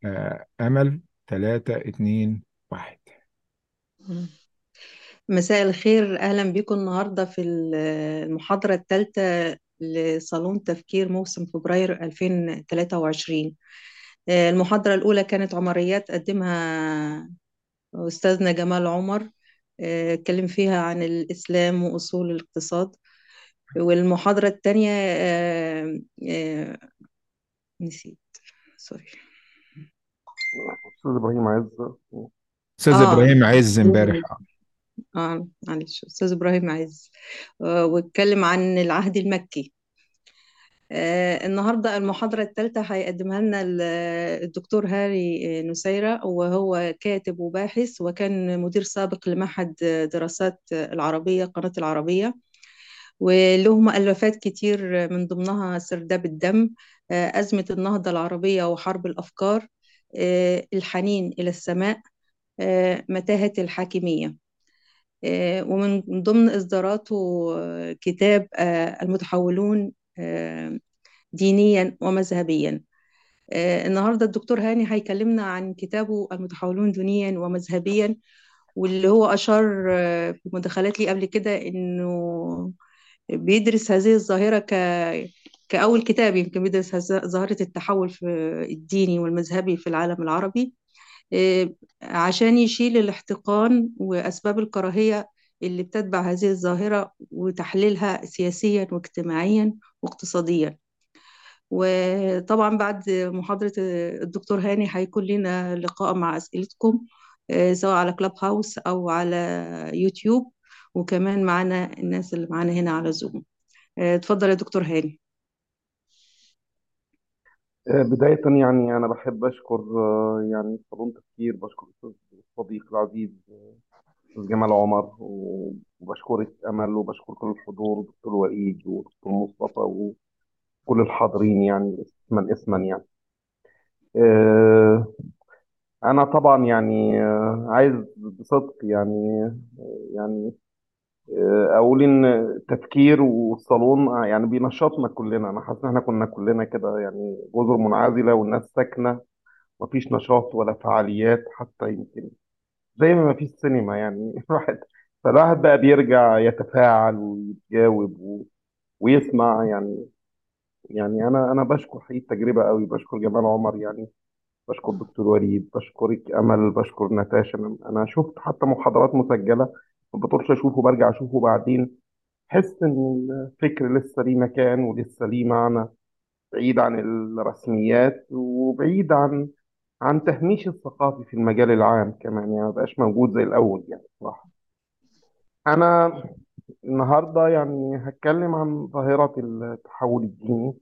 آه، أمل تلاتة اتنين واحد مم. مساء الخير أهلا بكم النهاردة في ال- المحاضرة الثالثة لصالون تفكير موسم فبراير 2023 آه، المحاضرة الأولى كانت عمريات قدمها أستاذنا جمال عمر آه، اتكلم فيها عن الإسلام وأصول الاقتصاد والمحاضرة الثانية آه، آه، نسيت سوري أستاذ إبراهيم عز أستاذ اه إبراهيم عز امبارح اه معلش أستاذ إبراهيم عز آه، واتكلم عن العهد المكي آه، النهاردة المحاضرة الثالثة هيقدمها لنا ال- الدكتور هاري نسيرة وهو كاتب وباحث وكان مدير سابق لمعهد دراسات العربية قناة العربية وله مؤلفات كتير من ضمنها سرداب الدم آه، أزمة النهضة العربية وحرب الأفكار آه، الحنين إلى السماء آه، متاهة الحاكمية آه، ومن ضمن إصداراته آه، كتاب آه، المتحولون آه، دينيا ومذهبيا آه، النهارده الدكتور هاني هيكلمنا عن كتابه المتحولون دينيا ومذهبيا واللي هو أشار آه، في مداخلات لي قبل كده إنه بيدرس هذه الظاهرة ك كأول كتاب يمكن بيدرس هذا- ظاهرة التحول في الديني والمذهبي في العالم العربي آه، عشان يشيل الاحتقان وأسباب الكراهية اللي بتتبع هذه الظاهرة وتحليلها سياسيا واجتماعيا واقتصاديا وطبعا بعد محاضرة الدكتور هاني هيكون لنا لقاء مع أسئلتكم آه، سواء على كلاب هاوس أو على يوتيوب وكمان معنا الناس اللي معانا هنا على زوم آه، اتفضل يا دكتور هاني آه، بداية يعني أنا بحب أشكر آه، يعني صالون تفكير بشكر الأستاذ الصديق العزيز آه، أستاذ جمال عمر و- وبشكرك أمل وبشكر كل الحضور دكتور وليد ودكتور مصطفى وكل الحاضرين يعني اسما اسما يعني آه، أنا طبعا يعني آه، عايز بصدق يعني آه، يعني آه، اقول ان التفكير والصالون آه، يعني بينشطنا كلنا انا حاسس ان احنا كنا كلنا كده يعني جزر منعزله والناس ساكنه مفيش نشاط ولا فعاليات حتى يمكن زي ما مفيش سينما يعني الواحد فالواحد بقى بيرجع يتفاعل ويتجاوب و... ويسمع يعني يعني انا انا بشكر حقيقة التجربه قوي بشكر جمال عمر يعني بشكر دكتور وليد بشكرك امل بشكر نتاشا انا أنا شفت حتى محاضرات مسجله ما بطولش اشوفه برجع اشوفه بعدين حس ان الفكر لسه ليه مكان ولسه ليه معنى بعيد عن الرسميات وبعيد عن عن تهميش الثقافي في المجال العام كمان يعني ما بقاش موجود زي الاول يعني صراحه انا النهارده يعني هتكلم عن ظاهره التحول الديني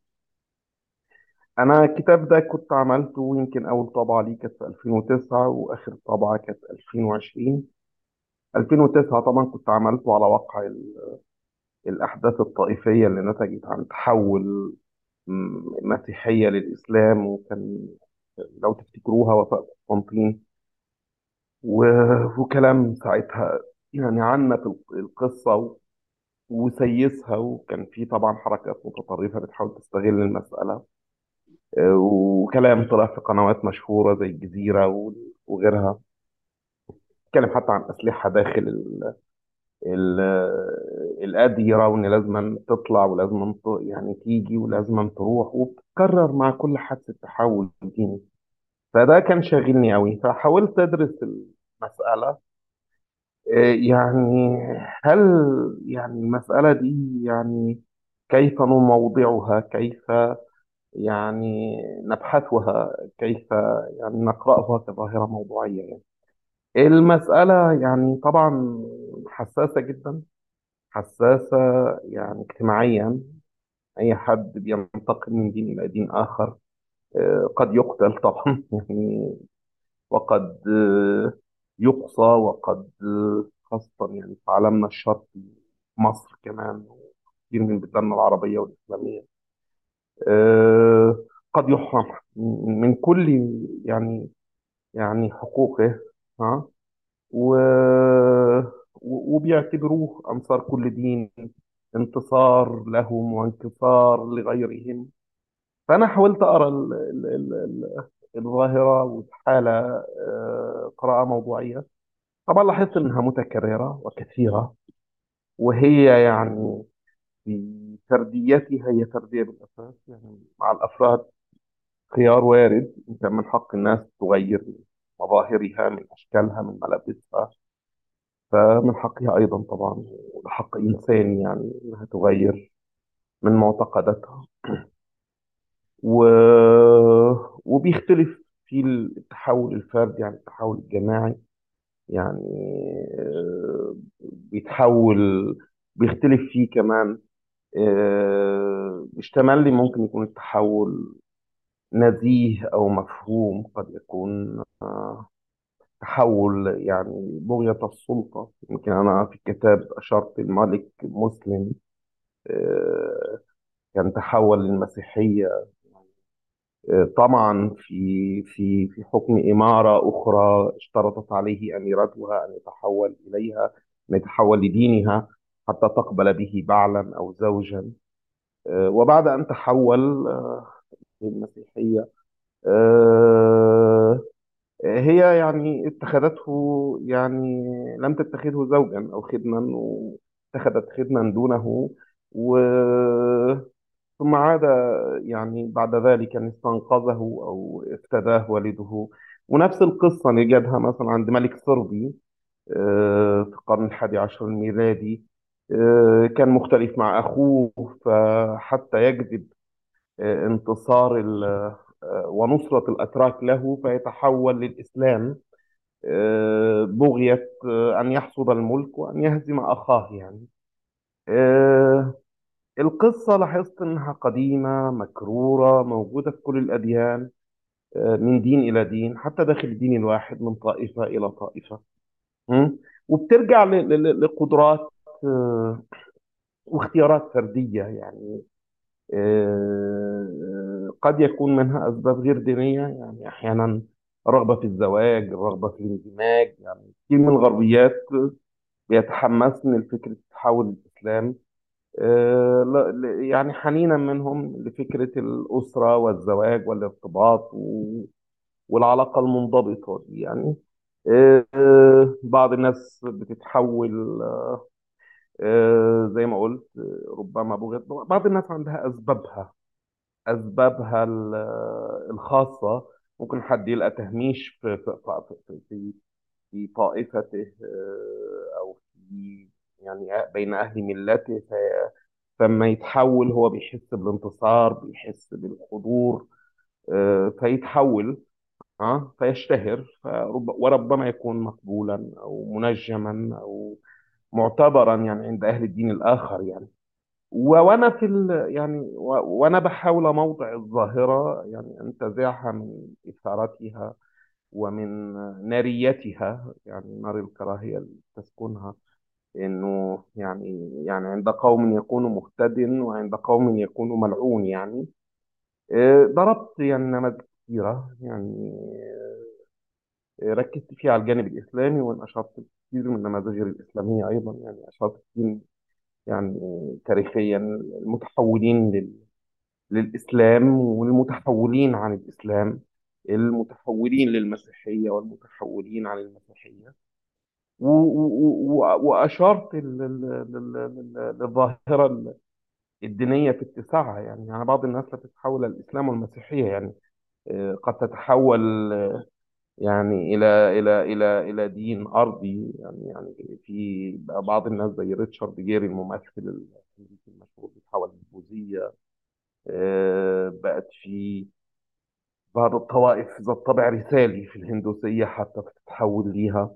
انا الكتاب ده كنت عملته يمكن اول طبعه ليه كانت في 2009 واخر طبعه كانت 2020 2009 طبعا كنت عملته على واقع ال- الاحداث الطائفيه اللي نتجت عن تحول م- مسيحية للإسلام وكان لو تفتكروها وفاء قسطنطين و- وكلام ساعتها يعني عنت الق- القصة و- وسيسها وكان في طبعا حركات متطرفة بتحاول تستغل المسألة آه، وكلام طلع في قنوات مشهورة زي الجزيرة و- وغيرها اتكلم حتى عن أسلحة داخل ال ال الأديرة وإن لازم تطلع ولازم يعني تيجي ولازم تروح وبتتكرر مع كل حادثة تحول ديني فده كان شاغلني قوي فحاولت ادرس المسألة إيه يعني هل يعني المسألة دي يعني كيف نموضعها كيف يعني نبحثها كيف يعني نقرأها كظاهرة موضوعية يعني المسألة يعني طبعا حساسة جدا حساسة يعني اجتماعيا أي حد بينتقل من دين إلى دين آخر آه، قد يقتل طبعا يعني وقد آه، يقصى وقد آه، خاصة يعني في عالمنا الشرقي مصر كمان وكثير من بلادنا العربية والإسلامية آه، قد يحرم من كل يعني يعني حقوقه ها و وبيعتبروه أنصار كل دين انتصار لهم وانتصار لغيرهم فأنا حاولت أقرأ ال- ال- ال- ال- الظاهرة والحالة آه، قراءة موضوعية طبعا لاحظت إنها متكررة وكثيرة وهي يعني في فرديتها هي فردية بالأساس يعني مع الأفراد خيار وارد إن كان من حق الناس تغير من مظاهرها من أشكالها من ملابسها فمن حقها أيضا طبعا وده حق إنساني يعني إنها تغير من معتقداتها و... وبيختلف في التحول الفردي عن التحول الجماعي يعني آه، بيتحول بيختلف فيه كمان آه، مش تملي ممكن يكون التحول نزيه أو مفهوم قد يكون آه، تحول يعني بغية السلطة يمكن أنا في الكتاب أشرت الملك مسلم آه، كان تحول للمسيحية آه، طمعا في في في حكم إمارة أخرى اشترطت عليه أميرتها أن يتحول إليها أن يتحول لدينها حتى تقبل به بعلا أو زوجا آه، وبعد أن تحول آه، للمسيحية آه، هي يعني اتخذته يعني لم تتخذه زوجا أو خدما واتخذت خدما دونه و ثم عاد يعني بعد ذلك أن استنقذه أو افتداه والده ونفس القصة نجدها مثلا عند ملك صربي آه، في القرن الحادي عشر الميلادي آه، كان مختلف مع أخوه فحتى يجذب آه، انتصار ال- آه، ونصرة الأتراك له فيتحول للإسلام آه، بغية آه، أن يحصد الملك وأن يهزم أخاه يعني آه، القصة لاحظت إنها قديمة مكرورة موجودة في كل الأديان آه، من دين إلى دين حتى داخل الدين الواحد من طائفة إلى طائفة م? وبترجع ل- ل- لقدرات آه، واختيارات فردية يعني آه، قد يكون منها أسباب غير دينية يعني أحيانا الرغبة في الزواج الرغبة في الاندماج يعني كثير من الغربيات بيتحمسن لفكرة تحول الإسلام آه، لا- ل- يعني حنينا منهم لفكرة الأسرة والزواج والارتباط و- والعلاقة المنضبطة دي يعني آه، آه، بعض الناس بتتحول آه، زي ما قلت آه، ربما بغيت بعض الناس عندها أسبابها أسبابها ال- الخاصة ممكن حد يلقى تهميش في في في في, في طائفته آه، أو في يعني بين أهل ملته في- فلما يتحول هو بيحس بالانتصار بيحس بالحضور آه، فيتحول اه فيشتهر فرب وربما يكون مقبولا أو منجما أو معتبرا يعني عند أهل الدين الآخر يعني و- وانا في ال... يعني و... وانا بحاول موضع الظاهره يعني انتزعها من اثارتها ومن ناريتها يعني نار الكراهيه اللي تسكنها انه يعني يعني عند قوم يكون مهتد وعند قوم يكون ملعون يعني آه، ضربت يعني نماذج كثيره يعني آه، ركزت فيها على الجانب الاسلامي وان اشرت كثير من النماذج الاسلاميه ايضا يعني اشرت كثير يعني تاريخيا المتحولين للإسلام والمتحولين عن الإسلام المتحولين للمسيحية والمتحولين عن المسيحية و- و- و- وأشرت لل- لل- لل- للظاهرة الدينية في اتساعها يعني يعني بعض الناس لا تتحول الإسلام والمسيحية يعني آه، قد تتحول آه، يعني إلى إلى إلى إلى دين أرضي يعني يعني في بعض الناس زي ريتشارد جيري الممثل الأمريكي المشهور بيتحول للبوذية آه، بقت في بعض الطوائف ذات طابع رسالي في الهندوسية حتى بتتحول ليها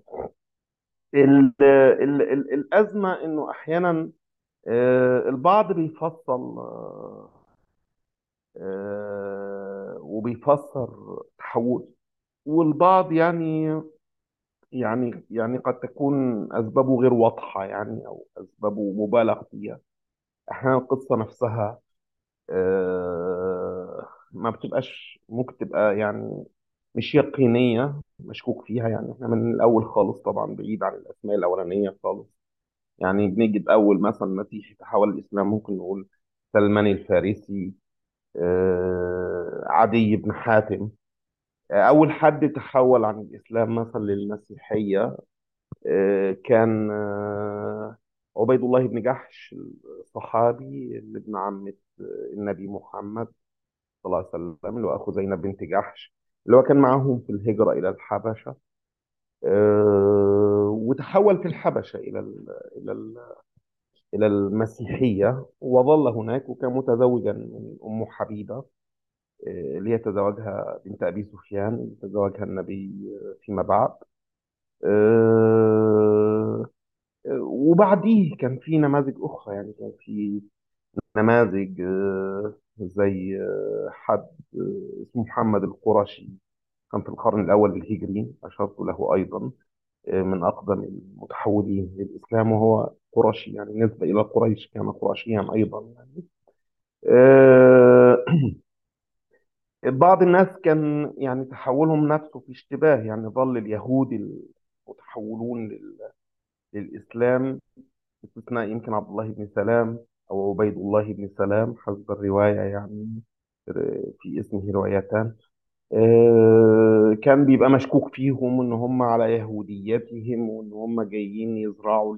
ال ال ال الأزمة إنه أحيانا آه، البعض بيفصل آه، آه، وبيفسر تحول والبعض يعني يعني يعني قد تكون أسبابه غير واضحة يعني أو أسبابه مبالغ فيها أحيانا القصة نفسها آه، ما بتبقاش ممكن تبقى يعني مش يقينية مشكوك فيها يعني احنا من الأول خالص طبعا بعيد عن الأسماء الأولانية خالص يعني بنجد أول مثلا مسيحي تحول الإسلام ممكن نقول سلمان الفارسي آه، عدي بن حاتم آه، أول حد تحول عن الإسلام مثلا للمسيحية آه، كان آه، عبيد الله بن جحش الصحابي اللي ابن عمة آه، النبي محمد صلى الله عليه وسلم اللي هو أخو زينب بنت جحش اللي هو كان معاهم في الهجرة إلى الحبشة آه، وتحول في الحبشة إلى ال إلى ال إلى المسيحية وظل هناك وكان متزوجا من أم حبيبة آه، اللي هي تزوجها بنت أبي سفيان اللي تزوجها النبي آه، فيما بعد آه، وبعديه كان في نماذج أخرى يعني كان في نماذج آه، زي آه، حد آه، اسمه محمد القرشي كان في القرن الأول الهجري أشرت له أيضا آه، من أقدم المتحولين للإسلام وهو قرشي يعني نسبة إلى قريش كان قرشيا أيضا يعني آه، بعض الناس كان يعني تحولهم نفسه في اشتباه يعني ظل اليهود المتحولون لل- للإسلام باستثناء يمكن عبد الله بن سلام أو عبيد الله بن سلام حسب الرواية يعني في اسمه روايتان آه، كان بيبقى مشكوك فيهم ان هم على يهوديتهم وان هم جايين يزرعوا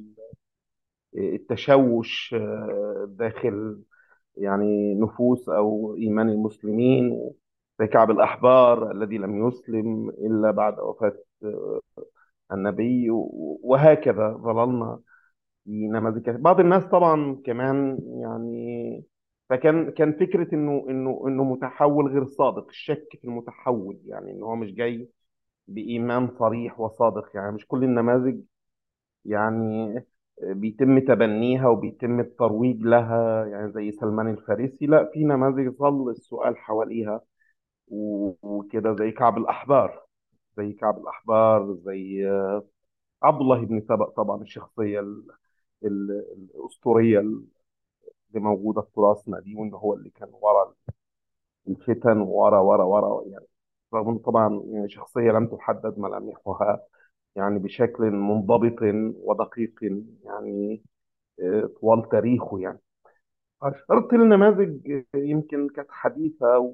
التشوش آه، داخل يعني نفوس او ايمان المسلمين زي كعب الاحبار الذي لم يسلم الا بعد وفاة آه، النبي و- وهكذا ظللنا في نماذج كثيرة. بعض الناس طبعا كمان يعني فكان كان فكرة انه انه انه متحول غير صادق الشك في المتحول يعني ان هو مش جاي بإيمان صريح وصادق يعني مش كل النماذج يعني بيتم تبنيها وبيتم الترويج لها يعني زي سلمان الفارسي لا في نماذج ظل السؤال حواليها و- وكده زي كعب الأحبار زي كعب الأحبار زي عبد الله بن سبأ طبعا الشخصية ال- ال- الأسطورية اللي موجودة في تراثنا دي وإن هو اللي كان ورا الفتن ورا ورا ورا يعني رغم إنه طبعا يعني شخصية لم تحدد ملامحها يعني بشكل منضبط ودقيق يعني آه، طوال تاريخه يعني أشرت النماذج آه، يمكن كانت حديثة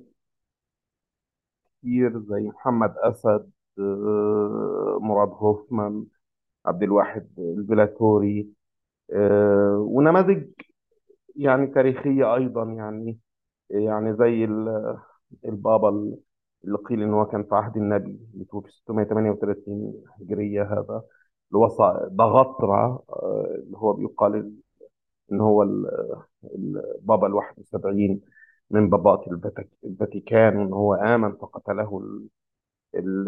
وكتير زي محمد أسد آه، مراد هوفمان عبد الواحد البلاتوري آه، ونماذج يعني تاريخية أيضا يعني يعني زي ال- البابا اللي قيل إن هو كان في عهد النبي اللي توفي 638 هجرية هذا اللي هو صا- ضغطرة آه، اللي هو بيقال إن هو ال- البابا ال 71 من بابات الفاتيك- الفاتيكان وإن هو آمن فقتله ال- ال-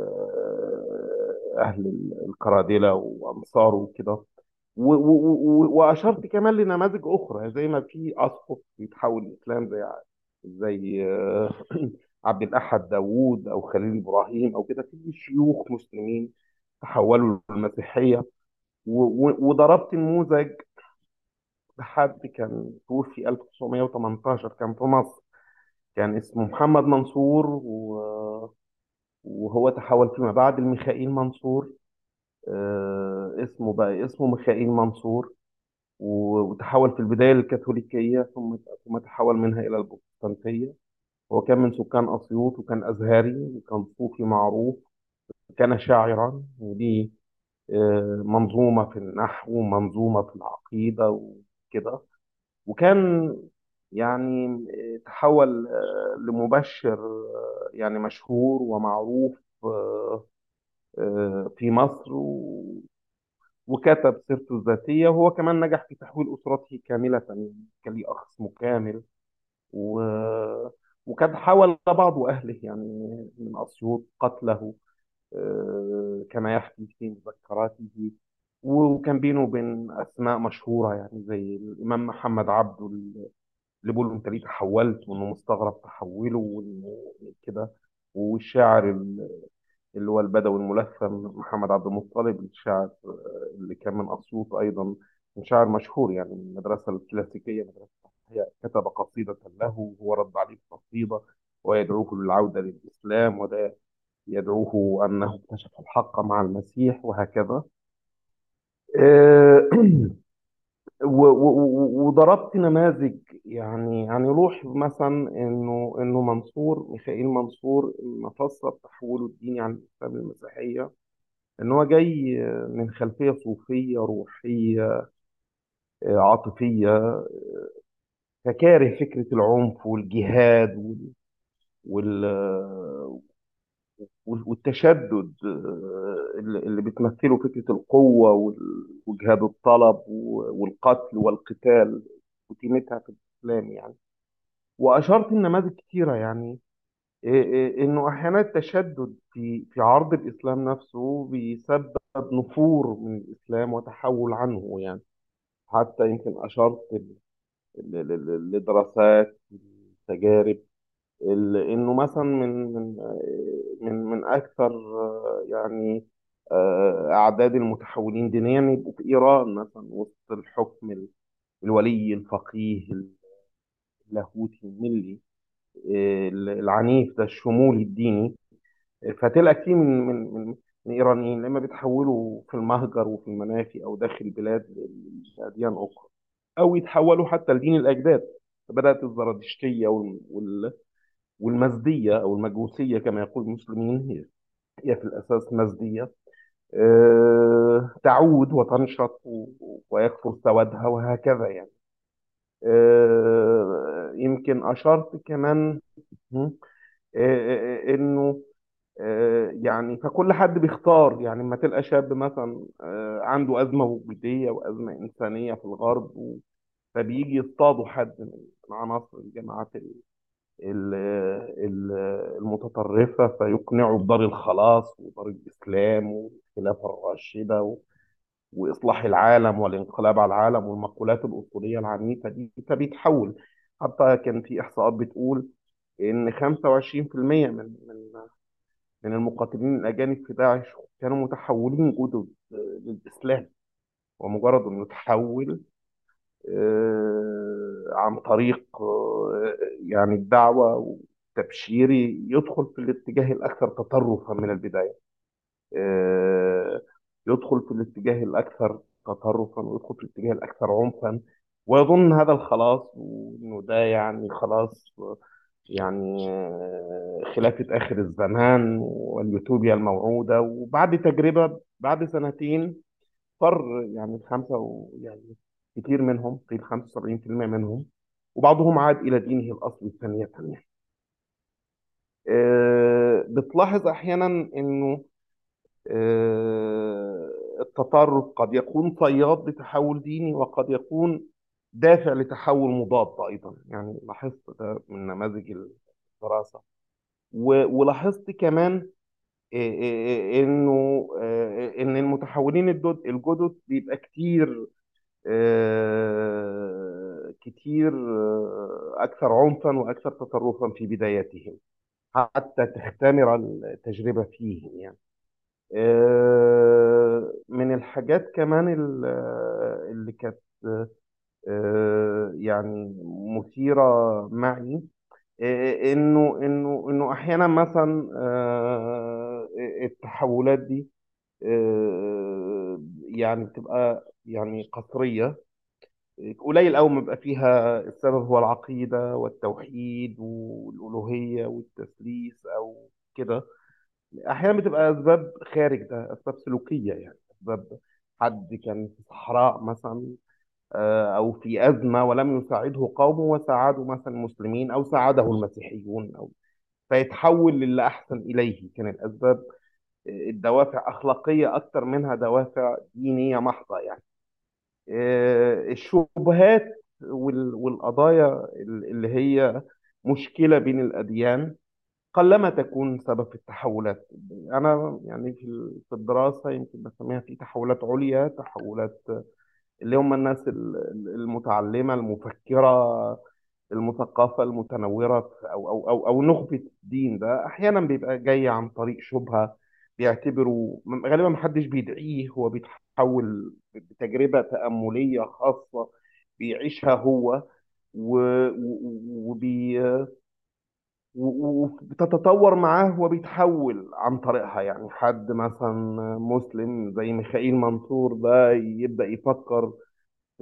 أهل الكرادلة وأنصاره وكده و- و- و- واشرت كمان لنماذج اخرى زي ما في اسقف بيتحول الاسلام زي زي آه، عبد الاحد داوود او خليل ابراهيم او كده في شيوخ مسلمين تحولوا للمسيحيه و- و- وضربت نموذج لحد كان توفي 1918 كان في مصر كان اسمه محمد منصور و- وهو تحول فيما بعد لميخائيل منصور آه، اسمه بقى اسمه ميخائيل منصور و- وتحول في البداية للكاثوليكية ثم ثم تحول منها إلى البروتستانتية هو كان من سكان أسيوط وكان أزهري وكان صوفي معروف كان شاعرا ودي آه، منظومة في النحو ومنظومة في العقيدة وكده وكان يعني آه، تحول آه، لمبشر آه، يعني مشهور ومعروف آه، آه، في مصر و- وكتب سيرته الذاتية وهو كمان نجح في تحويل أسرته كاملة يعني كان ليه أخ اسمه كامل و... وكان حاول بعض أهله يعني من أسيوط قتله آه، كما يحكي في مذكراته وكان بينه وبين أسماء مشهورة يعني زي الإمام محمد عبده اللي بيقولوا أنت ليه تحولت وإنه مستغرب تحوله وإنه كده والشاعر اللي هو البدوي الملثم محمد عبد المطلب الشاعر آه، اللي كان من أسيوط أيضا من شاعر مشهور يعني من المدرسة الكلاسيكية مدرسة هي كتب قصيدة له وهو رد عليه بقصيدة ويدعوه للعودة للإسلام وده يدعوه أنه اكتشف الحق مع المسيح وهكذا آه، و- و- و- وضربت نماذج يعني يعني روح مثلا انه انه منصور ميخائيل منصور لما فسر تحوله الديني عن الاسلام المسيحيه ان هو جاي من خلفيه صوفيه روحيه آه، عاطفيه فكاره فكره العنف والجهاد وال وال والتشدد آه، اللي اللي بتمثله فكره القوه وال- وجهاد الطلب والقتل والقتال وقيمتها في الاسلام يعني واشرت لنماذج كتيره يعني إيه إيه انه احيانا التشدد في في عرض الاسلام نفسه بيسبب نفور من الاسلام وتحول عنه يعني حتى يمكن اشرت ل- ل- ل- لدراسات تجارب ال- انه مثلا من من من من اكثر آه، يعني آه، اعداد المتحولين دينيا يبقوا في ايران مثلا وسط الحكم ال- الولي الفقيه اللاهوتي الملي آه، العنيف ده الشمولي الديني فتلقى كتير من من من من ايرانيين لما بيتحولوا في المهجر وفي المنافي او داخل البلاد لاديان اخرى او يتحولوا حتى لدين الاجداد فبدات الزرادشتيه وال- وال- والمزديه او المجوسيه كما يقول المسلمين هي هي في الاساس مزديه آه، تعود وتنشط و- ويكثر سوادها وهكذا يعني آه، يمكن اشرت كمان م، آه، آه، انه آه، يعني فكل حد بيختار يعني لما تلقى شاب مثلا آه، عنده أزمة وجودية وأزمة إنسانية في الغرب و- فبيجي يصطادوا حد من من عناصر الجماعات ال- ال- ال- المتطرفة فيقنعوا بدار الخلاص ودار الإسلام والخلافة الراشدة و- وإصلاح العالم والانقلاب على العالم والمقولات الأصولية العنيفة دي فبيتحول حتى كان في إحصاءات بتقول إن 25% من من من المقاتلين الأجانب في داعش كانوا متحولين جدد آه، للإسلام ومجرد أنه يتحول آه، عن طريق آه، يعني الدعوة والتبشيري يدخل في الاتجاه الأكثر تطرفا من البداية آه، يدخل في الاتجاه الأكثر تطرفا ويدخل في الاتجاه الأكثر عنفا ويظن هذا الخلاص وإنه ده يعني خلاص يعني آه، خلافة آخر الزمان واليوتوبيا الموعودة وبعد تجربة بعد سنتين فر يعني خمسة و يعني كتير منهم قيل 75% منهم وبعضهم عاد إلى دينه الأصلي ثانية يعني آه، بتلاحظ أحيانا إنه آه، التطرف قد يكون صياد لتحول ديني وقد يكون دافع لتحول مضاد أيضا يعني لاحظت ده من نماذج الدراسة و- ولاحظت كمان إيه إيه إيه انه آه، ان المتحولين الجدد الجدد بيبقى كتير آه، كتير آه، اكثر عنفا واكثر تطرفا في بداياتهم حتى تختمر التجربه فيهم يعني آه، من الحاجات كمان ال- اللي كانت آه، يعني مثيره معي إيه، انه انه انه احيانا مثلا آه، التحولات دي آه، يعني بتبقى يعني قصريه قليل قوي ما بيبقى فيها السبب هو العقيده والتوحيد والالوهيه والتثليث او كده احيانا بتبقى اسباب خارج ده اسباب سلوكيه يعني اسباب حد كان في صحراء مثلا آه، او في ازمه ولم يساعده قومه وساعدوا مثلا المسلمين او ساعده المسيحيون او فيتحول للي أحسن إليه كان الأسباب الدوافع أخلاقية أكثر منها دوافع دينية محضة يعني آه، الشبهات وال- والقضايا اللي هي مشكلة بين الأديان قلما تكون سبب في التحولات أنا يعني في ال- في الدراسة يمكن بسميها في تحولات عليا تحولات اللي هم الناس ال- المتعلمة المفكرة المثقفة المتنورة او او او او نخبة الدين ده احيانا بيبقى جاي عن طريق شبهة بيعتبروا غالبا محدش بيدعيه هو بيتحول بتجربة تأملية خاصة بيعيشها هو و- و- وبي و- وبتتطور معاه وبيتحول عن طريقها يعني حد مثلا مسلم زي ميخائيل منصور ده يبدأ يفكر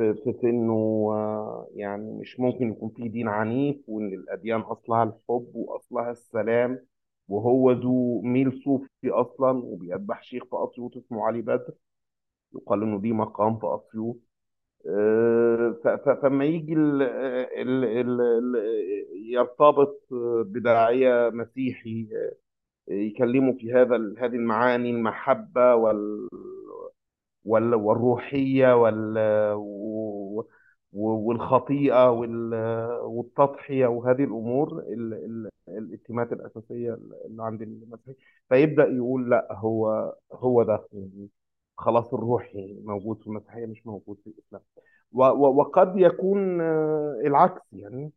في في في انه آه، يعني مش ممكن يكون في دين عنيف وان الاديان اصلها الحب واصلها السلام وهو ذو ميل صوفي اصلا وبيذبح شيخ في اسيوط اسمه علي بدر يقال انه دي مقام في اسيوط آه، ف- ف- فما يجي ال ال ال ال يرتبط بداعية مسيحي يكلموا في هذا ال- هذه المعاني المحبة وال وال- والروحية وال و- و- والخطيئة وال- والتضحية وهذه الأمور ال- ال- الاتهامات الأساسية اللي عند المسيحي فيبدأ يقول لا هو هو ده يعني خلاص الروحي موجود في المسيحية مش موجود في الإسلام و- و- وقد يكون آه، العكس يعني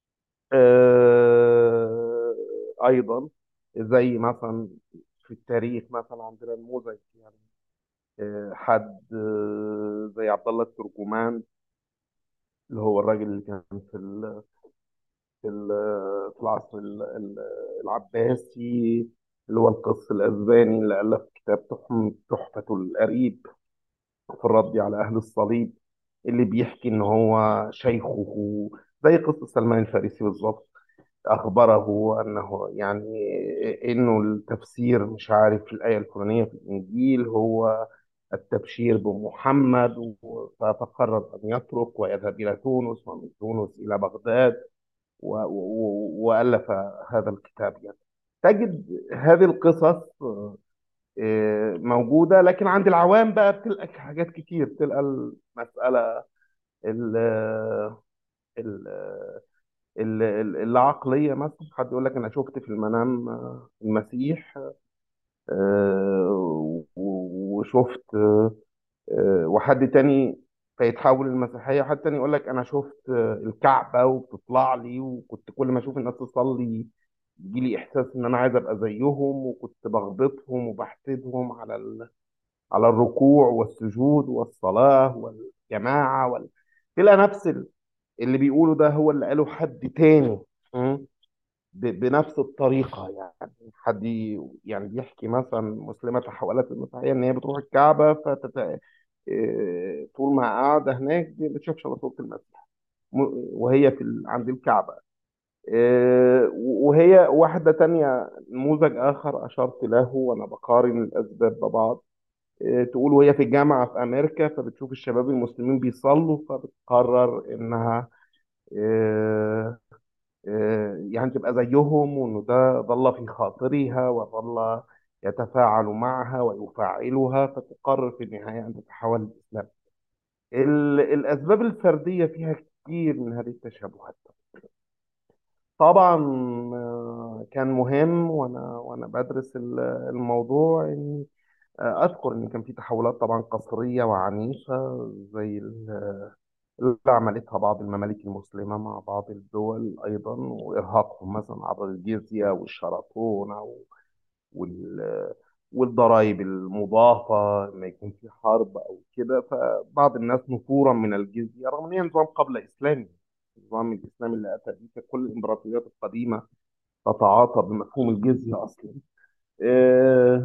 آه، أيضا زي مثلا في التاريخ مثلا عندنا نموذج يعني آه، حد آه، زي عبد الله الترجمان اللي هو الراجل اللي كان في ال في ال في العصر ال- ال- العباسي اللي هو القس الأسباني اللي ألف كتاب تحم- تحفة القريب في الرد على أهل الصليب اللي بيحكي إن هو شيخه زي قصة سلمان الفارسي بالظبط أخبره أنه يعني إنه التفسير مش عارف في الآية الفلانية في الإنجيل هو التبشير بمحمد و- فقرر أن يترك ويذهب إلى تونس ومن تونس إلى بغداد و- و- وألف هذا الكتاب يعني تجد هذه القصص آه، موجودة لكن عند العوام بقى بتلقى حاجات كتير تلقى المسألة ال- ال- ال- ال- العقلية مثلا حد يقول لك أنا شفت في المنام آه، المسيح آه، و- وشفت آه، وحد تاني فيتحول المسيحية حد تاني يقول لك أنا شفت آه، الكعبة وبتطلع لي وكنت كل ما أشوف الناس تصلي يجي لي إحساس إن أنا عايز أبقى زيهم وكنت بغبطهم وبحسدهم على ال... على الركوع والسجود والصلاة والجماعة وال... تلاقي نفس ال- اللي بيقوله ده هو اللي قاله حد تاني م? ب... بنفس الطريقة يعني حد ي- يعني بيحكي مثلا مسلمة تحولت المسيحية إن هي بتروح الكعبة فتت... إيه، طول ما قاعدة هناك دي ما بتشوفش إلا صوت المسيح م- وهي في ال... عند الكعبة إيه، وهي واحدة تانية نموذج آخر أشرت له وأنا بقارن الأسباب ببعض إيه، تقول وهي في الجامعة في أمريكا فبتشوف الشباب المسلمين بيصلوا فبتقرر إنها إيه، إيه، يعني تبقى زيهم وإنه ده ظل في خاطرها وظل يتفاعل معها ويفعلها فتقرر في النهاية أن تتحول للإسلام ال- الأسباب الفردية فيها كتير من هذه التشابهات طبعا آه، كان مهم وانا وانا بدرس ال- الموضوع اني آه، اذكر ان كان في تحولات طبعا قسريه وعنيفه زي ال- اللي عملتها بعض الممالك المسلمه مع بعض الدول ايضا وارهاقهم مثلا عبر الجزيه والشراطون و- وال والضرائب المضافة لما يكون في حرب أو كده فبعض الناس نفورا من الجزية رغم إن هي نظام قبل إسلامي النظام الإسلامي اللي أتى به كان كل الإمبراطوريات القديمة تتعاطى بمفهوم الجزية أصلا آه،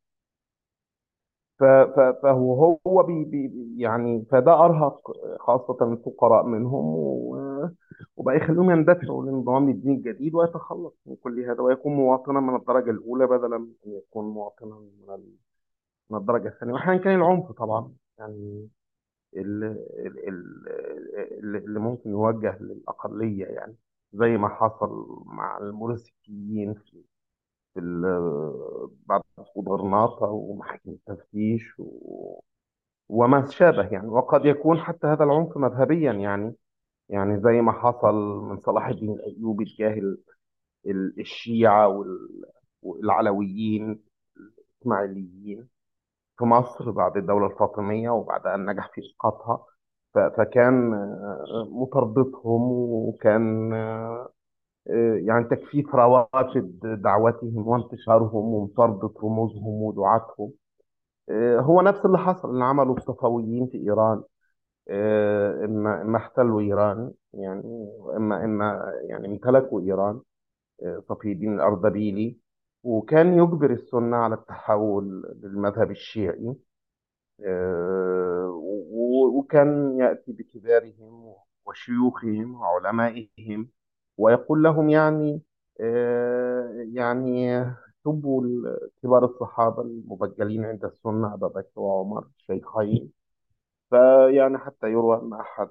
ف- ف- فهو هو بي بي يعني فده أرهق خاصة الفقراء منهم و- وبقى يخليهم يندفعوا للنظام الديني الجديد ويتخلص من كل هذا ويكون مواطنا من الدرجة الأولى بدلا من أن يكون مواطنا من ال- من الدرجة الثانية وأحيانا كان العنف طبعا يعني ال- ال- ال- اللي ممكن يوجه للأقلية يعني زي ما حصل مع الموريسيين في في ال- بعد سقوط غرناطة ومحاكم التفتيش و... وما شابه يعني وقد يكون حتى هذا العنف مذهبيا يعني يعني زي ما حصل من صلاح الدين الأيوبي تجاه ال- ال- الشيعة وال- والعلويين الإسماعيليين في مصر بعد الدولة الفاطمية وبعد أن نجح في إسقاطها ف- فكان آه، مطاردتهم وكان آه، يعني تكثيف رواتب دعوتهم وانتشارهم ومطاردة رموزهم ودعاتهم آه، هو نفس اللي حصل اللي عمله الصفويين في إيران آه، إما إما احتلوا إيران يعني إما إما يعني امتلكوا إيران آه، صفي الدين الأردبيلي وكان يجبر السنة على التحول للمذهب الشيعي آه، و- وكان يأتي بكبارهم وشيوخهم وعلمائهم ويقول لهم يعني آه، يعني سبوا ال- كبار الصحابة المبجلين عند السنة أبا بكر وعمر الشيخين فيعني حتى يروى أن أحد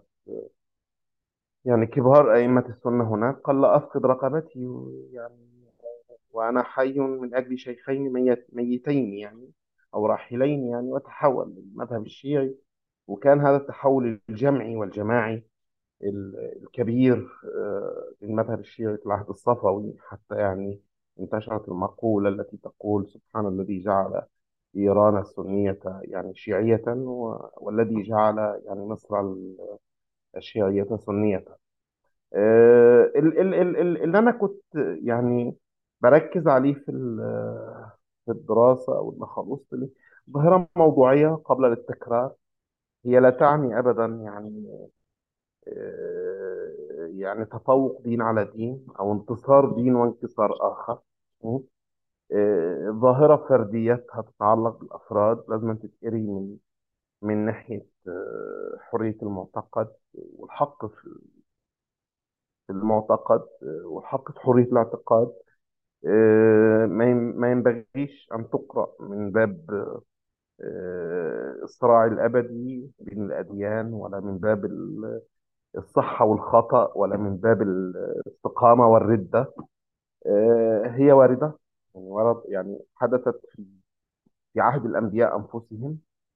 يعني كبار أئمة السنة هناك قال لا أفقد رقبتي يعني وأنا حي من أجل شيخين ميت ميتين يعني أو راحلين يعني وتحول للمذهب الشيعي وكان هذا التحول الجمعي والجماعي ال- الكبير آه، للمذهب الشيعي في العهد الصفوي حتى يعني انتشرت المقولة التي تقول سبحان الذي جعل إيران السنية يعني شيعية و- والذي جعل يعني مصر الشيعية سنية آه، ال- ال- ال- ال- اللي أنا كنت يعني بركز عليه في ال- في الدراسة أو اللي خلصت لي ظاهرة موضوعية قبل التكرار هي لا تعني أبدا يعني آه، يعني تفوق دين على دين أو انتصار دين وانكسار آخر م? آه، ظاهرة فرديتها تتعلق بالأفراد لازم تتقري من من ناحية آه، حرية المعتقد والحق في في المعتقد آه، والحق في حرية الاعتقاد آه، ما ين- ما ينبغيش أن تقرأ من باب آه، الصراع الأبدي بين الأديان ولا من باب ال- الصحة والخطأ ولا من باب الاستقامة والردة آه، هي واردة يعني ورد يعني حدثت في في عهد الأنبياء أنفسهم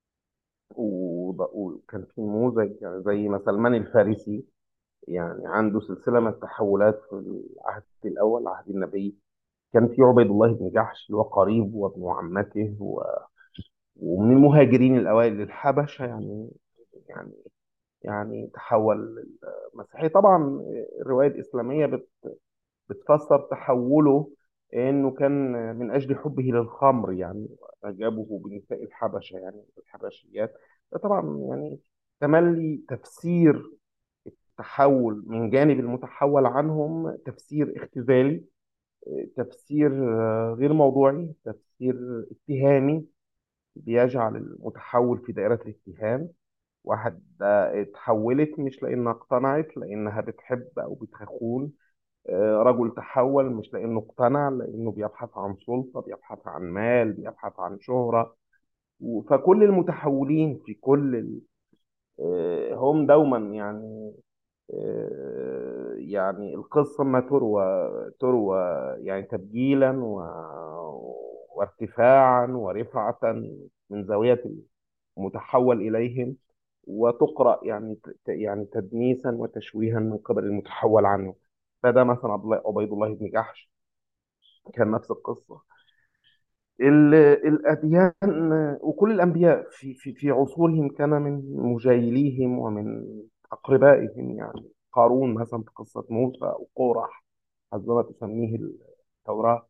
وض- وكان في نموذج يعني زي ما سلمان الفارسي يعني عنده سلسلة من التحولات في العهد الأول عهد النبي كان في عبيد الله بن جحش اللي هو قريب وابن عمته و... ومن المهاجرين الأوائل للحبشة يعني يعني يعني تحول للمسيحية طبعا الرواية الإسلامية بت... بتفسر تحوله إنه كان من أجل حبه للخمر يعني أعجابه بنساء الحبشة يعني الحبشيات ده طبعا يعني تملي تفسير التحول من جانب المتحول عنهم تفسير اختزالي تفسير آه، غير موضوعي تفسير اتهامي بيجعل المتحول في دائرة الاتهام واحد آه، اتحولت مش لأنها اقتنعت لأنها بتحب أو بتخون آه، رجل تحول مش لأنه اقتنع لأنه بيبحث عن سلطة بيبحث عن مال بيبحث عن شهرة و- فكل المتحولين في كل ال- آه، هم دوما يعني آه، يعني القصة ما تروى تروى يعني تبجيلا و... وارتفاعا ورفعة من زاوية المتحول إليهم وتقرأ يعني ت- يعني تدنيسا وتشويها من قبل المتحول عنه فده مثلا عبد الله- عبيد الله بن جحش كان نفس القصة ال- الأديان وكل الأنبياء في في في عصورهم كان من مجايليهم ومن أقربائهم يعني قارون مثلا في قصة موسى أو قورح حسب تسميه التوراة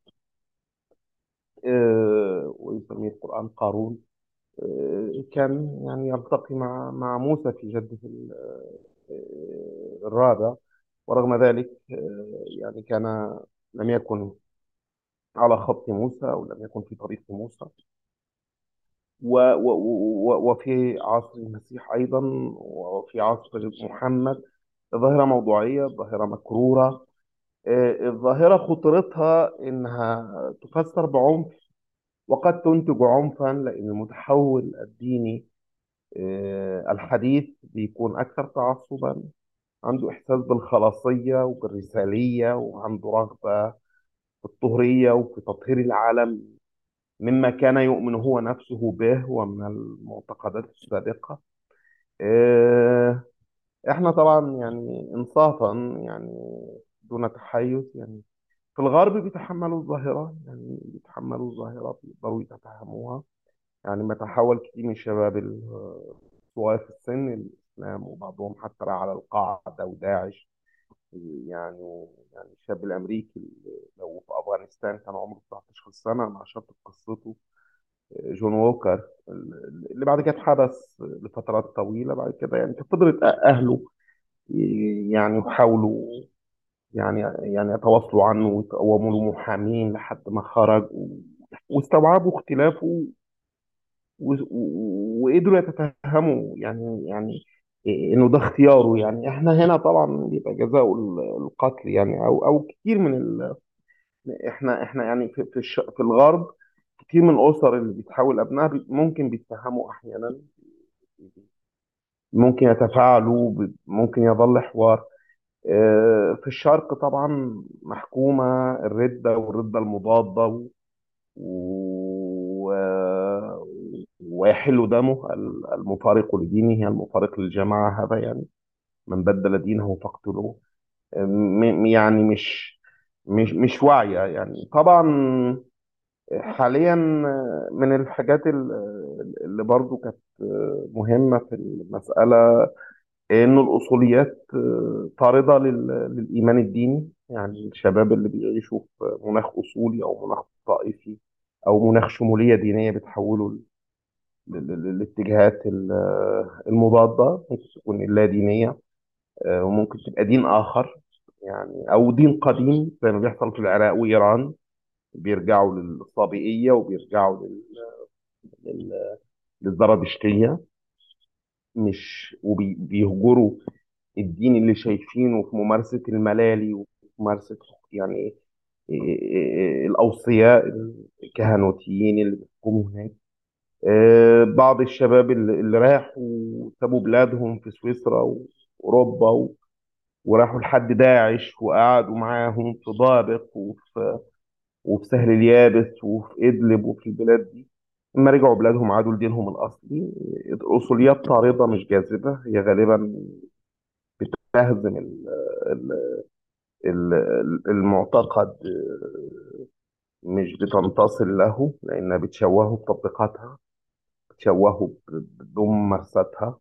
آه، ويسميه القرآن قارون آه، كان يعني يلتقي مع مع موسى في جده ال- آه، الرابع ورغم ذلك آه، يعني كان لم يكن على خط موسى أو لم يكن في طريق موسى و و و وفي عصر المسيح أيضا وفي عصر محمد ظاهرة موضوعية ظاهرة مكرورة آه، الظاهرة خطورتها إنها تفسر بعنف وقد تنتج عنفا لأن المتحول الديني آه، الحديث بيكون أكثر تعصبا عنده إحساس بالخلاصية وبالرسالية وعنده رغبة في الطهرية وفي تطهير العالم مما كان يؤمن هو نفسه به ومن المعتقدات السابقة آه، احنا طبعا يعني انصافا يعني دون تحيز يعني في الغرب بيتحملوا الظاهرة يعني بيتحملوا الظاهرة بيقدروا يتفهموها يعني ما تحول كتير من شباب ال- صغير في السن الإسلام وبعضهم حتى راح على القاعدة وداعش يعني يعني الشاب الأمريكي اللي لو في أفغانستان كان عمره 19 سنة أنا عشرت قصته جون ووكر اللي بعد كده اتحبس لفترات طويلة بعد كده يعني فضلت أهله يعني يحاولوا يعني يعني يتواصلوا عنه ويقوموا له محامين لحد ما خرج و... واستوعبوا اختلافه و- و- وقدروا يتفهموا يعني يعني انه ده اختياره يعني احنا هنا طبعا بيبقى جزاؤه ال- القتل يعني او او كتير من ال... احنا احنا يعني في في, الش... في الغرب كتير من الاسر اللي بتحاول ابنائها بي- ممكن بيتفهموا احيانا ممكن يتفاعلوا ب- ممكن يظل حوار آه، في الشرق طبعا محكومة الردة والردة المضادة و... و... ويحل دمه المفارق لدينه المفارق للجماعة هذا يعني من بدل دينه فاقتلوه م- يعني مش مش مش واعية يعني طبعا حاليا من الحاجات ال- اللي برضو كانت مهمة في المسألة إنه الأصوليات طاردة لل- للإيمان الديني يعني الشباب اللي بيعيشوا في مناخ أصولي أو مناخ طائفي أو مناخ شمولية دينية بيتحولوا ل- ل- ل- للاتجاهات ال- المضادة ممكن تكون اللا دينية آه، وممكن تبقى دين آخر يعني أو دين قديم زي ما بيحصل في العراق وإيران بيرجعوا للصابئية وبيرجعوا لل... لل... للزرادشتية مش وبيهجروا الدين اللي شايفينه في ممارسة الملالي وفي ممارسة يعني إيه- إيه- الأوصياء الكهنوتيين اللي بيحكموا هناك آه، بعض الشباب اللي اللي راحوا سابوا بلادهم في سويسرا وأوروبا و- وراحوا لحد داعش وقعدوا معاهم في ضابق وفي وفي سهل اليابس وفي إدلب وفي البلاد دي لما رجعوا بلادهم عادوا لدينهم الأصلي الأصوليات طاردة مش جاذبة هي غالبا بتهزم ال- ال- ال- المعتقد آه، مش بتنتصر له لأنها بتشوهه بتطبيقاتها بتشوهه ب- بدون ممارستها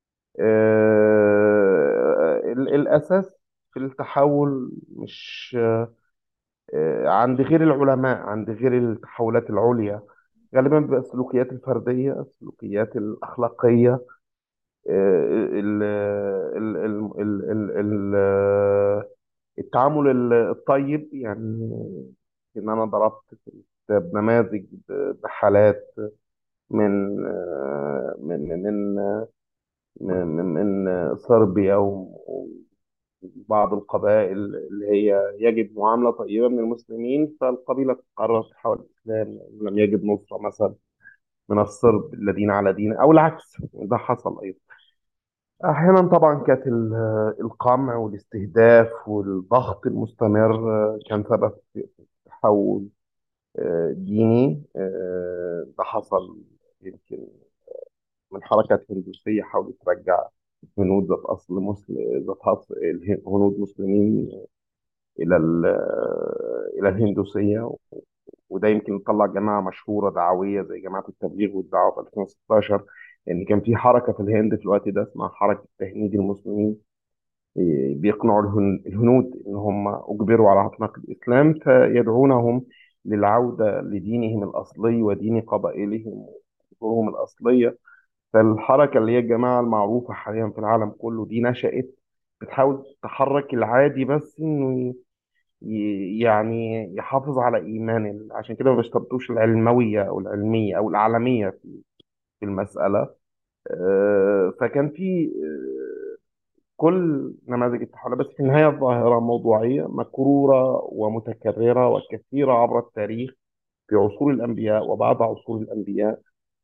آه، ال- الأساس في التحول مش آه، عند غير العلماء عند غير التحولات العليا غالبا بيبقى السلوكيات الفردية السلوكيات الأخلاقية آه، ال- ال- ال- ال- ال- ال- التعامل ال- الطيب يعني إن أنا ضربت في الكتاب نماذج ب- بحالات من آه، من من من من من صربيا و- وبعض القبائل اللي هي يجد معاملة طيبة من المسلمين فالقبيلة قررت تحول الإسلام لم يجد نصرة مثلا من الصرب الذين على دين أو العكس ده حصل أيضا أحيانا طبعا كانت ال- القمع والاستهداف والضغط المستمر آه، كان سبب في تحول آه، ديني آه، ده حصل يمكن من حركات هندوسية حاولت ترجع هنود ذات أصل مسلم ذات أصل هنود مسلمين إلى ال- إلى الهندوسية وده يمكن طلع جماعة مشهورة دعوية زي جماعة التبليغ والدعوة في 2016 لأن كان في حركة في الهند في الوقت ده اسمها حركة تهنيد المسلمين إيه، بيقنعوا الهن- الهنود إن هم أجبروا على اعتناق الإسلام فيدعونهم للعودة لدينهم الأصلي ودين قبائلهم وأصولهم الأصلية فالحركة اللي هي الجماعة المعروفة حاليا في العالم كله دي نشأت بتحاول تحرك العادي بس إنه ي- يعني يحافظ على إيمان ال- عشان كده ما بيشترطوش العلموية أو العلمية أو العالمية في في المسألة آه، فكان في آه، كل نماذج التحول بس في النهاية الظاهرة موضوعية مكرورة ومتكررة وكثيرة عبر التاريخ في عصور الأنبياء وبعد عصور الأنبياء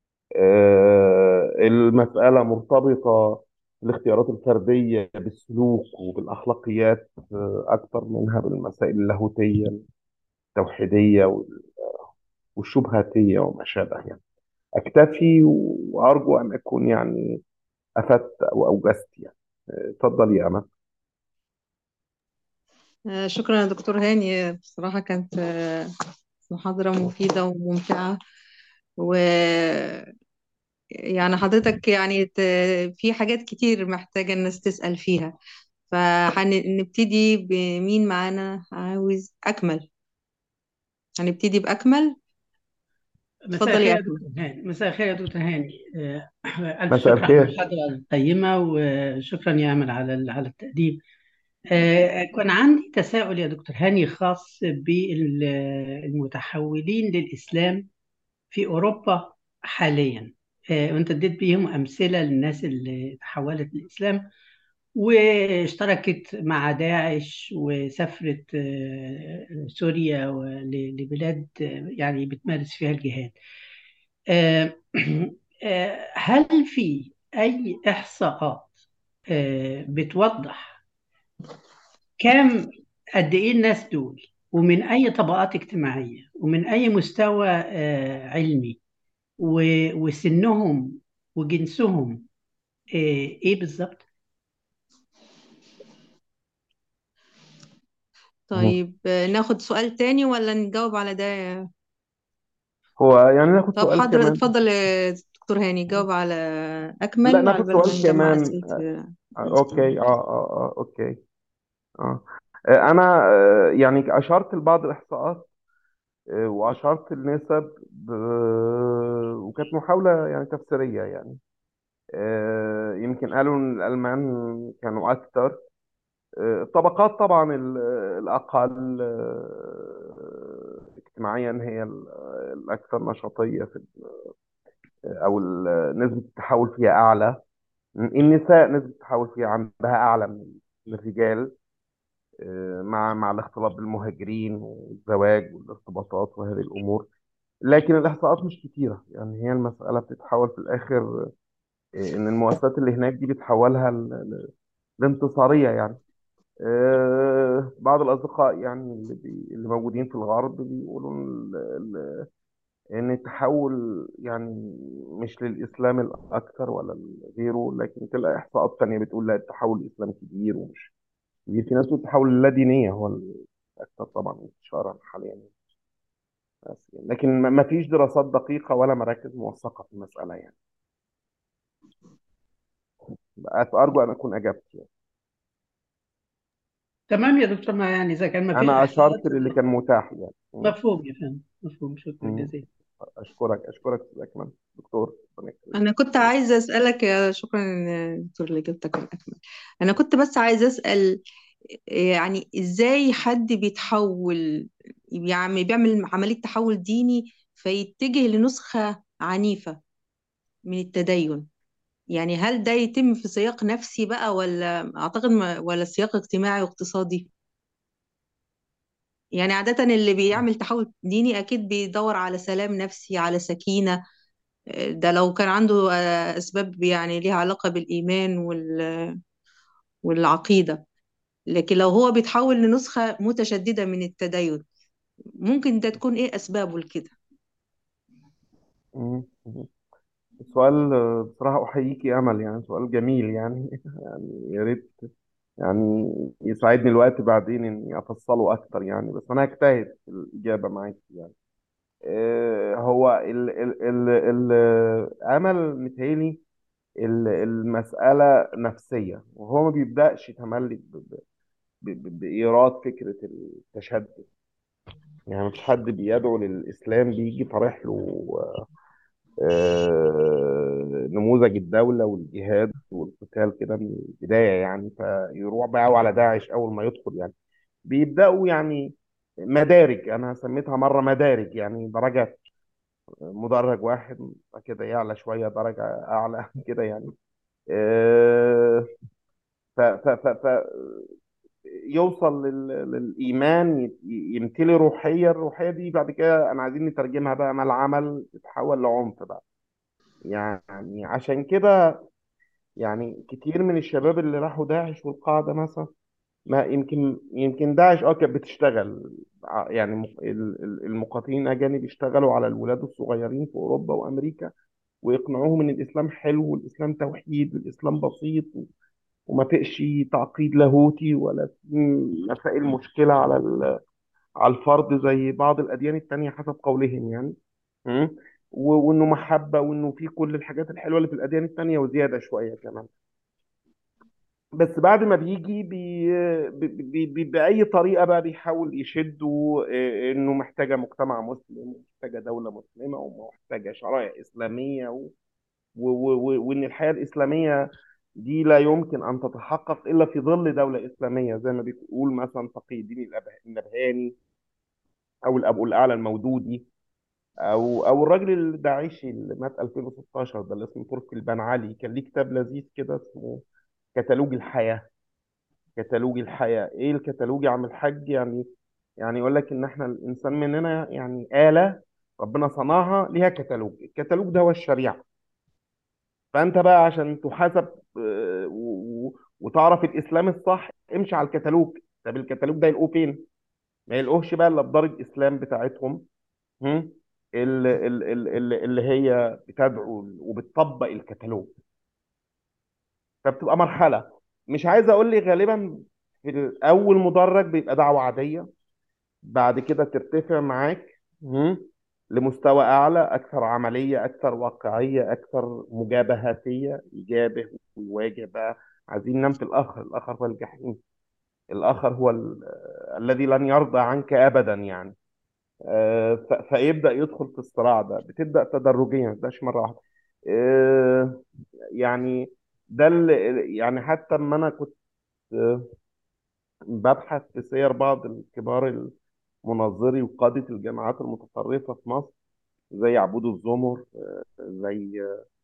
آه، المسألة مرتبطة بالاختيارات الفردية بالسلوك وبالأخلاقيات آه، أكثر منها بالمسائل اللاهوتية التوحيدية وال- والشبهاتية وما شابه يعني أكتفي وأرجو أن أكون يعني أفدت أو أوجزت يعني آه، اتفضل يا أمل آه، شكرا يا دكتور هاني بصراحة كانت آه، محاضرة مفيدة وممتعة و يعني حضرتك يعني ت... في حاجات كتير محتاجة الناس تسأل فيها فهنبتدي بمين معانا عاوز أكمل هنبتدي بأكمل مساء اتفضل يا الخير يا أكمل دكتور هاني مساء الخير يا دكتور هاني آه، ألف مساء شكر على الخير المحاضرة القيمة وشكرا يا أمل على ال- على التقديم آه، كان عندي تساؤل يا دكتور هاني خاص بالمتحولين للإسلام في أوروبا حاليا آه، وانت اديت بيهم امثله للناس اللي تحولت للاسلام واشتركت مع داعش وسافرت آه، سوريا ول- لبلاد آه، يعني بتمارس فيها الجهاد آه، آه، هل في اي احصاءات آه، بتوضح كم قد ايه الناس دول ومن اي طبقات اجتماعيه ومن اي مستوى آه، علمي و- وسنهم وجنسهم آه، ايه بالظبط طيب آه، ناخد سؤال تاني ولا نجاوب على ده هو يعني ناخد طب سؤال حضر كمان اتفضل يا دكتور هاني جاوب على لا أكمل على ناخد بال ما سؤال نجمع كمان أسئلة آه، الناس اوكي اه اه اه اوكي اه آه، انا آه، يعني اشرت لبعض الاحصاءات آه، واشرت النسب ب... وكانت محاولة يعني تفسيرية يعني آه، يمكن قالوا ان الالمان كانوا اكثر آه، الطبقات طبعا ال- الاقل آه، اجتماعيا هي ال- الاكثر نشاطية في او ال- نسبة التحول فيها اعلى النساء نسبة التحول فيها عندها اعلى من من الرجال آه، مع مع الاختلاط بالمهاجرين والزواج والارتباطات وهذه الامور لكن الاحصاءات مش كتيره يعني هي المساله بتتحول في الاخر آه، ان المؤسسات اللي هناك دي بتحولها ل- ل- لانتصاريه يعني آه، بعض الاصدقاء يعني اللي, بي اللي موجودين في الغرب بيقولوا ال- ال- ان التحول يعني مش للاسلام الاكثر ولا غيره لكن تلاقي احصاءات تانية بتقول لا التحول الاسلامي كبير ومش كبير في ناس بتقول التحول اللادينيه هو الاكثر طبعا انتشارا حاليا بس يعني. لكن ما ما فيش دراسات دقيقه ولا مراكز موثقه في المساله يعني ارجو ان اكون اجبت يعني. تمام يا دكتور ما يعني اذا كان ما فيش انا احصاءات اشرت للي كان متاح يعني م- مفهوم يا فندم مفهوم شكرا م. جزيلا اشكرك اشكرك استاذ اكمل دكتور ربنا يكرمك. أنا كنت عايزة أسألك يا شكرا يا دكتور اللي جبتك من أكمل أنا كنت بس عايزة أسأل يعني إزاي حد بيتحول يعني بيعمل عملية تحول ديني فيتجه لنسخة عنيفة من التدين يعني هل ده يتم في سياق نفسي بقى ولا أعتقد ما ولا سياق اجتماعي واقتصادي يعني عادة اللي بيعمل تحول ديني أكيد بيدور على سلام نفسي على سكينة ده لو كان عنده آه، أسباب يعني ليها علاقة بالإيمان وال- والعقيدة لكن لو هو بيتحول لنسخة متشددة من التدين ممكن ده تكون إيه أسبابه لكده م- م. السؤال آه، بصراحة أحييك يا أمل يعني سؤال جميل يعني يعني يا ريت يعني يساعدني الوقت بعدين إني أفصله أكتر يعني بس أنا هجتهد في الإجابة معاك يعني آه، هو ال ال ال ال أمل متهيألي ال- المسألة نفسية وهو ما بيبدأش تملك ب- ب- ب- بإيراد فكرة التشدد يعني مفيش حد بيدعو للإسلام بيجي طرح له آه، نموذج الدولة والجهاد والقتال كده من البداية يعني فيروح بقى على داعش أول ما يدخل يعني بيبدأوا يعني مدارج أنا سميتها مرة مدارج يعني درجات مدرج واحد بعد كده يعلى شوية درجة أعلى كده يعني آه، ف ف ف ف يوصل لل... للإيمان ي- يمتلي روحية الروحية دي بعد كده أنا عايزين نترجمها بقى ما العمل تتحول لعنف بقى يعني عشان كده يعني كتير من الشباب اللي راحوا داعش والقاعدة مثلا ما يمكن يمكن داعش اه كانت بتشتغل ع- يعني م- ال- ال- المقاتلين الأجانب يشتغلوا على الولاد الصغيرين في أوروبا وأمريكا ويقنعوهم إن الإسلام حلو والإسلام توحيد والإسلام بسيط وما فيش تعقيد لاهوتي ولا في مسائل مشكلة على ال- على الفرد زي بعض الأديان التانية حسب قولهم يعني م? و- وإنه محبة وإنه في كل الحاجات الحلوة اللي في الأديان التانية وزيادة شوية كمان بس بعد ما بيجي بي بي بي بي بأي طريقة بقى بيحاول يشدوا آه، إنه محتاجة مجتمع مسلم ومحتاجة دولة مسلمة ومحتاجة شرائع إسلامية و و و وإن الحياة الإسلامية دي لا يمكن أن تتحقق إلا في ظل دولة إسلامية زي ما بيقول مثلا تقي الدين الأب- النبهاني أو الأبو الأعلى المودودي او او الراجل الداعشي اللي مات 2016 ده اللي اسمه تركي البنعلي كان ليه كتاب لذيذ كده اسمه كتالوج الحياة كتالوج الحياة ايه الكتالوج يا عم الحاج يعني يعني يقول لك ان احنا الانسان مننا يعني آلة ربنا صنعها ليها كتالوج الكتالوج ده هو الشريعة فانت بقى عشان تحاسب آه، و- و- وتعرف الاسلام الصح امشي على الكتالوج طب الكتالوج ده يلقوه فين ما يلقوهش بقى الا في دار الاسلام بتاعتهم هم؟ ال- ال- ال- ال- اللي هي بتدعو وبتطبق الكتالوج فبتبقى مرحله مش عايز اقول لي غالبا في الاول مدرج بيبقى دعوه عاديه بعد كده ترتفع معاك هم؟ لمستوى اعلى اكثر عمليه اكثر واقعيه اكثر مجابهاتيه يجابه ويواجه بقى عايزين ننام في الاخر الاخر هو الجحيم الاخر هو ال- الذي لن يرضى عنك ابدا يعني آه، ف- فيبدا يدخل في الصراع ده بتبدا تدرجيا ما تبداش مره واحده آه، يعني ده اللي يعني حتى لما انا كنت آه، ببحث في سير بعض الكبار المناظري وقادة الجامعات المتطرفة في مصر زي عبود الزمر آه، زي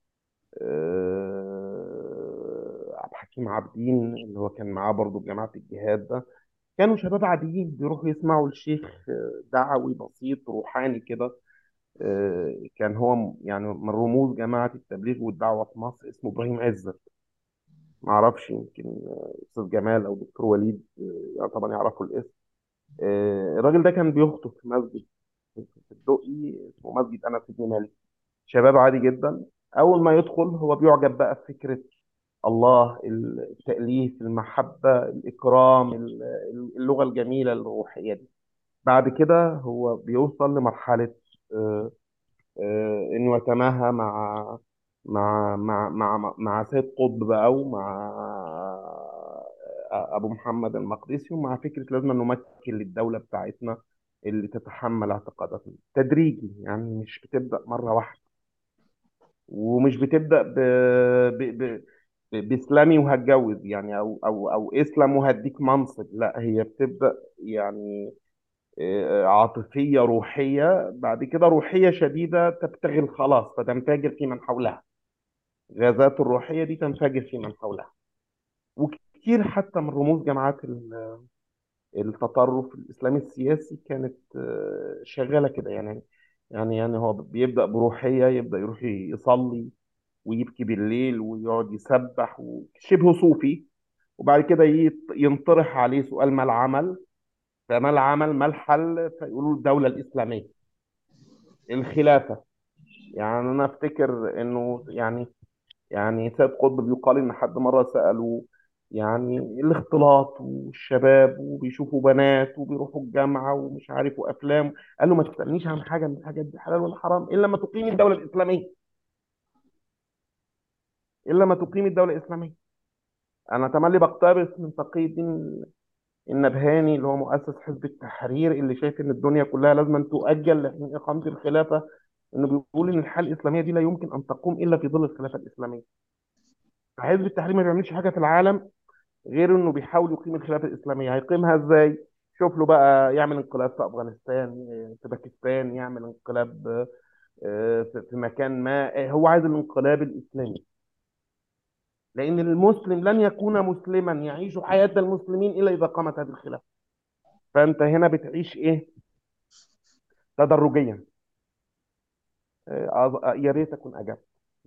آه، عبد الحكيم عابدين اللي هو كان معاه برضه في جماعة الجهاد ده كانوا شباب عاديين بيروحوا يسمعوا الشيخ آه، دعوي بسيط روحاني كده آه، كان هو م- يعني من رموز جماعة التبليغ والدعوة في مصر اسمه إبراهيم عزت معرفش يمكن آه، أستاذ جمال أو دكتور وليد آه، يعني طبعا يعرفوا الاسم آه، الراجل ده كان بيخطب في مسجد في الدقي اسمه مسجد أنس بن مالك شباب عادي جدا أول ما يدخل هو بيعجب بقى بفكرة الله التأليف المحبة الإكرام ال- اللغة الجميلة الروحية دي بعد كده هو بيوصل لمرحلة آه، آه، انه يتماهى مع مع مع مع مع سيد قطب بقى ومع ابو محمد المقدسي ومع فكره لازم نمكن للدوله بتاعتنا اللي تتحمل اعتقاداتنا تدريجي يعني مش بتبدا مره واحده ومش بتبدا ب... ب... ب... ب- باسلامي وهتجوز يعني او او او اسلام وهديك منصب لا هي بتبدا يعني آه، عاطفيه روحيه بعد كده روحيه شديده تبتغي الخلاص فتنفجر في من حولها غازات الروحيه دي تنفجر في من حولها وكتير حتى من رموز جماعات ال- التطرف الاسلامي السياسي كانت آه، شغاله كده يعني يعني يعني هو بيبدا بروحيه يبدا يروح يصلي ويبكي بالليل ويقعد يسبح وشبه صوفي وبعد كده يط- ينطرح عليه سؤال ما العمل فما العمل ما الحل فيقولوا الدوله الاسلاميه الخلافه يعني انا افتكر انه يعني يعني سيد قطب بيقال ان حد مره ساله يعني الاختلاط والشباب وبيشوفوا بنات وبيروحوا الجامعه ومش عارف وافلام قال له ما تسالنيش عن حاجه من الحاجات دي حلال ولا حرام الا ما تقيم الدوله الاسلاميه الا ما تقيم الدوله الاسلاميه انا تملي بقتبس من تقي الدين النبهاني اللي هو مؤسس حزب التحرير اللي شايف ان الدنيا كلها لازم أن تؤجل لحين اقامه الخلافه انه بيقول ان الحياه الاسلاميه دي لا يمكن ان تقوم الا في ظل الخلافه الاسلاميه فحزب التحرير ما بيعملش حاجه في العالم غير انه بيحاول يقيم الخلافه الاسلاميه هيقيمها ازاي شوف له بقى يعمل انقلاب في افغانستان في باكستان يعمل انقلاب آه، في في مكان ما آه، هو عايز الانقلاب الاسلامي لان المسلم لن يكون مسلما يعيش حياه المسلمين الا اذا قامت هذه الخلافه فانت هنا بتعيش ايه تدرجيا آه، آه، يا ريت اكون اجبت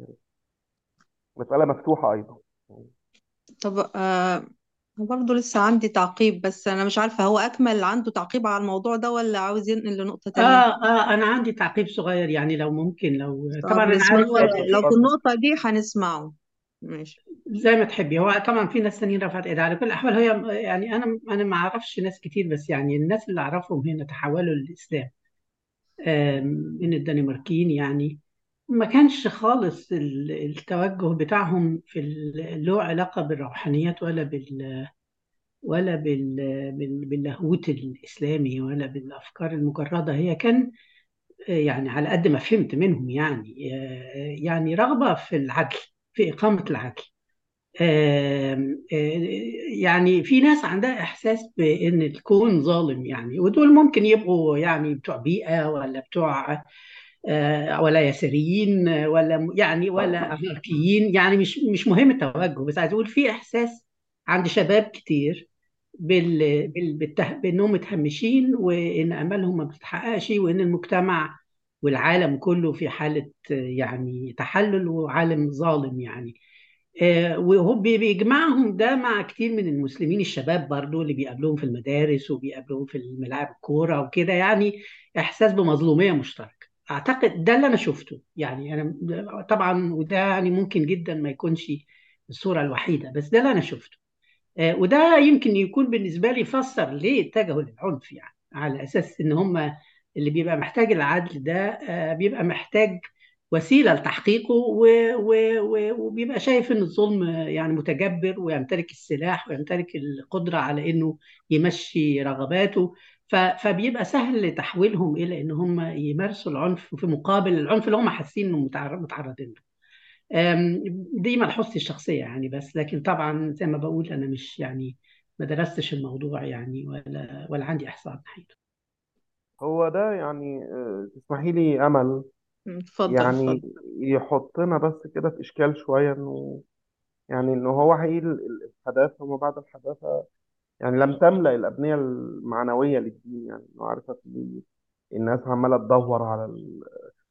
مساله مفتوحه ايضا طب آه برضه لسه عندي تعقيب بس أنا مش عارفة هو أكمل عنده تعقيب على الموضوع ده ولا عاوز ينقل لنقطة آه تانية آه أنا عندي تعقيب صغير يعني لو ممكن لو طب طبعا أنا نسمعه عارف لو في النقطة دي هنسمعه ماشي زي ما تحبي هو طبعا في ناس تانيين رفعت ايدها على كل الاحوال هي يعني انا انا ما اعرفش ناس كتير بس يعني الناس اللي اعرفهم هنا تحولوا للاسلام آم، من الدنماركيين يعني ما كانش خالص ال- التوجه بتاعهم في ال- له علاقة بالروحانيات ولا بال ولا بال بال- باللاهوت الإسلامي ولا بالأفكار المجردة هي كان آه، يعني على قد ما فهمت منهم يعني آه، يعني رغبة في العدل في إقامة العدل آم، آه، يعني في ناس عندها إحساس بأن الكون ظالم يعني ودول ممكن يبقوا يعني بتوع بيئة ولا بتوع آه، ولا يساريين آه، ولا يعني ولا أناركيين يعني مش مش مهم التوجه بس عايز أقول في إحساس عند شباب كتير بال... بال... بالته... بأنهم متهمشين وإن أملهم ما بتتحققش وإن المجتمع والعالم كله في حالة آه، يعني تحلل وعالم ظالم يعني آه، وهو بي- بيجمعهم ده مع كتير من المسلمين الشباب برضو اللي بيقابلوهم في المدارس وبيقابلوهم في الملاعب الكورة وكده يعني إحساس بمظلومية مشتركة أعتقد ده اللي أنا شفته يعني أنا طبعا وده يعني ممكن جدا ما يكونش الصورة الوحيدة بس ده اللي أنا شفته آه، وده يمكن يكون بالنسبة لي يفسر ليه اتجهوا للعنف يعني على أساس إن هم اللي بيبقى محتاج العدل ده آه، بيبقى محتاج وسيلة لتحقيقه و- و- و- وبيبقى شايف إن الظلم يعني متجبر ويمتلك السلاح ويمتلك القدرة على إنه يمشي رغباته ف- فبيبقى سهل تحويلهم إلى إن هم يمارسوا العنف في مقابل العنف اللي هم حاسين إنهم متعر- متعرضين له. أم، دي ملحوظتي الشخصية يعني بس لكن طبعا زي ما بقول أنا مش يعني ما درستش الموضوع يعني ولا ولا عندي إحصاء ناحيته هو ده يعني آه، تسمحي لي امل اتفضل يعني اتفضل يحطنا بس كده في اشكال شويه انه يعني انه هو حقيقي ال- ال- الحداثه وما بعد الحداثه يعني لم تملأ الابنيه المعنويه للدين يعني إنه عارفه في الناس عماله تدور على ال-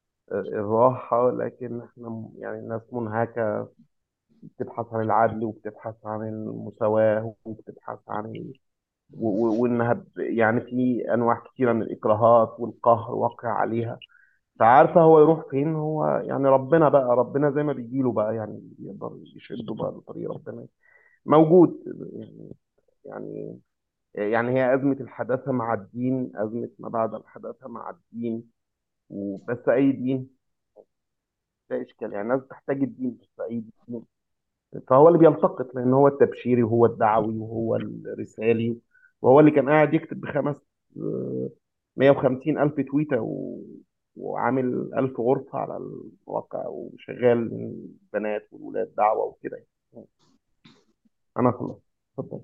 الراحه لكن احنا م- يعني الناس منهكه بتبحث عن العدل وبتبحث عن المساواه وبتبحث عن ال... و- و- وانها ب- يعني في انواع كثيره من الاكراهات والقهر واقع عليها فعارفه هو يروح فين هو يعني ربنا بقى ربنا زي ما بيجيله بقى يعني يقدر يشده بقى لطريق ربنا موجود يعني يعني يعني هي أزمة الحداثة مع الدين أزمة ما بعد الحداثة مع الدين وبس أي دين لا إشكال يعني الناس تحتاج الدين بس أي دين فهو اللي بيلتقط لأن هو التبشيري وهو الدعوي وهو الرسالي وهو اللي كان قاعد يكتب بخمس آه، 150 ألف تويتة و... وعامل ألف غرفة على المواقع وشغال البنات والولاد دعوة وكده يعني. أنا خلاص اتفضل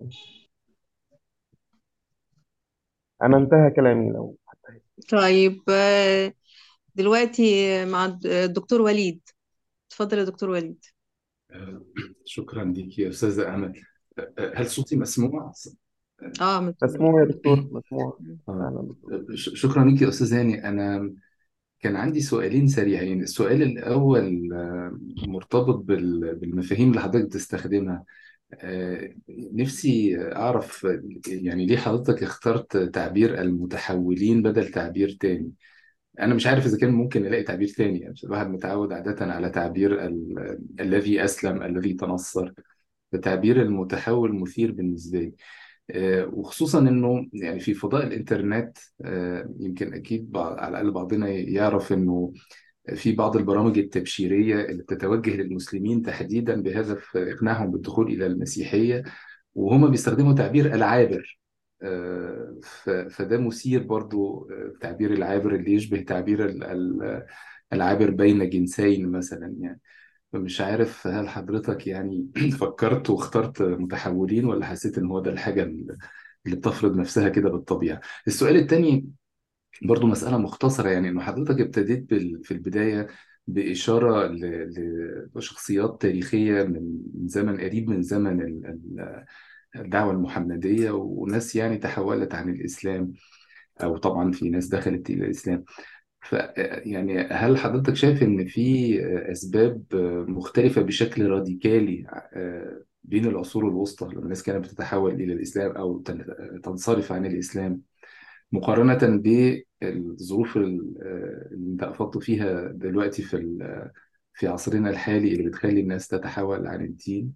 أنا انتهى كلامي لو حتى طيب آه، دلوقتي مع الد- الدكتور وليد اتفضل يا دكتور وليد شكرا لك يا أستاذة أمل هل صوتي مسموع؟ اه مسؤول مسموع يا دكتور مسموع آه. أهلا دكتور ش- شكرا لك يا أستاذ هاني أنا كان عندي سؤالين سريعين السؤال الأول آه، مرتبط بال- بالمفاهيم اللي حضرتك بتستخدمها آه، نفسي أعرف آه، يعني ليه حضرتك اخترت تعبير المتحولين بدل تعبير تاني أنا مش عارف إذا كان ممكن ألاقي تعبير تاني يعني الواحد متعود عادة على تعبير ال- الذي أسلم الذي تنصر فتعبير المتحول مثير بالنسبة لي آه، وخصوصا انه يعني في فضاء الانترنت آه، يمكن اكيد بعض على الاقل بعضنا يعرف انه في بعض البرامج التبشيريه اللي بتتوجه للمسلمين تحديدا بهدف اقناعهم بالدخول الى المسيحيه وهم بيستخدموا تعبير العابر آه، ف- فده مثير برضو آه، تعبير العابر اللي يشبه تعبير ال- ال- العابر بين جنسين مثلا يعني فمش عارف هل حضرتك يعني فكرت واخترت متحولين ولا حسيت ان هو ده الحاجة اللي اللي بتفرض نفسها كده بالطبيعة السؤال التاني برضو مسألة مختصرة يعني انه حضرتك ابتديت بال- في البداية بإشارة ل- ل- لشخصيات تاريخية من من زمن قريب من زمن ال- ال- الدعوة المحمدية وناس يعني تحولت عن الإسلام أو طبعا في ناس دخلت إلى الإسلام ف يعني هل حضرتك شايف إن في أسباب مختلفة بشكل راديكالي آه، بين العصور الوسطى لما الناس كانت بتتحول إلى الإسلام أو تن- تنصرف عن الإسلام مقارنة بالظروف ال- آه، اللي أنت أفضت فيها دلوقتي في ال- في عصرنا الحالي اللي بتخلي الناس تتحول عن الدين؟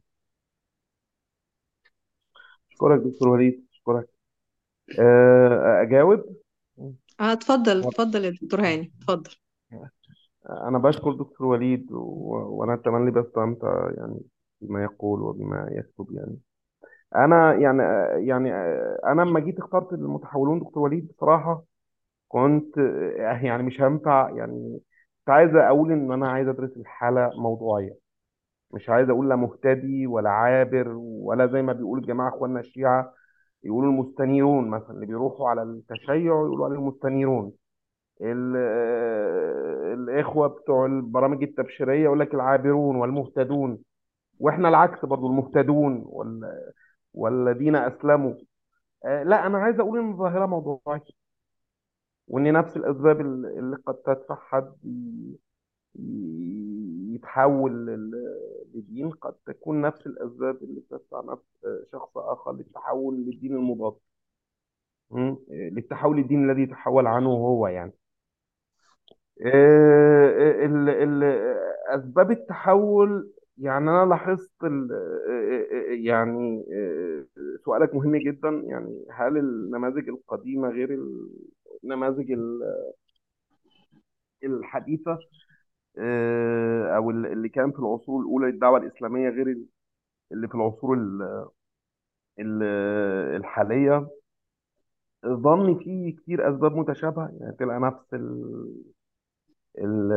أشكرك دكتور وليد أشكرك آه، أجاوب اه اتفضل اتفضل يا دكتور هاني اتفضل أنا بشكر دكتور وليد و... وأنا تملي بستمتع يعني بما يقول وبما يكتب يعني أنا يعني يعني أنا لما جيت اخترت المتحولون دكتور وليد بصراحة كنت يعني مش هينفع يعني كنت عايز أقول إن أنا عايز أدرس الحالة موضوعية مش عايز أقول لا مهتدي ولا عابر ولا زي ما بيقول الجماعة إخواننا الشيعة يقولوا المستنيرون مثلا اللي بيروحوا على التشيع يقولوا عليهم مستنيرون ال- الإخوة بتوع البرامج التبشيرية يقول لك العابرون والمهتدون وإحنا العكس برضو المهتدون وال- والذين أسلموا آه، لا أنا عايز أقول إن الظاهرة موضوعية وإن نفس الأسباب اللي اللي قد تدفع حد ي- ي- يتحول لل- لدين قد تكون نفس الأسباب اللي تدفع نفس آه، شخص آخر للتحول للدين المضاد مم. للتحول للدين الذي تحول عنه هو يعني آه، ال- ال- أسباب التحول يعني أنا لاحظت ال- آه، آه، يعني آه، سؤالك مهم جدا يعني هل النماذج القديمة غير النماذج ال- الحديثة آه، أو ال- اللي كان في العصور الأولى للدعوة الإسلامية غير اللي في العصور ال- ال- الحالية ظني فيه كتير أسباب متشابهة يعني تبقى نفس ال- ال-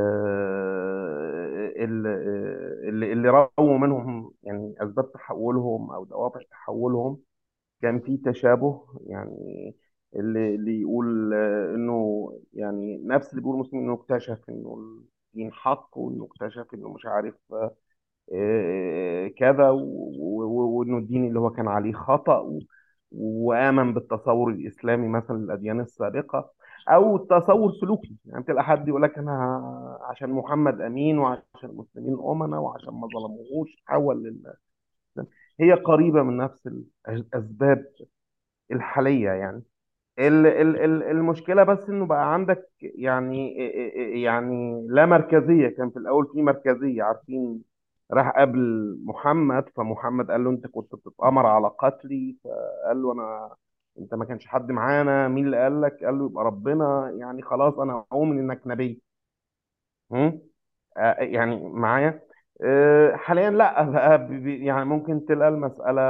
ال- اللي اللي رووا منهم يعني اسباب تحولهم او دوافع تحولهم كان في تشابه يعني اللي اللي يقول آه، انه يعني نفس اللي بيقول مسلم انه اكتشف انه الدين حق وانه اكتشف انه مش عارف آه، آه، كذا و- و- وانه الدين اللي هو كان عليه خطأ و- وآمن بالتصور الإسلامي مثلا للأديان السابقة أو تصور سلوكي يعني تلاقي حد يقول لك أنا عشان محمد أمين وعشان المسلمين أمنا وعشان ما ظلموهوش تحول لل هي قريبة من نفس الأسباب الحالية يعني ال- ال- ال- المشكلة بس إنه بقى عندك يعني يعني لا مركزية كان في الأول في مركزية عارفين راح قبل محمد فمحمد قال له أنت كنت بتتأمر على قتلي فقال له أنا أنت ما كانش حد معانا مين اللي قال لك؟ قال له يبقى ربنا يعني خلاص أنا أؤمن إنك نبي هم؟ آه، يعني معايا آه، حاليا لا بقى ب- ب- يعني ممكن تلقى المسألة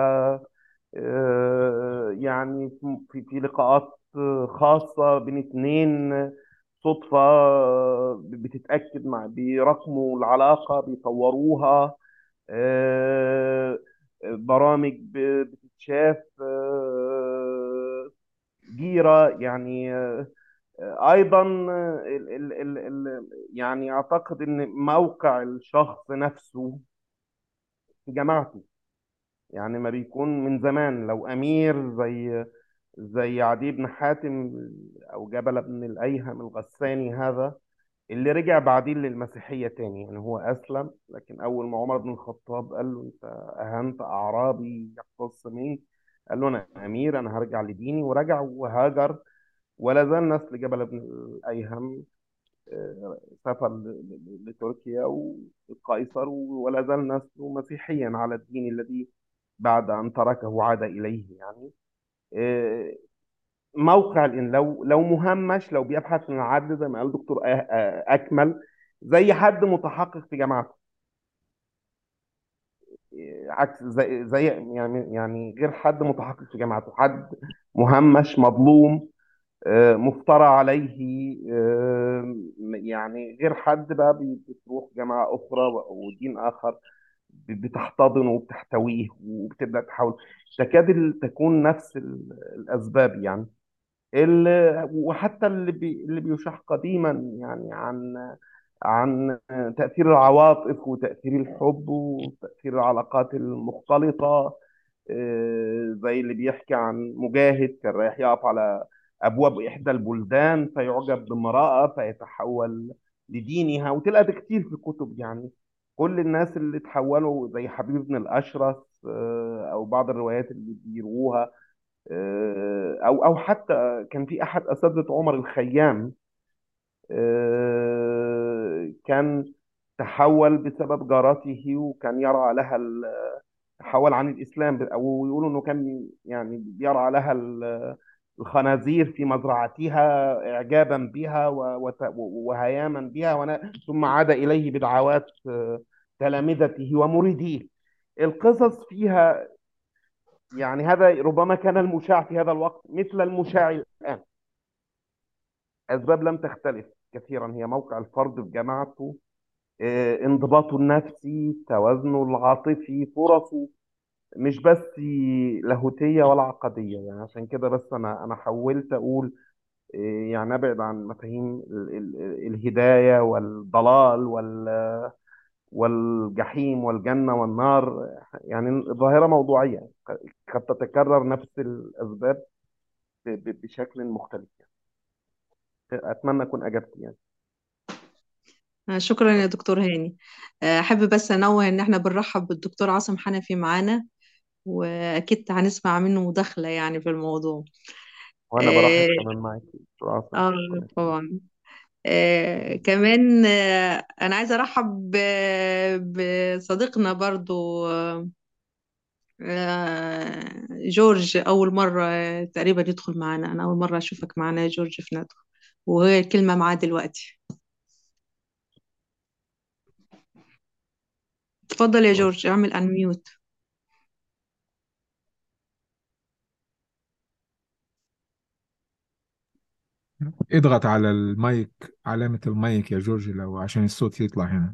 آه، يعني في في لقاءات خاصة بين اتنين صدفة بتتأكد مع بيراكموا العلاقة بيطوروها آه، برامج ب- بتتشاف آه، جيرة يعني آه، أيضا ال ال ال ال يعني أعتقد إن موقع الشخص نفسه في جماعته يعني ما بيكون من زمان لو أمير زي زي عدي بن حاتم أو جبل بن الأيهم الغساني هذا اللي رجع بعدين للمسيحية تاني يعني هو أسلم لكن أول ما عمر بن الخطاب قال له أنت أهنت أعرابي يختص منك قال له أنا أمير أنا هرجع لديني ورجع وهاجر ولا زال نسل جبل بن الأيهم آه، سافر ل- ل- لتركيا وقيصر ولا زال نسله مسيحيا على الدين الذي بعد أن تركه عاد إليه يعني آه، موقع الإن لو لو مهمش لو بيبحث عن العدل زي ما قال دكتور آه، آه، أكمل زي حد متحقق في جامعته آه، عكس زي زي يعني يعني غير حد متحقق في جامعته حد مهمش مظلوم آه، مفترى عليه آه، يعني غير حد بقى بي- بتروح جامعة أخرى ودين آخر ب- بتحتضنه وبتحتويه وبتبدأ تحاول تكاد ال- تكون نفس ال- الأسباب يعني ال- وحتى اللي بي اللي بيشاح قديما يعني عن عن تأثير العواطف وتأثير الحب وتأثير العلاقات المختلطة آه، زي اللي بيحكي عن مجاهد كان رايح يقف على أبواب إحدى البلدان فيعجب بامرأة فيتحول لدينها وتلقى ده كتير في الكتب يعني كل الناس اللي تحولوا زي حبيب بن الأشرس آه، أو بعض الروايات اللي بيروها آه، أو أو حتى كان في أحد أساتذة عمر الخيام آه، كان تحول بسبب جارته وكان يرعى لها ال- تحول عن الإسلام أو يقولوا إنه كان يعني بيرعى لها ال- الخنازير في مزرعتها إعجابا بها و- وت- وهياما بها ون- ثم عاد إليه بدعوات آه، تلامذته ومريديه القصص فيها يعني هذا ربما كان المشاع في هذا الوقت مثل المشاع الآن أسباب لم تختلف كثيرا هي موقع الفرد في جماعته آه، انضباطه النفسي توازنه العاطفي فرصه مش بس لاهوتية ولا عقدية يعني عشان كده بس أنا أنا حاولت أقول إيه، يعني ابعد عن مفاهيم ال- ال- الهدايه والضلال وال- والجحيم والجنه والنار يعني الظاهره موضوعيه قد تتكرر نفس الاسباب ب- ب- بشكل مختلف اتمنى اكون اجبت يعني آه، شكرا يا دكتور هاني آه، أحب بس أنوه إن إحنا بنرحب بالدكتور عاصم حنفي معانا وأكيد هنسمع منه مداخلة يعني في الموضوع وانا برحب آه كمان معاك دكتور عاصم آه، ربنا يخليك. طبعا آه كمان آه أنا عايزة أرحب ب- بصديقنا برضو آه آه، جورج أول مرة آه، تقريبا يدخل معانا أنا أول مرة أشوفك معانا يا جورج في ندوة وهي الكلمة معاه دلوقتي اتفضل يا جورج اعمل انميوت اضغط على المايك علامة المايك يا جورج لو عشان الصوت يطلع هنا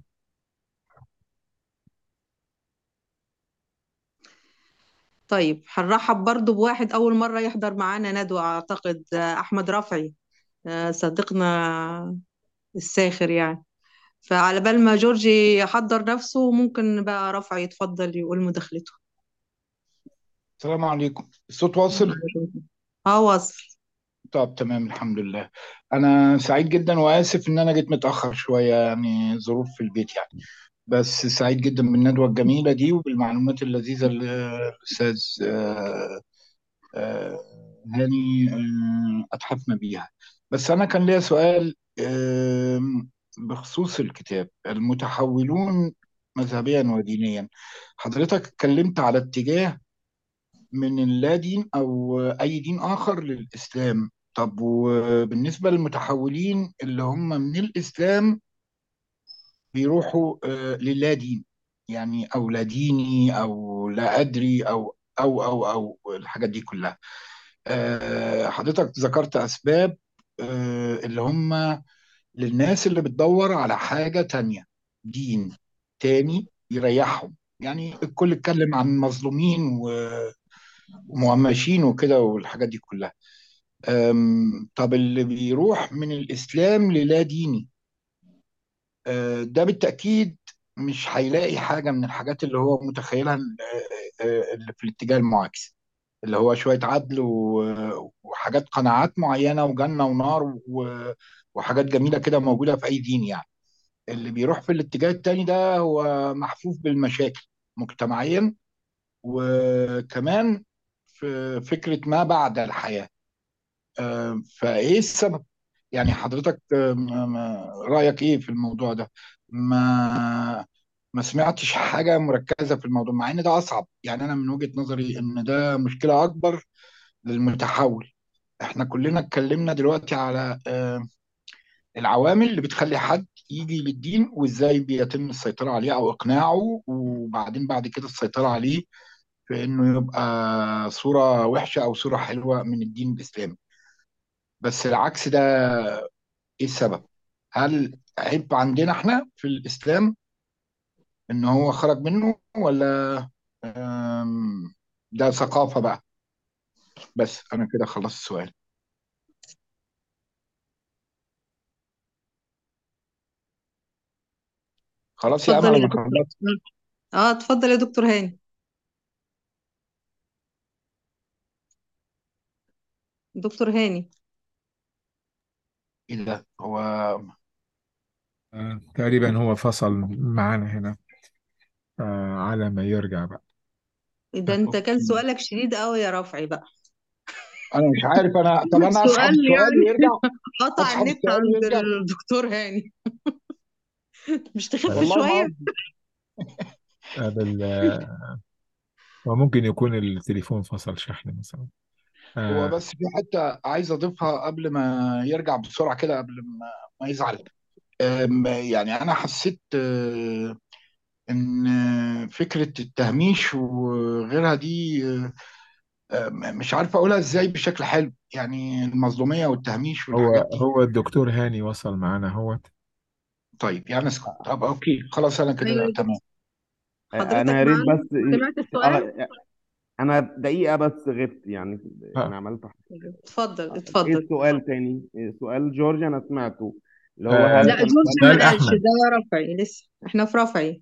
طيب هنرحب برضو بواحد أول مرة يحضر معانا ندوة أعتقد آه، أحمد رفعي آه، صديقنا الساخر يعني فعلى بال ما جورجي يحضر نفسه ممكن بقى رفعي يتفضل يقول مداخلته السلام عليكم الصوت واصل اه واصل طب تمام الحمد لله انا سعيد جدا واسف ان انا جيت متاخر شويه يعني ظروف في البيت يعني بس سعيد جدا بالندوه الجميله دي وبالمعلومات اللذيذه اللي الاستاذ آه، آه، هاني آه، اتحفنا بيها بس انا كان ليا سؤال آم، بخصوص الكتاب المتحولون مذهبيا ودينيا حضرتك اتكلمت على اتجاه من اللا دين أو أي دين آخر للإسلام طب وبالنسبة للمتحولين اللي هم من الإسلام بيروحوا آه، للا دين يعني أو لا ديني أو لا أدري أو أو أو أو الحاجات دي كلها آه، حضرتك ذكرت أسباب آه، اللي هم للناس اللي بتدور على حاجة تانية دين تاني يريحهم يعني الكل اتكلم عن مظلومين و- ومهمشين وكده والحاجات دي كلها أم، طب اللي بيروح من الإسلام للا ديني أه، ده بالتأكيد مش هيلاقي حاجة من الحاجات اللي هو متخيلها أه، أه، اللي في الاتجاه المعاكس اللي هو شوية عدل و- وحاجات قناعات معينة وجنة ونار و- وحاجات جميلة كده موجودة في أي دين يعني اللي بيروح في الاتجاه التاني ده هو محفوف بالمشاكل مجتمعيا وكمان في فكرة ما بعد الحياة أه، فإيه السبب؟ يعني حضرتك أه، ما- ما- رأيك إيه في الموضوع ده؟ ما ما سمعتش حاجة مركزة في الموضوع مع إن ده أصعب يعني أنا من وجهة نظري إن ده مشكلة أكبر للمتحول إحنا كلنا اتكلمنا دلوقتي على أه، العوامل اللي بتخلي حد يجي للدين وإزاي بيتم السيطرة عليه أو إقناعه وبعدين بعد كده السيطرة عليه في إنه يبقى صورة وحشة أو صورة حلوة من الدين الإسلامي بس العكس ده ايه السبب؟ هل عيب عندنا احنا في الاسلام ان هو خرج منه ولا آم، ده ثقافة بقى بس انا كده خلصت السؤال خلاص يا امل اتفضل يا انا دكتور خلصت اه اتفضل يا دكتور هاني دكتور هاني ايه ده هو آه، تقريبا هو فصل معانا هنا آه، على ما يرجع بقى ده انت كان اوكي سؤالك شديد قوي يا رفعي بقى انا مش عارف انا طب انا اسحب سؤال السؤال يعني ويرجع قطع اسحب النت السؤال عند ويرجع الدكتور هاني مش تخف طيب والله ما شوية قصدي آه، بال- آه، وممكن يكون التليفون فصل شحن مثلا هو آه، بس في حتة عايز اضيفها قبل ما يرجع بسرعة كده قبل ما ما يزعل آم، يعني انا حسيت آه، ان فكره التهميش وغيرها دي آه، مش عارف اقولها ازاي بشكل حلو يعني المظلوميه والتهميش هو والحاجات دي هو الدكتور هاني وصل معانا هو طيب يعني اسكت طب اوكي خلاص انا ايوه كده يا دكتور تمام انا حضرتك يا ريت معانا بس سمعت السؤال اه انا دقيقة بس غبت يعني يعني آه. عملت اتفضل ايه اتفضل السؤال تاني إيه سؤال جورج انا سمعته اللي هو آه، هل لا كان جورج سؤال ما قالش أحمد ده رفعي لسه احنا في رفعي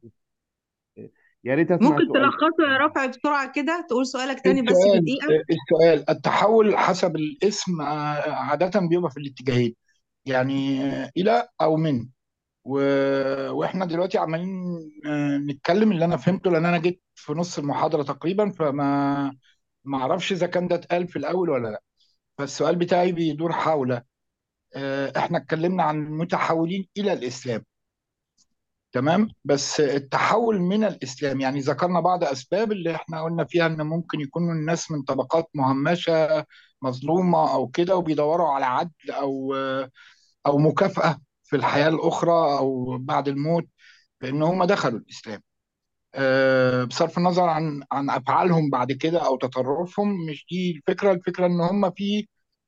يا ريت اسمع ممكن سؤال تلخصه يا رفعي بسرعة كده تقول سؤالك تاني بس في السؤال دقيقة السؤال التحول حسب الاسم آه، عادة بيبقى في الاتجاهين يعني آه، إلى أو من و... واحنا دلوقتي عمالين آه، نتكلم اللي انا فهمته لان انا جيت في نص المحاضرة تقريبا فما ما اعرفش اذا كان ده اتقال في الاول ولا لا فالسؤال بتاعي بيدور حول آه، احنا اتكلمنا عن المتحولين الى الاسلام تمام بس التحول من الاسلام يعني ذكرنا بعض اسباب اللي احنا قلنا فيها ان ممكن يكونوا الناس من طبقات مهمشه مظلومه او كده وبيدوروا على عدل او او مكافاه في الحياه الاخرى او بعد الموت بان هم دخلوا الاسلام آه، بصرف النظر عن عن افعالهم بعد كده او تطرفهم مش دي الفكره الفكره ان هم في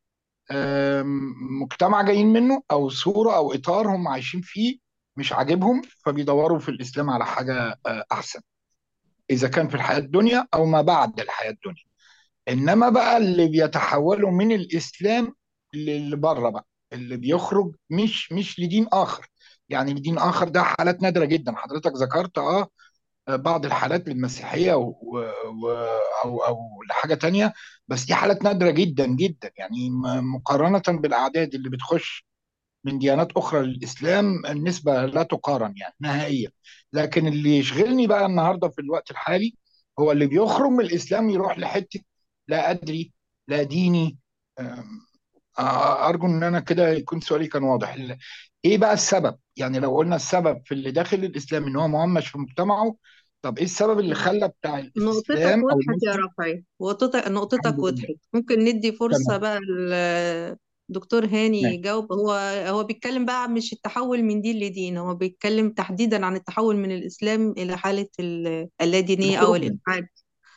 آم، مجتمع جايين منه او صوره او اطار هم عايشين فيه مش عاجبهم فبيدوروا في الاسلام على حاجه آه، احسن اذا كان في الحياه الدنيا او ما بعد الحياه الدنيا انما بقى اللي بيتحولوا من الاسلام اللي بره بقى اللي بيخرج مش مش لدين اخر يعني لدين اخر ده حالات نادره جدا حضرتك ذكرت اه بعض الحالات للمسيحيه و... و... او او لحاجه تانية بس دي حالات نادره جدا جدا يعني م- مقارنه بالاعداد اللي بتخش من ديانات اخرى للاسلام النسبه لا تقارن يعني نهائيا لكن اللي يشغلني بقى النهارده في الوقت الحالي هو اللي بيخرج من الاسلام يروح لحته لا ادري لا ديني أم، ارجو ان انا كده يكون سؤالي كان واضح ال- ايه بقى السبب يعني لو قلنا السبب في اللي داخل الاسلام ان هو مهمش في مجتمعه طب ايه السبب اللي خلى بتاع نقطتك الاسلام او وضحت يا المسلم رفعي نقطتك نقطتك الحمد لله وضحت ممكن ندي فرصة تمام بقى للدكتور هاني ماشي يجاوب هو هو بيتكلم بقى مش التحول من دين لدين هو بيتكلم تحديدا عن التحول من الإسلام إلى حالة ال- اللادينية أو الخروج منه الإلحاد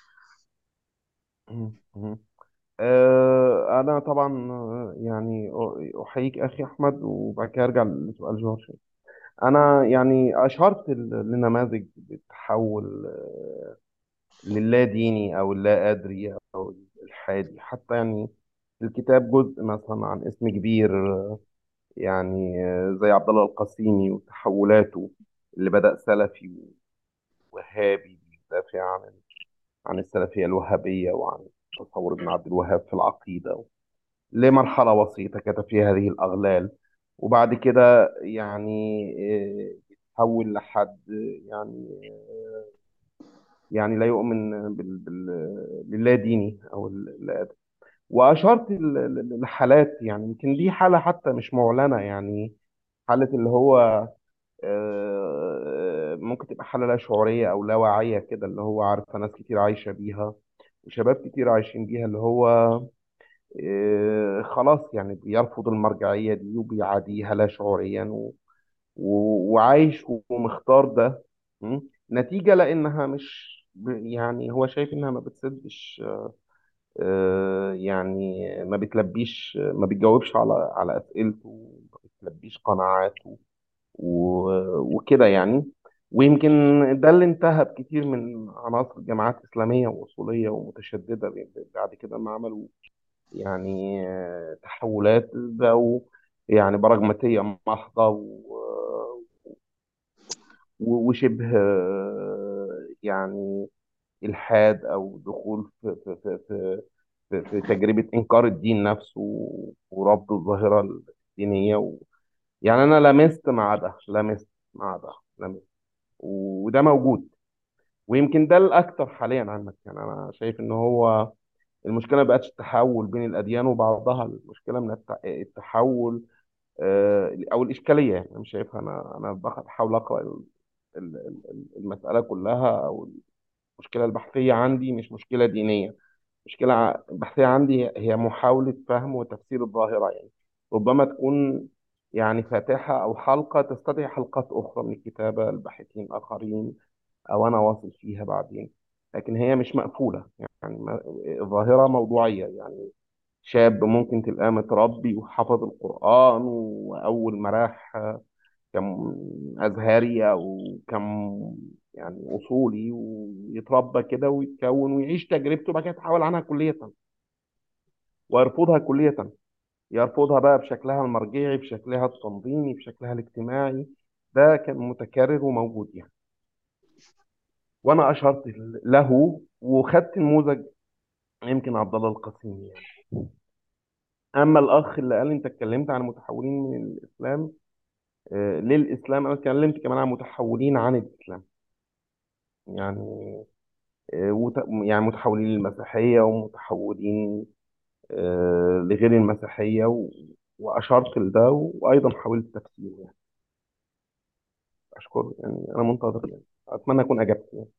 مهم. مهم. آه، أنا طبعا آه، يعني أحييك أخي أحمد وبعد كده أرجع لسؤال جورج أنا يعني أشرت ل- لنماذج بتحول آه، للا ديني أو اللا أدري أو الحادي حتى يعني في الكتاب جزء مثلا عن اسم كبير آه، يعني آه، زي عبد الله القاسيمي وتحولاته اللي بدأ سلفي ووهابي بيدافع عن عن السلفية الوهابية وعن تصور ابن عبد الوهاب في العقيدة لمرحلة بسيطة كتب فيها هذه الأغلال وبعد كده يعني آه، يتحول لحد يعني آه، يعني لا يؤمن بال... بال... باللا ديني أو اللا أدري وأشرت ل- ل- لحالات يعني يمكن دي حالة حتى مش معلنة يعني حالة اللي هو آه، ممكن تبقى حالة لا شعورية أو لا واعية كده اللي هو عارفة ناس كتير عايشة بيها وشباب كتير عايشين بيها اللي هو آه، خلاص يعني بيرفض المرجعية دي وبيعاديها لا شعوريا و... و... وعايش ومختار ده م? نتيجة لأنها مش ب- يعني هو شايف إنها ما بتسدش آه، يعني ما بتلبيش ما بتجاوبش على على أسئلته ما بتلبيش قناعاته و- وكده يعني ويمكن ده اللي انتهى بكتير من عناصر الجماعات الإسلامية وأصولية ومتشددة بعد كده ما عملوا يعني آه، تحولات بقوا يعني براجماتية محضة و- و- وشبه آه، يعني إلحاد أو دخول في في في في, في, في تجربة إنكار الدين نفسه ورفض الظاهرة الدينية و... يعني أنا لمست مع ده لمست مع ده لمست وده موجود ويمكن ده الأكثر حاليا عنك يعني أنا شايف إن هو المشكلة ما بقتش التحول بين الأديان وبعضها المشكلة من الت- التحول آه، أو الإشكالية يعني أنا مش شايفها أنا أنا بحاول أقرأ ال- ال- ال- المسألة كلها أو المشكلة البحثية عندي مش مشكلة دينية مشكلة ع- بحثية عندي هي محاولة فهم وتفسير الظاهرة يعني ربما تكون يعني فاتحة أو حلقة تستدعي حلقات أخرى من الكتابة الباحثين آخرين أو أنا واصل فيها بعدين لكن هي مش مقفولة يعني ما- الظاهرة موضوعية يعني شاب ممكن تلقاه متربي وحفظ القرآن وأول ما راح كأزهري أو كم يعني أصولي ويتربى كده ويتكون ويعيش تجربته بعد كده يتحول عنها كلية ويرفضها كلية يرفضها بقى بشكلها المرجعي بشكلها التنظيمي بشكلها الاجتماعي ده كان متكرر وموجود يعني وأنا أشرت له وخدت نموذج يمكن عبد الله القاسمي يعني أما الأخ اللي قال أنت اتكلمت عن متحولين من الإسلام آه، للإسلام أنا اتكلمت كمان عن متحولين عن الإسلام يعني آه، وت- يعني متحولين للمسيحية ومتحولين آه، لغير المسيحية و- وأشرت لده وأيضا حاولت تفسيره يعني أشكر يعني أنا منتظر يعني أتمنى أكون أجبت يعني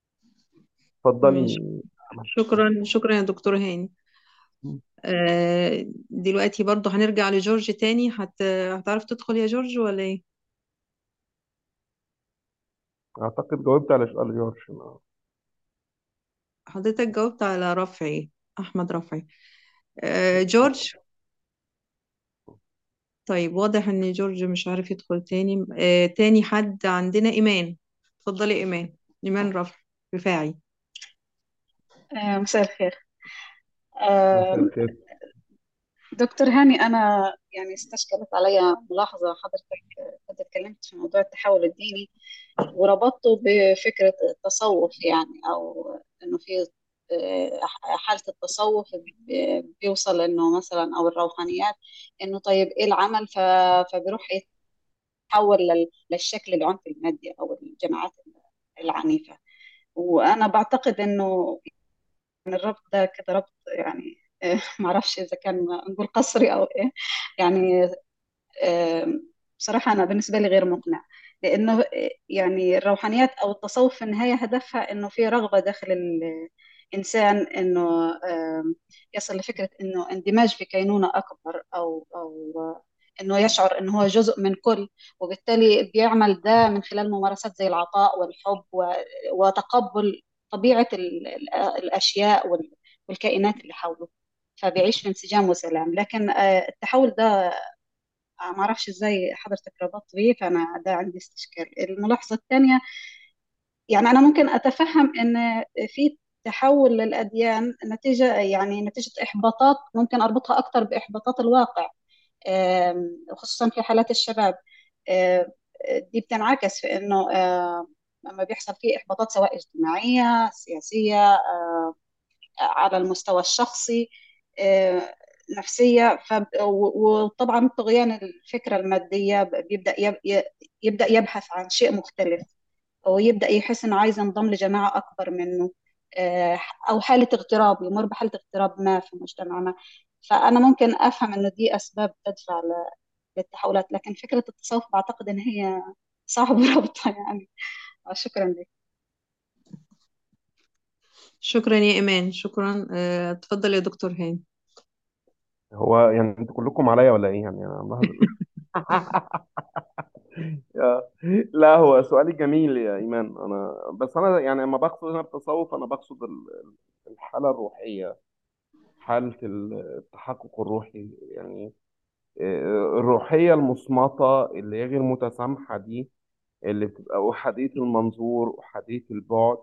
ماشي اتفضلي أحمد. شكرا شكرا يا دكتور هاني آه، دلوقتي برضو هنرجع لجورج تاني هت... هتعرف تدخل يا جورج ولا ايه أعتقد جاوبت على سؤال جورج آه. حضرتك جاوبت على رفعي احمد رفعي آه، جورج طيب واضح ان جورج مش عارف يدخل تاني آه، تاني حد عندنا ايمان اتفضلي ايمان ايمان رفع رفاعي آه، مساء الخير مساء آه، الخير دكتور هاني أنا يعني استشكلت علي ملاحظة حضرتك آه، كنت اتكلمت في موضوع التحول الديني وربطته بفكرة التصوف يعني أو إنه في آه، حالة التصوف ب- بيوصل إنه مثلا أو الروحانيات إنه طيب إيه العمل ف- فبيروح يتحول لل- للشكل العنف المادي أو الجماعات العنيفة وأنا بعتقد إنه يعني الربط ده كده ربط يعني آه، معرفش إذا كان نقول قصري أو إيه يعني آه، بصراحة أنا بالنسبة لي غير مقنع لأنه آه، يعني الروحانيات أو التصوف في النهاية هدفها إنه في رغبة داخل الإنسان إنه آه، يصل لفكرة إنه اندماج في كينونة أكبر أو أو آه، إنه يشعر إنه هو جزء من كل وبالتالي بيعمل ده من خلال ممارسات زي العطاء والحب و- وتقبل طبيعة ال- ال- الأشياء وال- والكائنات اللي حوله فبيعيش في انسجام وسلام لكن آه، التحول ده ما اعرفش ازاي حضرتك ربطت بيه فانا ده عندي استشكال الملاحظه الثانيه يعني انا ممكن اتفهم ان في تحول للاديان نتيجه يعني نتيجه احباطات ممكن اربطها اكثر باحباطات الواقع آم، خصوصا في حالات الشباب آم، دي بتنعكس في انه آم، لما بيحصل فيه احباطات سواء اجتماعيه سياسيه على المستوى الشخصي آه، نفسية ف... و- وطبعا طغيان الفكرة المادية بيبدأ يب... ي- يبدأ يبحث عن شيء مختلف ويبدأ يحس إنه عايز ينضم لجماعة أكبر منه آه، أو حالة اغتراب يمر بحالة اغتراب ما في مجتمعنا فأنا ممكن أفهم إنه دي أسباب تدفع ل- للتحولات لكن فكرة التصوف بعتقد إن هي صعب ربطها يعني شكرا لك شكرا يا ايمان شكرا آه، اتفضل يا دكتور هاني هو يعني انتوا كلكم عليا ولا ايه يعني انا ملاحظ يا- لا هو سؤالي جميل يا ايمان انا بس انا يعني لما بقصد هنا التصوف انا بقصد ال- الحاله الروحيه حاله التحقق الروحي يعني آه، الروحيه المصمته اللي هي غير متسامحه دي اللي بتبقى احاديه المنظور احاديه البعد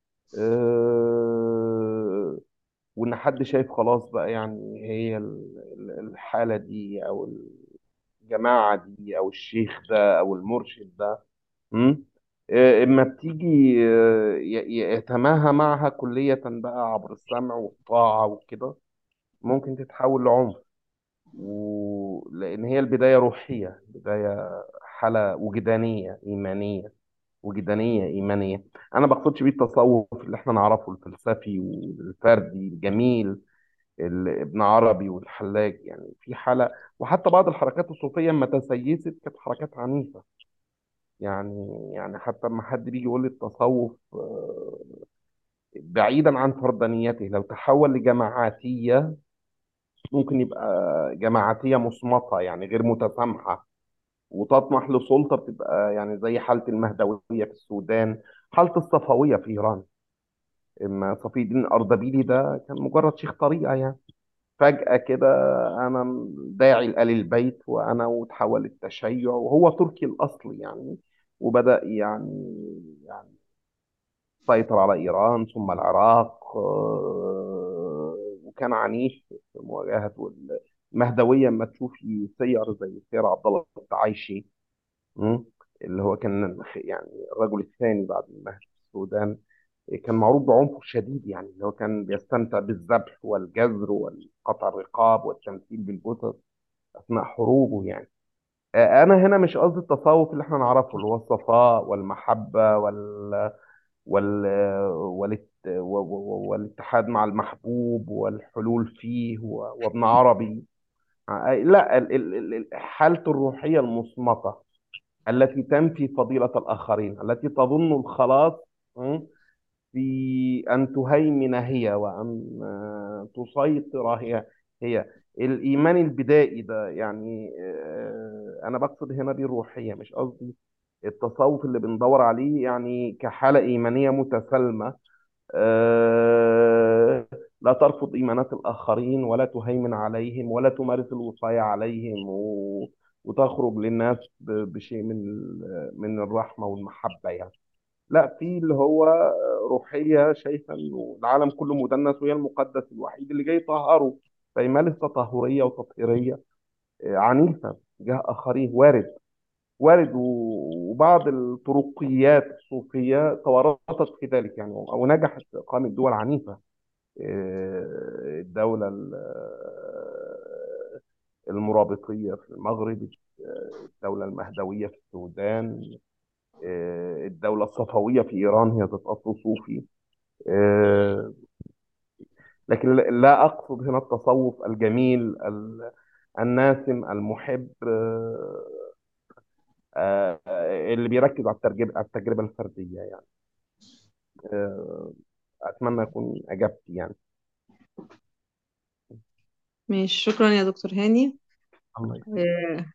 آه، وان حد شايف خلاص بقى يعني هي ال- ال- الحاله دي او الجماعه دي او الشيخ ده او المرشد ده مم؟ آه، اما بتيجي آه، ي- ي- يتماهى معها كلية بقى عبر السمع والطاعة وكده ممكن تتحول لعنف و... لأن هي البداية روحية بداية حالة وجدانية إيمانية وجدانية إيمانية أنا بقصدش بيه التصوف اللي احنا نعرفه الفلسفي والفردي الجميل ال- ابن عربي والحلاج يعني في حالة وحتى بعض الحركات الصوفية لما تسيست كانت حركات عنيفة يعني يعني حتى لما حد بيجي يقول لي التصوف آه، بعيدا عن فردانيته لو تحول لجماعاتية ممكن يبقى جماعاتية مصمتة يعني غير متسامحة وتطمح لسلطة بتبقى يعني زي حالة المهدوية في السودان حالة الصفوية في إيران إما صفي الدين الأردبيلي ده كان مجرد شيخ طريقة يعني فجأة كده أنا داعي لآل البيت وأنا وتحول التشيع وهو تركي الأصل يعني وبدأ يعني يعني سيطر على إيران ثم العراق آه، وكان عنيف في مواجهة المهدوية لما تشوفي سير زي سير عبد الله العايشي م? اللي هو كان يعني الرجل الثاني بعد المهدي في السودان كان معروف بعنفه الشديد يعني اللي هو كان بيستمتع بالذبح والجزر والقطع الرقاب والتمثيل بالجثث أثناء حروبه يعني آه، أنا هنا مش قصدي التصوف اللي احنا نعرفه اللي هو الصفاء والمحبة وال وال والات... و- و- والاتحاد مع المحبوب والحلول فيه و- وابن عربي آه، لا ال- ال- ال- حالته الروحية المصمتة التي تنفي فضيلة الآخرين التي تظن الخلاص م، في أن تهيمن هي وأن آه، تسيطر هي هي الإيمان البدائي ده يعني آه، أنا بقصد هنا دي الروحية مش قصدي التصوف اللي بندور عليه يعني كحالة إيمانية متسالمة آه، لا ترفض إيمانات الآخرين ولا تهيمن عليهم ولا تمارس الوصاية عليهم و... وتخرج للناس ب... بشيء من ال- من الرحمة والمحبة يعني لا في اللي هو روحية شايفة إنه العالم كله مدنس وهي المقدس الوحيد اللي جاي يطهره فيمارس تطهرية وتطهيرية آه، عنيفة تجاه آخرين وارد وارد و- وبعض الطرقيات الصوفية تورطت في ذلك يعني ونجحت في إقامة دول عنيفة آه، الدولة ال- آه، المرابطية في المغرب آه، الدولة المهدوية في السودان آه، الدولة الصفوية في إيران هي ذات أصل صوفي آه، لكن لا أقصد هنا التصوف الجميل ال- الناسم المحب آه، آه، اللي بيركز على التجربة على التجربة الفردية يعني آه، أتمنى أكون أجبت يعني ماشي شكرا يا دكتور هاني الله يسلمك آه،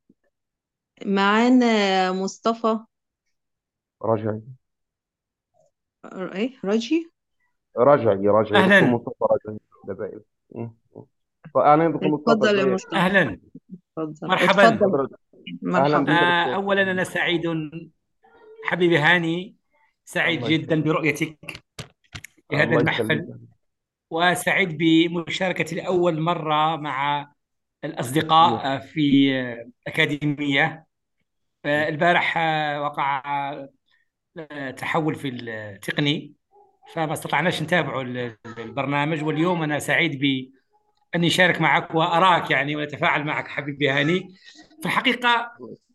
معانا مصطفى رجعي ر- ايه رجي رجعي رجعي دكتور أهلا مصطفى رجعي جزائري م- م. فأهلا دكتور مصطفى اتفضل يا ازيك مصطفى أهلا اتفضل مرحبا اتفضل حضرتك أهلا مرحبا بك يا آه، دكتور أولا أنا سعيد حبيبي هاني سعيد الله جدا يسلمك برؤيتك في هذا الله المحفل يخليك وسعيد بمشاركتي لأول مرة مع الأصدقاء في أكاديمية آه، البارح آه، وقع آه، تحول في التقني فما استطعناش نتابع ال- البرنامج واليوم أنا سعيد بأني أشارك معك وأراك يعني وأتفاعل معك حبيبي هاني في الحقيقة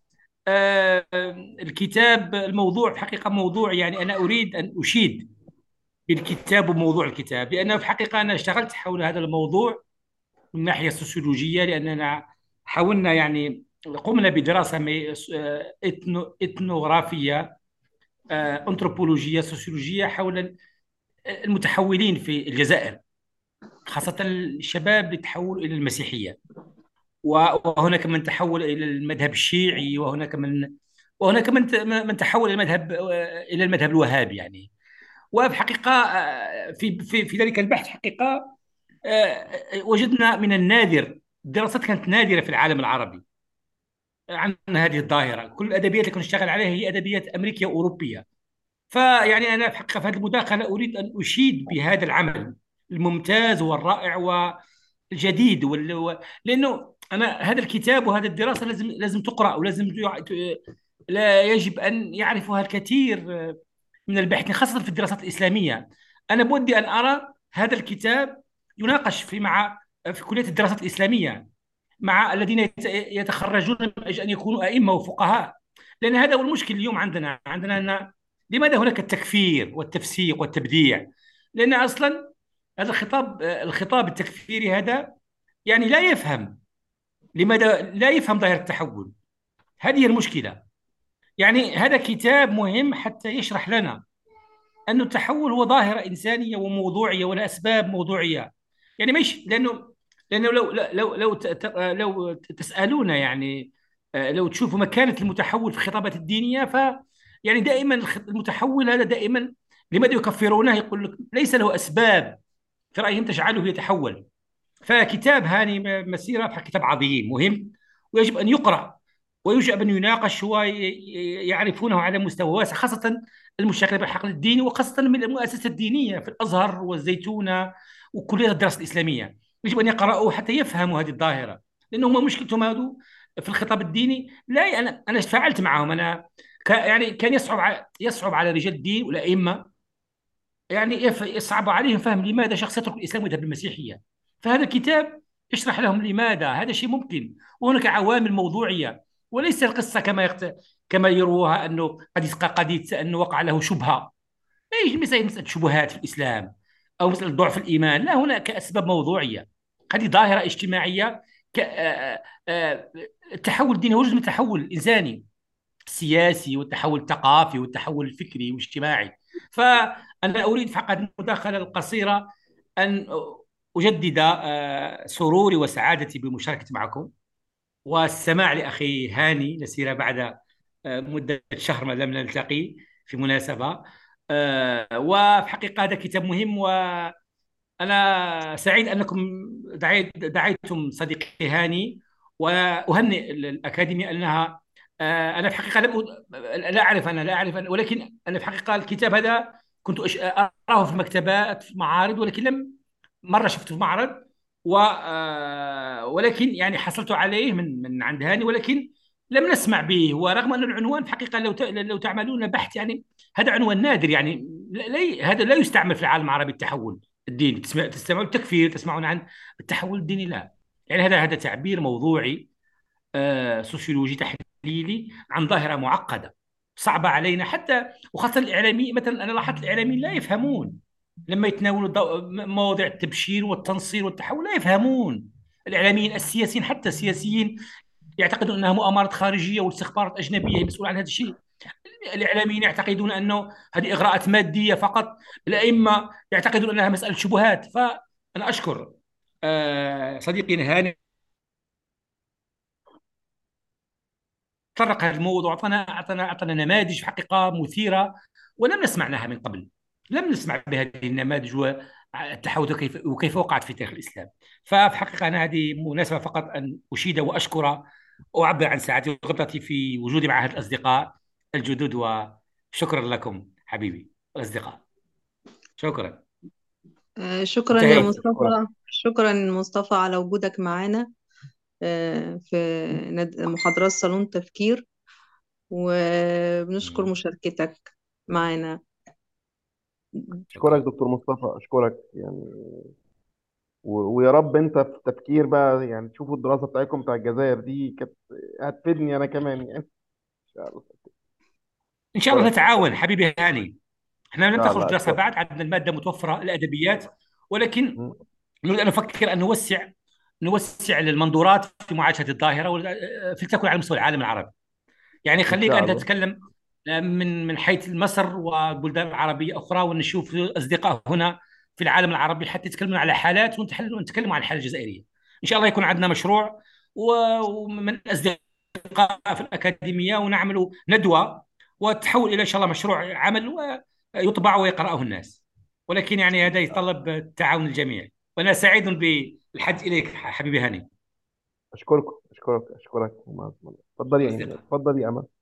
آه، الكتاب الموضوع في الحقيقة موضوع يعني أنا أريد أن أشيد بالكتاب وموضوع الكتاب لأنه في الحقيقة أنا اشتغلت حول هذا الموضوع من الناحية السوسيولوجية لأننا حاولنا يعني قمنا بدراسة مي- آه، إثنو إثنوغرافية آه، أنثروبولوجية سوسيولوجية حول المتحولين في الجزائر خاصة الشباب اللي تحولوا إلى المسيحية وهناك من تحول إلى المذهب الشيعي وهناك من وهناك من من تحول إلى المذهب إلى المذهب الوهابي يعني وفي حقيقة آه، في في في ذلك البحث حقيقة آه، وجدنا من النادر الدراسات كانت نادرة في العالم العربي عن هذه الظاهرة كل الأدبيات اللي كنا نشتغل عليها هي أدبيات أمريكية وأوروبية فيعني أنا في حقيقة في هذه المداخلة أريد أن أشيد بهذا العمل الممتاز والرائع والجديد وال... و- لأنه أنا هذا الكتاب وهذا الدراسة لازم لازم تقرأ ولازم يع- لا يجب أن يعرفها الكثير من الباحثين خاصة في الدراسات الإسلامية أنا بودي أن أرى هذا الكتاب يناقش في مع في كلية الدراسات الإسلامية مع الذين يت- يتخرجون من أجل أن يكونوا أئمة وفقهاء لأن هذا هو المشكل اليوم عندنا عندنا أن لماذا هناك التكفير والتفسيق والتبديع لأن أصلا هذا الخطاب الخطاب التكفيري هذا يعني لا يفهم لماذا لا يفهم ظاهرة التحول هذه هي المشكلة يعني هذا كتاب مهم حتى يشرح لنا أن التحول هو ظاهرة إنسانية وموضوعية ولا أسباب موضوعية يعني مش لأنه لأنه لو لو لو ت- ت- لو تسألون يعني آه، لو تشوفوا مكانة المتحول في الخطابات الدينية ف يعني دائما الخ- المتحول هذا دائما لماذا يكفرونه يقول لك ليس له أسباب في رأيهم تجعله يتحول فكتاب هاني مسيرة كتاب عظيم مهم ويجب أن يقرأ ويجب أن يناقش ويعرفونه على مستوى واسع خاصة المشاغبين بالحقل الديني وخاصة من المؤسسات الدينية في الأزهر والزيتونة وكليات الدراسة الإسلامية يجب أن يقرأوا حتى يفهموا هذه الظاهرة لأنه هم مشكلتهم هذو في الخطاب الديني لا أنا أنا تفاعلت معهم أنا يعني كان يصعب يصعب على رجال الدين والأئمة يعني يصعب عليهم فهم لماذا شخص يترك الإسلام ويذهب للمسيحية فهذا الكتاب يشرح لهم لماذا هذا شيء ممكن وهناك عوامل موضوعية وليس القصة كما يقت... كما يروها أنه قد قد أنه وقع له شبهة لا مسألة مسألة شبهات في الإسلام أو مسألة ضعف الإيمان لا هناك أسباب موضوعية هذه ظاهرة اجتماعية ك... التحول الديني هو جزء من التحول الإنساني السياسي والتحول الثقافي والتحول الفكري والاجتماعي فأنا أريد فقط المداخلة القصيرة أن أجدد سروري وسعادتي بالمشاركة معكم والسماع لأخي هاني نسير بعد مدة شهر ما لم نلتقي في مناسبة وفي حقيقة هذا كتاب مهم وأنا سعيد أنكم دعيتم صديقي هاني وأهنئ الأكاديمية أنها أنا في الحقيقة لم لا أعرف أنا لا أعرف أنا ولكن أنا في الحقيقة الكتاب هذا كنت أراه في مكتبات في معارض ولكن لم مرة شفته في معرض و ولكن يعني حصلت عليه من من عند هاني ولكن لم نسمع به ورغم ان العنوان في الحقيقه لو لو تعملون بحث يعني هذا عنوان نادر يعني لا هذا لا يستعمل في العالم العربي التحول الديني تسمع تسمعون التكفير تسمعون عن التحول الديني لا يعني هذا هذا تعبير موضوعي آه سوسيولوجي تحليلي عن ظاهره معقده صعبه علينا حتى وخاصه الاعلامي مثلا انا لاحظت الاعلاميين لا يفهمون لما يتناولوا مواضيع التبشير والتنصير والتحول لا يفهمون الاعلاميين السياسيين حتى السياسيين يعتقدون انها مؤامرات خارجيه واستخبارات اجنبيه هي مسؤوله عن هذا الشيء الاعلاميين يعتقدون انه هذه اغراءات ماديه فقط الائمه يعتقدون انها مساله شبهات فانا اشكر صديقي هاني طرق هذا الموضوع اعطانا اعطانا اعطانا نماذج في حقيقه مثيره ولم نسمع عنها من قبل لم نسمع بهذه النماذج والتحول كيف وكيف وقعت في تاريخ الاسلام ففي حقيقه انا هذه مناسبه فقط ان اشيد واشكر واعبر عن سعادتي وغبطتي في وجودي مع هذه الاصدقاء الجدد وشكرا لكم حبيبي الاصدقاء شكرا شكرا يا مصطفى شكرا مصطفى على وجودك معنا في محاضرات صالون تفكير وبنشكر مشاركتك معنا اشكرك دكتور مصطفى اشكرك يعني و... ويا رب انت في التفكير بقى يعني تشوفوا الدراسه بتاعتكم بتاع الجزائر دي كانت هتفيدني انا كمان يعني ان شاء الله ان شاء الله نتعاون حبيبي هاني احنا لم تخرج دراسه بعد عندنا الماده متوفره الادبيات ولكن نريد ان نفكر ان نوسع نوسع المنظورات في معالجه الظاهره فلتكن على مستوى العالم العربي يعني خليك انت تتكلم من من حيث مصر وبلدان عربيه اخرى ونشوف اصدقاء هنا في العالم العربي حتى يتكلمون على حالات ونتكلم عن الحاله الجزائريه ان شاء الله يكون عندنا مشروع ومن اصدقاء في الاكاديميه ونعمل ندوه وتحول الى ان شاء الله مشروع عمل ويطبع ويقراه الناس ولكن يعني هذا يتطلب تعاون الجميع وانا سعيد بالحج اليك حبيبي هاني اشكرك اشكرك اشكرك تفضل يا تفضل يا امل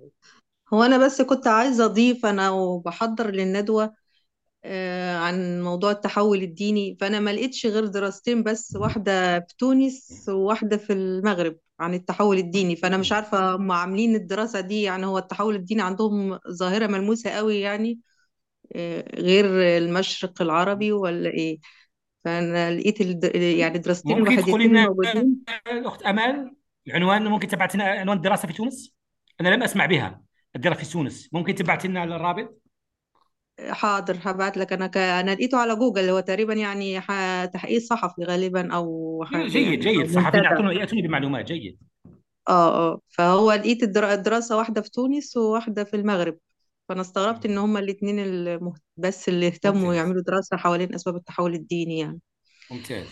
هو أنا بس كنت عايزة أضيف أنا وبحضر للندوة آه، عن موضوع التحول الديني فأنا ما لقيتش غير دراستين بس واحدة في تونس وواحدة في المغرب عن التحول الديني فأنا مش عارفة هم عاملين الدراسة دي يعني هو التحول الديني عندهم ظاهرة ملموسة قوي يعني آه، غير المشرق العربي ولا إيه فأنا لقيت الد... يعني دراستين ممكن تقولي الوحيدتين لنا موجودين اخت امال العنوان ممكن تبعت لنا عنوان الدراسه في تونس انا لم اسمع بها الدراسه في تونس ممكن تبعت لنا على الرابط حاضر هبعت لك انا ك... انا لقيته على جوجل هو تقريبا يعني ح... تحقيق صحفي غالبا او ح... جيد يعني جيد او الصحفيين منتدى يعطون ياتوني بمعلومات جيد اه اه فهو لقيت الدرا... الدراسة واحدة في تونس وواحدة في المغرب فانا استغربت ان هما الاتنين المه... بس اللي اهتموا ممتاز يعملوا دراسة حوالين اسباب التحول الديني يعني ممتاز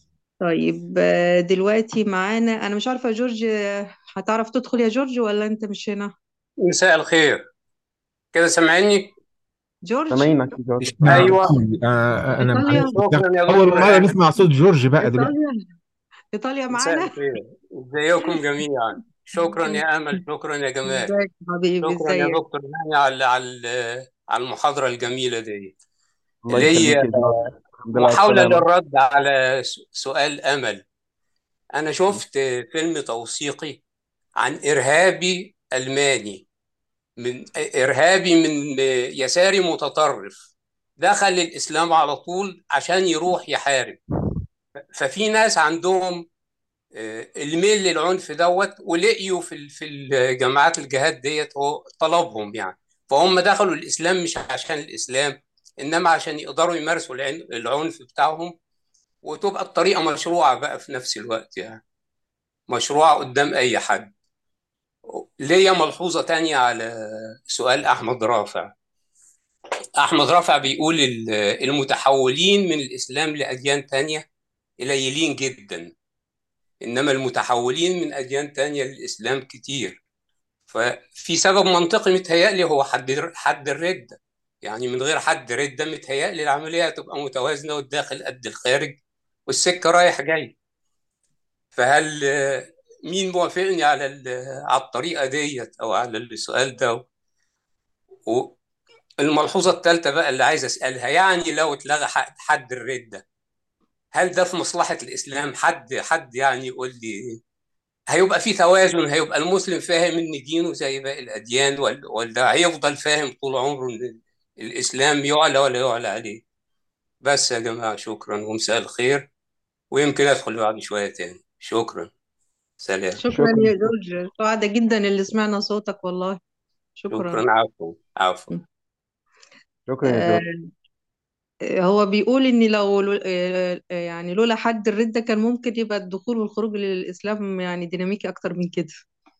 طيب آه، دلوقتي معانا انا مش عارفة يا جورج آه، هتعرف تدخل يا جورج ولا انت مش هنا مساء الخير كده سامعني جورج سامعينك يا جورج نعم ايوه آه، انا إيطاليا معلش شكرا يا اول دكتور مره هاني نسمع صوت جورج بقى دلوقتي إيطاليا إيطاليا مساء معانا الخير ازيكم جميعا شكرا يا امل شكرا يا جمال ازيك يا حبيبي شكرا يا ازيك دكتور هاني على على على المحاضره الجميله دي الله اللي هي يخليك يا جورج الحمد لله على محاوله السلامة للرد على س- سؤال امل انا شفت فيلم توثيقي عن ارهابي الماني من ارهابي من يساري متطرف دخل الاسلام على طول عشان يروح يحارب ففي ناس عندهم آه، الميل للعنف دوت ولقيوا في ال- في الجماعات الجهاد ديت هو طلبهم يعني فهم دخلوا الاسلام مش عشان الاسلام انما عشان يقدروا يمارسوا العن- العنف بتاعهم وتبقى الطريقه مشروعه بقى في نفس الوقت يعني مشروعه قدام اي حد ليا ملحوظه تانية على سؤال احمد رافع احمد رافع بيقول ال- المتحولين من الاسلام لاديان تانية قليلين جدا انما المتحولين من اديان تانية للاسلام كتير ففي سبب منطقي متهيألي هو حد حد الردة يعني من غير حد ردة متهيألي العملية هتبقى متوازنة والداخل قد الخارج والسكة رايح جاي فهل آه، مين موافقني على ال- على الطريقة ديت أو على السؤال ده والملحوظة الثالثة بقى اللي عايز أسألها يعني لو اتلغى حد حد الردة هل ده في مصلحة الإسلام حد حد يعني يقول لي هيبقى في توازن هيبقى المسلم فاهم ان دينه زي باقي الاديان ولا ولا هيفضل فاهم طول عمره ان الاسلام يعلى ولا يعلى عليه بس يا جماعه شكرا ومساء الخير ويمكن ادخل بعد شويه تاني شكرا سلام شكرا شكرا يا جورج سعدة جدا اللي سمعنا صوتك والله شكرا شكرا عفوا عفوا شكرا يا آه، جورج هو بيقول ان لو لو- آه، آه، يعني لولا حد الردة كان ممكن يبقى الدخول والخروج للإسلام يعني ديناميكي أكتر من كده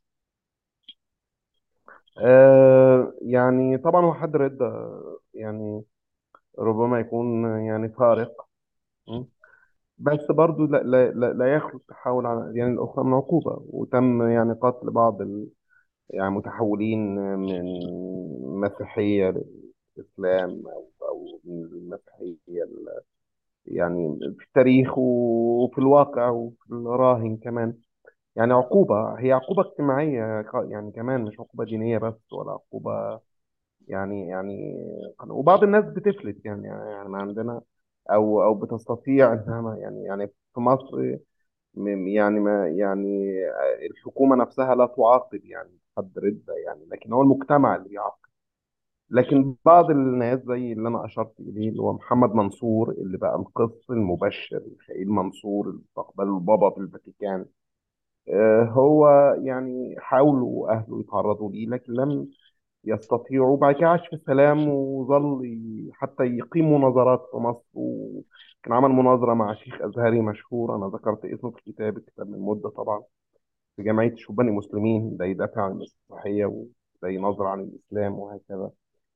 آه يعني طبعا هو حد ردة يعني ربما يكون يعني فارق م? بس برضو لا, لا, لا, لا يخلو التحول على الأديان الأخرى من عقوبة وتم يعني قتل بعض ال يعني متحولين من المسيحية للإسلام أو أو من المسيحية ال- يعني في التاريخ وفي الواقع وفي الراهن كمان يعني عقوبة هي عقوبة اجتماعية ك- يعني كمان مش عقوبة دينية بس ولا عقوبة يعني يعني وبعض الناس بتفلت يعني يعني ما عندنا او او بتستطيع انها ما- يعني يعني في مصر م- يعني ما يعني الحكومه نفسها لا تعاقب يعني حد رده يعني لكن هو المجتمع اللي بيعاقب لكن بعض الناس زي اللي انا اشرت اليه اللي هو محمد منصور اللي بقى القس المبشر ميخائيل منصور اللي استقبله البابا في الفاتيكان آه، هو يعني حاولوا اهله يتعرضوا ليه لكن لم يستطيعوا بعد كده عاش في سلام وظل ي- حتى يقيم مناظرات في مصر وكان عمل مناظرة مع شيخ أزهري مشهور أنا ذكرت اسمه في الكتاب الكتاب من مدة طبعا في جمعية شبان المسلمين ده يدافع عن المسيحية وده يناظر عن الإسلام وهكذا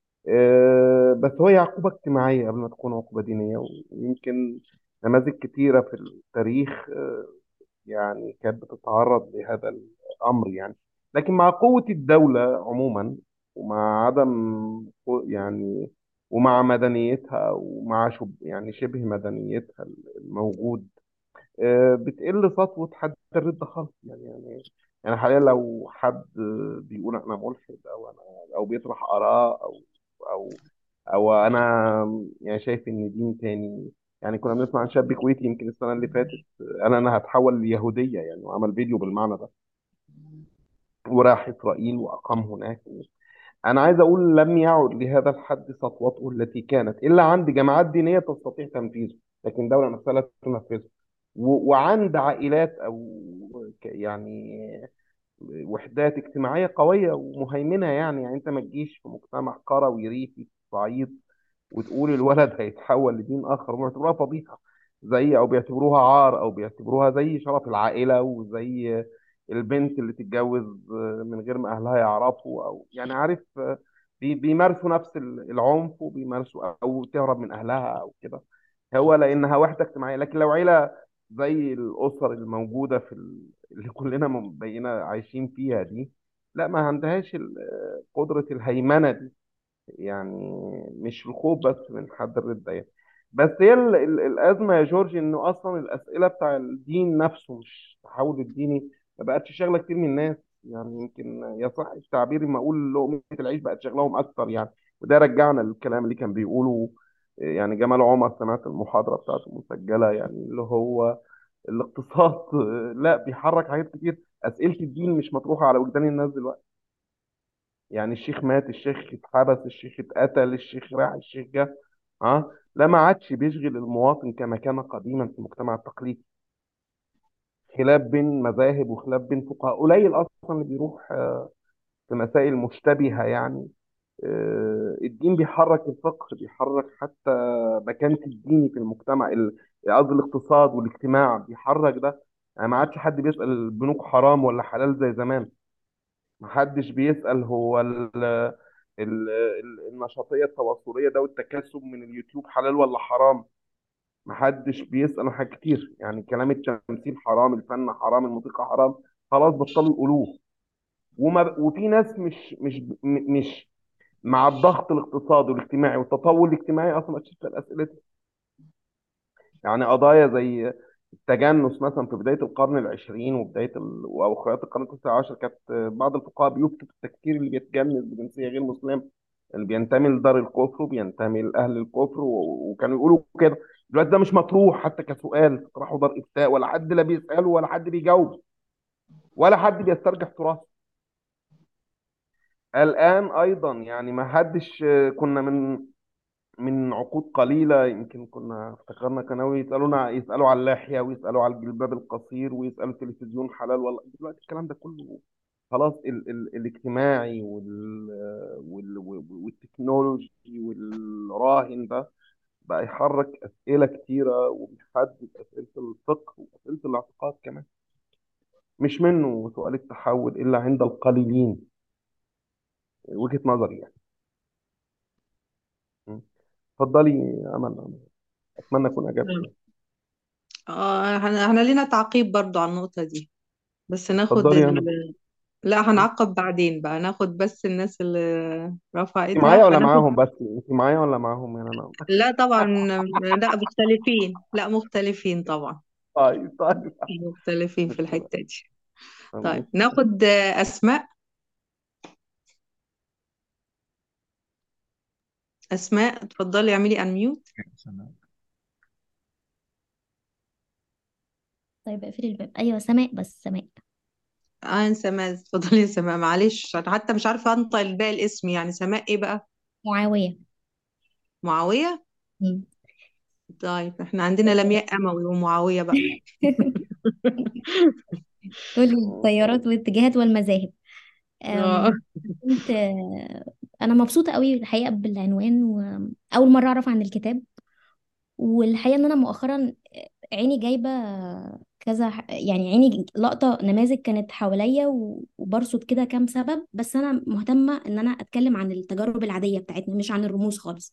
آه، بس هي عقوبة اجتماعية قبل ما تكون عقوبة دينية ويمكن نماذج كتيرة في التاريخ آه، يعني كانت بتتعرض لهذا الأمر يعني لكن مع قوة الدولة عموما ومع عدم قو- يعني ومع مدنيتها ومع شب يعني شبه مدنيتها الموجود آه، بتقل سطوة حد الردة خالص يعني يعني يعني حاليا لو حد بيقول أنا ملحد أو أنا أو بيطرح آراء أو أو أو أنا يعني شايف إن دين تاني يعني كنا بنسمع عن شاب كويتي يمكن السنة اللي فاتت أنا أنا هتحول ليهودية يعني وعمل فيديو بالمعنى ده وراح إسرائيل وأقام هناك أنا عايز أقول لم يعد لهذا الحد سطوته التي كانت إلا عند جماعات دينية تستطيع تنفيذه لكن الدولة نفسها لا تنفذه و- وعند عائلات أو ك- يعني وحدات اجتماعية قوية ومهيمنة يعني يعني أنت ما تجيش في مجتمع قروي ريفي في الصعيد وتقول الولد هيتحول لدين آخر هم بيعتبروها فضيحة زي أو بيعتبروها عار أو بيعتبروها زي شرف العائلة وزي البنت اللي تتجوز من غير ما أهلها يعرفوا أو يعني عارف بي- بيمارسوا نفس العنف وبيمارسوا أو تهرب من أهلها أو كده هو لأنها وحدة اجتماعية لكن لو عيلة زي الأسر الموجودة في ال... اللي كلنا م- بقينا عايشين فيها دي لا ما عندهاش ال- قدرة الهيمنة دي يعني مش الخوف بس من حد الردة يعني بس هي ال- ال- الأزمة يا جورج إنه أصلا الأسئلة بتاع الدين نفسه مش التحول الديني ما بقتش شاغلة كتير من الناس يعني يمكن يصح التعبير لما أقول لقمة العيش بقت شغلهم أكتر يعني وده رجعنا للكلام اللي كان بيقوله يعني جمال عمر سمعت المحاضرة بتاعته مسجلة يعني اللي هو الاقتصاد لا بيحرك حاجات كتير أسئلة الدين مش مطروحة على وجدان الناس دلوقتي يعني الشيخ مات الشيخ اتحبس الشيخ اتقتل الشيخ راح الشيخ جه اه لا ما عادش بيشغل المواطن كما كان قديما في المجتمع التقليدي خلاف بين مذاهب وخلاف بين فقهاء قليل اصلا اللي بيروح آه، في مسائل مشتبهه يعني آه، الدين بيحرك الفقه بيحرك حتى مكانة الدين في المجتمع ال- قصدي الاقتصاد والاجتماع بيحرك ده يعني ما عادش حد بيسأل البنوك حرام ولا حلال زي زمان محدش بيسأل هو ال ال ال- النشاطية التواصلية ده والتكسب من اليوتيوب حلال ولا حرام محدش بيسأل عن حاجات كتير يعني كلام التمثيل حرام الفن حرام الموسيقى حرام خلاص بطلوا يقولوه وما وفي ناس مش مش م- مش مع الضغط الاقتصادي والاجتماعي والتطور الاجتماعي اصلا ما تسأل اسئلتها يعني قضايا زي التجنس مثلا في بداية القرن العشرين وبداية ال... أو خلال القرن التاسع عشر كانت بعض الفقهاء بيفتوا بالتكفير اللي بيتجنس بجنسية غير مسلمة اللي بينتمي لدار الكفر وبينتمي لأهل الكفر و... وكانوا يقولوا كده دلوقتي ده مش مطروح حتى كسؤال تطرحه دار إفتاء ولا حد لا بيسأله ولا حد بيجاوب ولا حد بيسترجع تراث الآن أيضا يعني ما حدش كنا من من عقود قليلة يمكن كنا افتكرنا كانوا يسألونا يسألوا على اللحية ويسألوا على الجلباب القصير ويسألوا التلفزيون حلال ولا دلوقتي الكلام ده كله خلاص ال ال الاجتماعي وال وال والتكنولوجي والراهن ده بقى يحرك أسئلة كتيرة وبيحدد أسئلة الفقه وأسئلة الاعتقاد كمان مش منه سؤال التحول إلا عند القليلين وجهة نظري يعني م. اتفضلي يا أمل أتمنى أكون أجبت آه احنا إحنا لينا تعقيب برضو على النقطة دي بس ناخد اتفضلي يا ال... أمل لا هنعقب بعدين بقى ناخد بس الناس اللي رفع انت معايا ايدها ولا فناخد معاهم بس انت معايا ولا معاهم يعني انا لا طبعا لا مختلفين لا مختلفين طبعا طيب طيب مختلفين في الحتة دي طيب ماشي ناخد آه، أسماء أسماء اتفضلي اعملي انميوت طيب اقفلي الباب ايوه سماء بس سماء اه سماء اتفضلي يا سماء معلش أنا حتى مش عارفة انطق الباقي الاسم يعني سماء ايه بقى معاوية معاوية مم. طيب احنا عندنا لمياء أموي ومعاوية بقى كل التيارات والاتجاهات والمذاهب اه أم، كنت آه، انا مبسوطة قوي الحقيقة بالعنوان واول مرة اعرف عن الكتاب والحقيقة ان انا مؤخرا عيني جايبة كذا ح- يعني عيني لقطة نماذج كانت حواليا و- وبرصد كده كام سبب بس انا مهتمة ان انا اتكلم عن التجارب العادية بتاعتنا مش عن الرموز خالص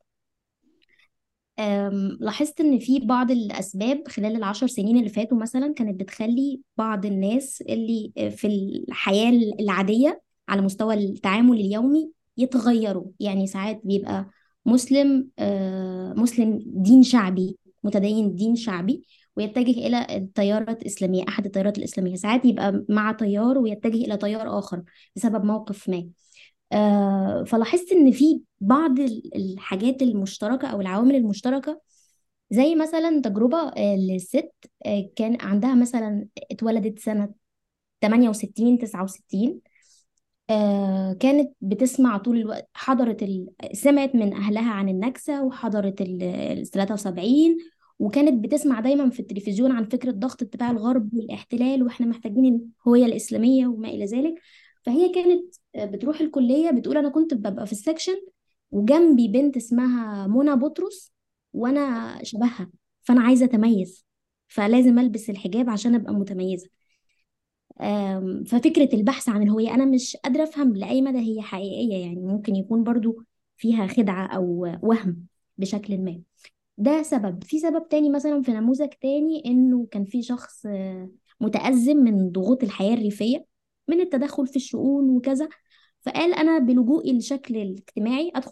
أم، لاحظت ان في بعض الاسباب خلال العشر سنين اللي فاتوا مثلا كانت بتخلي بعض الناس اللي في الحياة العادية على مستوى التعامل اليومي يتغيروا يعني ساعات بيبقى مسلم آه، مسلم دين شعبي متدين دين شعبي ويتجه إلى التيارات الإسلامية أحد التيارات الإسلامية ساعات يبقى مع تيار ويتجه إلى تيار آخر بسبب موقف ما آه، فلاحظت ان في بعض ال- الحاجات المشتركه او العوامل المشتركه زي مثلا تجربه آه، للست آه، كان عندها مثلا اتولدت سنه 68 69 آه، كانت بتسمع طول الوقت حضرت ال... سمعت من أهلها عن النكسة وحضرت ال ال 73 وكانت بتسمع دايما في التلفزيون عن فكرة ضغط اتباع الغرب والاحتلال واحنا محتاجين الهوية الإسلامية وما إلى ذلك فهي كانت آه، بتروح الكلية بتقول أنا كنت ببقى في السكشن وجنبي بنت اسمها منى بطرس وأنا شبهها فأنا عايزة أتميز فلازم ألبس الحجاب عشان أبقى متميزة آم، ففكرة البحث عن الهوية أنا مش قادرة أفهم لأي مدى هي حقيقية يعني ممكن يكون برضو فيها خدعة أو وهم بشكل ما ده سبب في سبب تاني مثلا في نموذج تاني إنه كان في شخص آه، متأزم من ضغوط الحياة الريفية من التدخل في الشؤون وكذا فقال أنا بلجوئي للشكل الاجتماعي أدخل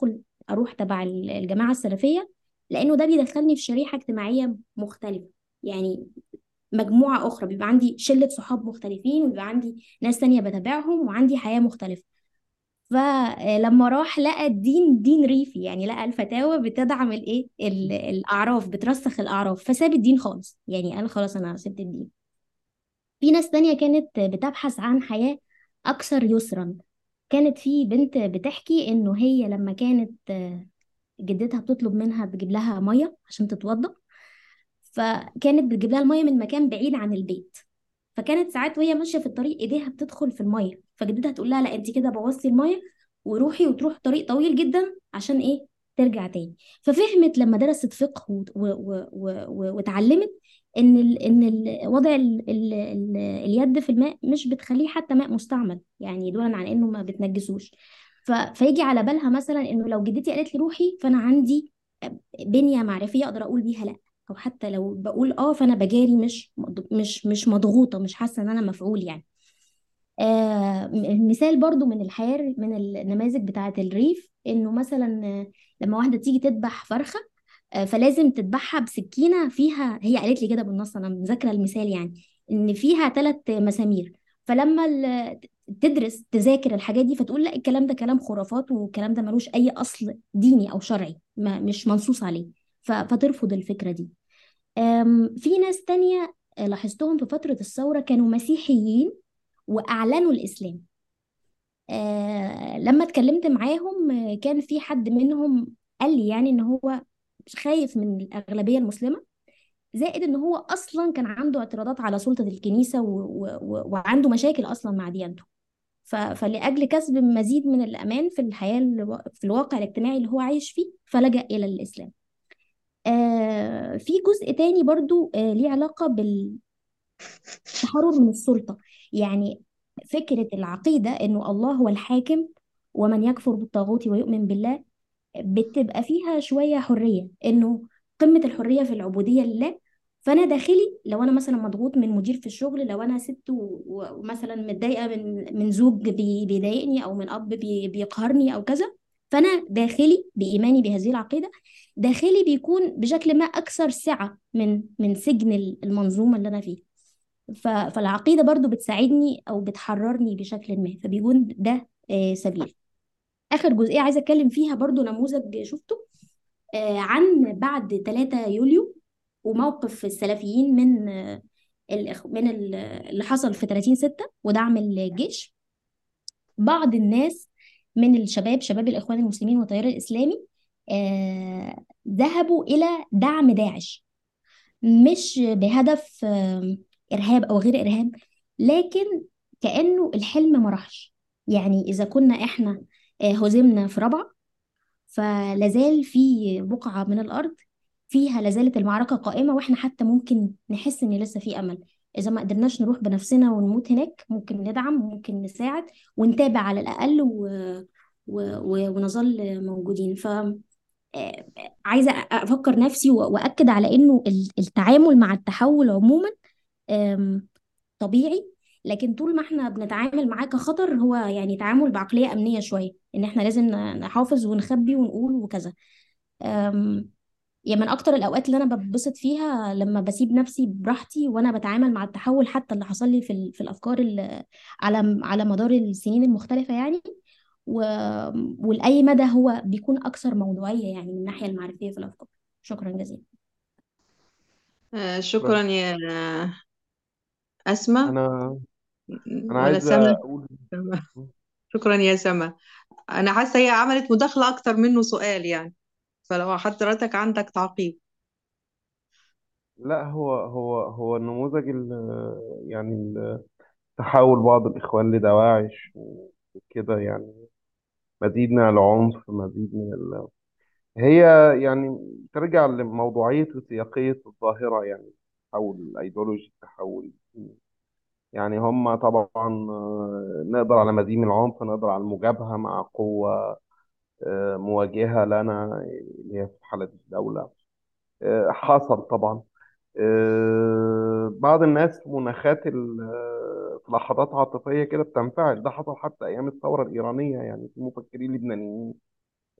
اروح تبع ال- الجماعه السلفيه لانه ده بيدخلني في شريحه اجتماعيه مختلفه يعني مجموعه اخرى بيبقى عندي شله صحاب مختلفين ويبقى عندي ناس تانية بتابعهم وعندي حياه مختلفه فلما راح لقى الدين دين ريفي يعني لقى الفتاوى بتدعم الايه ال- الاعراف بترسخ الاعراف فساب الدين خالص يعني قال خلاص انا سبت الدين في ناس تانية كانت بتبحث عن حياة أكثر يسرا كانت في بنت بتحكي إنه هي لما كانت آه، جدتها بتطلب منها تجيب لها مية عشان تتوضأ فكانت بتجيب لها المية من مكان بعيد عن البيت فكانت ساعات وهي ماشية في الطريق إيديها بتدخل في المية فجدتها تقول لها لا أنت كده بوظتي المية وروحي وتروح طريق طويل جدا عشان إيه ترجع تاني ففهمت لما درست فقه و- و- و- و- واتعلمت ان ال ان ال وضع ال ال ال اليد في الماء مش بتخليه حتى ماء مستعمل يعني دولا عن انه ما بتنجسوش ف فيجي على بالها مثلا انه لو جدتي قالت لي روحي فانا عندي بنية معرفية اقدر اقول بيها لا او حتى لو بقول اه فانا بجاري مش مش مش مضغوطة مش حاسة ان انا مفعول يعني آه م- مثال برضو من الحياة من النماذج بتاعة الريف انه مثلا آه، لما واحدة تيجي تذبح فرخة آه، فلازم تذبحها بسكينة فيها هي قالت لي كده بالنص انا مذاكرة المثال يعني ان فيها ثلاث مسامير فلما ال- تدرس تذاكر الحاجات دي فتقول لا الكلام ده كلام خرافات والكلام ده ملوش اي اصل ديني او شرعي ما مش منصوص عليه ف- فترفض الفكرة دي آم، في ناس تانية آه، لاحظتهم في فترة الثورة كانوا مسيحيين وأعلنوا الإسلام آه لما اتكلمت معاهم آه، كان في حد منهم قال لي يعني ان هو خايف من الأغلبية المسلمة زائد ان هو اصلا كان عنده اعتراضات على سلطة الكنيسة و... و... و... وعنده مشاكل اصلا مع ديانته ف... فلأجل كسب مزيد من الأمان في الحياة الو... في الواقع الاجتماعي اللي هو عايش فيه فلجأ إلى الإسلام آه في جزء تاني برضو آه ليه علاقة بال تحرر من السلطة يعني فكرة العقيدة إنه الله هو الحاكم ومن يكفر بالطاغوت ويؤمن بالله بتبقى فيها شوية حرية إنه قمة الحرية في العبودية لله فأنا داخلي لو أنا مثلا مضغوط من مدير في الشغل لو أنا ست و- و- ومثلا متضايقة من من زوج بي- بيضايقني أو من أب بي- بيقهرني أو كذا فأنا داخلي بإيماني بهذه العقيدة داخلي بيكون بشكل ما أكثر سعة من من سجن المنظومة اللي أنا فيها ف- فالعقيدة برضو بتساعدني أو بتحررني بشكل ما فبيكون ده آه، سبيل آخر جزئية عايزة أتكلم فيها برضو نموذج شفته آه، عن بعد 3 يوليو وموقف السلفيين من آه، الإخ- من ال- اللي حصل في 30 6 ودعم الجيش بعض الناس من الشباب شباب الإخوان المسلمين والتيار الإسلامي آه، ذهبوا إلى دعم داعش مش بهدف آم، إرهاب أو غير إرهاب لكن كأنه الحلم ما راحش يعني إذا كنا إحنا آه، هزمنا في ربع فلازال في بقعة من الأرض فيها لازالت المعركة قائمة وإحنا حتى ممكن نحس إن لسه في أمل إذا ما قدرناش نروح بنفسنا ونموت هناك ممكن ندعم ممكن نساعد ونتابع على الأقل و... و... و... ونظل موجودين ف آه، عايزة أفكر نفسي و- وأكد على إنه ال- التعامل مع التحول عموما آم، طبيعي لكن طول ما احنا بنتعامل معاه كخطر هو يعني تعامل بعقلية أمنية شوية إن احنا لازم ن- نحافظ ونخبي ونقول وكذا أم، يعني من أكتر الأوقات اللي أنا ببسط فيها لما بسيب نفسي براحتي وأنا بتعامل مع التحول حتى اللي حصل لي في ال- في الأفكار اللي على على مدار السنين المختلفة يعني و... ولأي مدى هو بيكون أكثر موضوعية يعني من الناحية المعرفية في الأفكار شكرا جزيلا آه، شكرا يا أسماء انا انا ولا عايز سما اقول شكرا يا سما أنا حاسة هي عملت مداخلة أكتر منه سؤال يعني فلو حضرتك عندك تعقيب لا هو هو هو النموذج ال يعني ال- تحول بعض الاخوان لدواعش وكده يعني مزيد من العنف مزيد من ال... هي يعني ترجع لموضوعية وسياقية الظاهرة يعني تحول الأيديولوجي التحول يعني هم طبعا آه، نقدر على مزيد من العنف نقدر على المجابهة مع قوة آه، مواجهة لنا اللي هي في حالة الدولة آه، حصل طبعا آه، بعض الناس في مناخات ال- آه، في لحظات عاطفية كده بتنفعل ده حصل حتى أيام الثورة الإيرانية يعني في مفكرين لبنانيين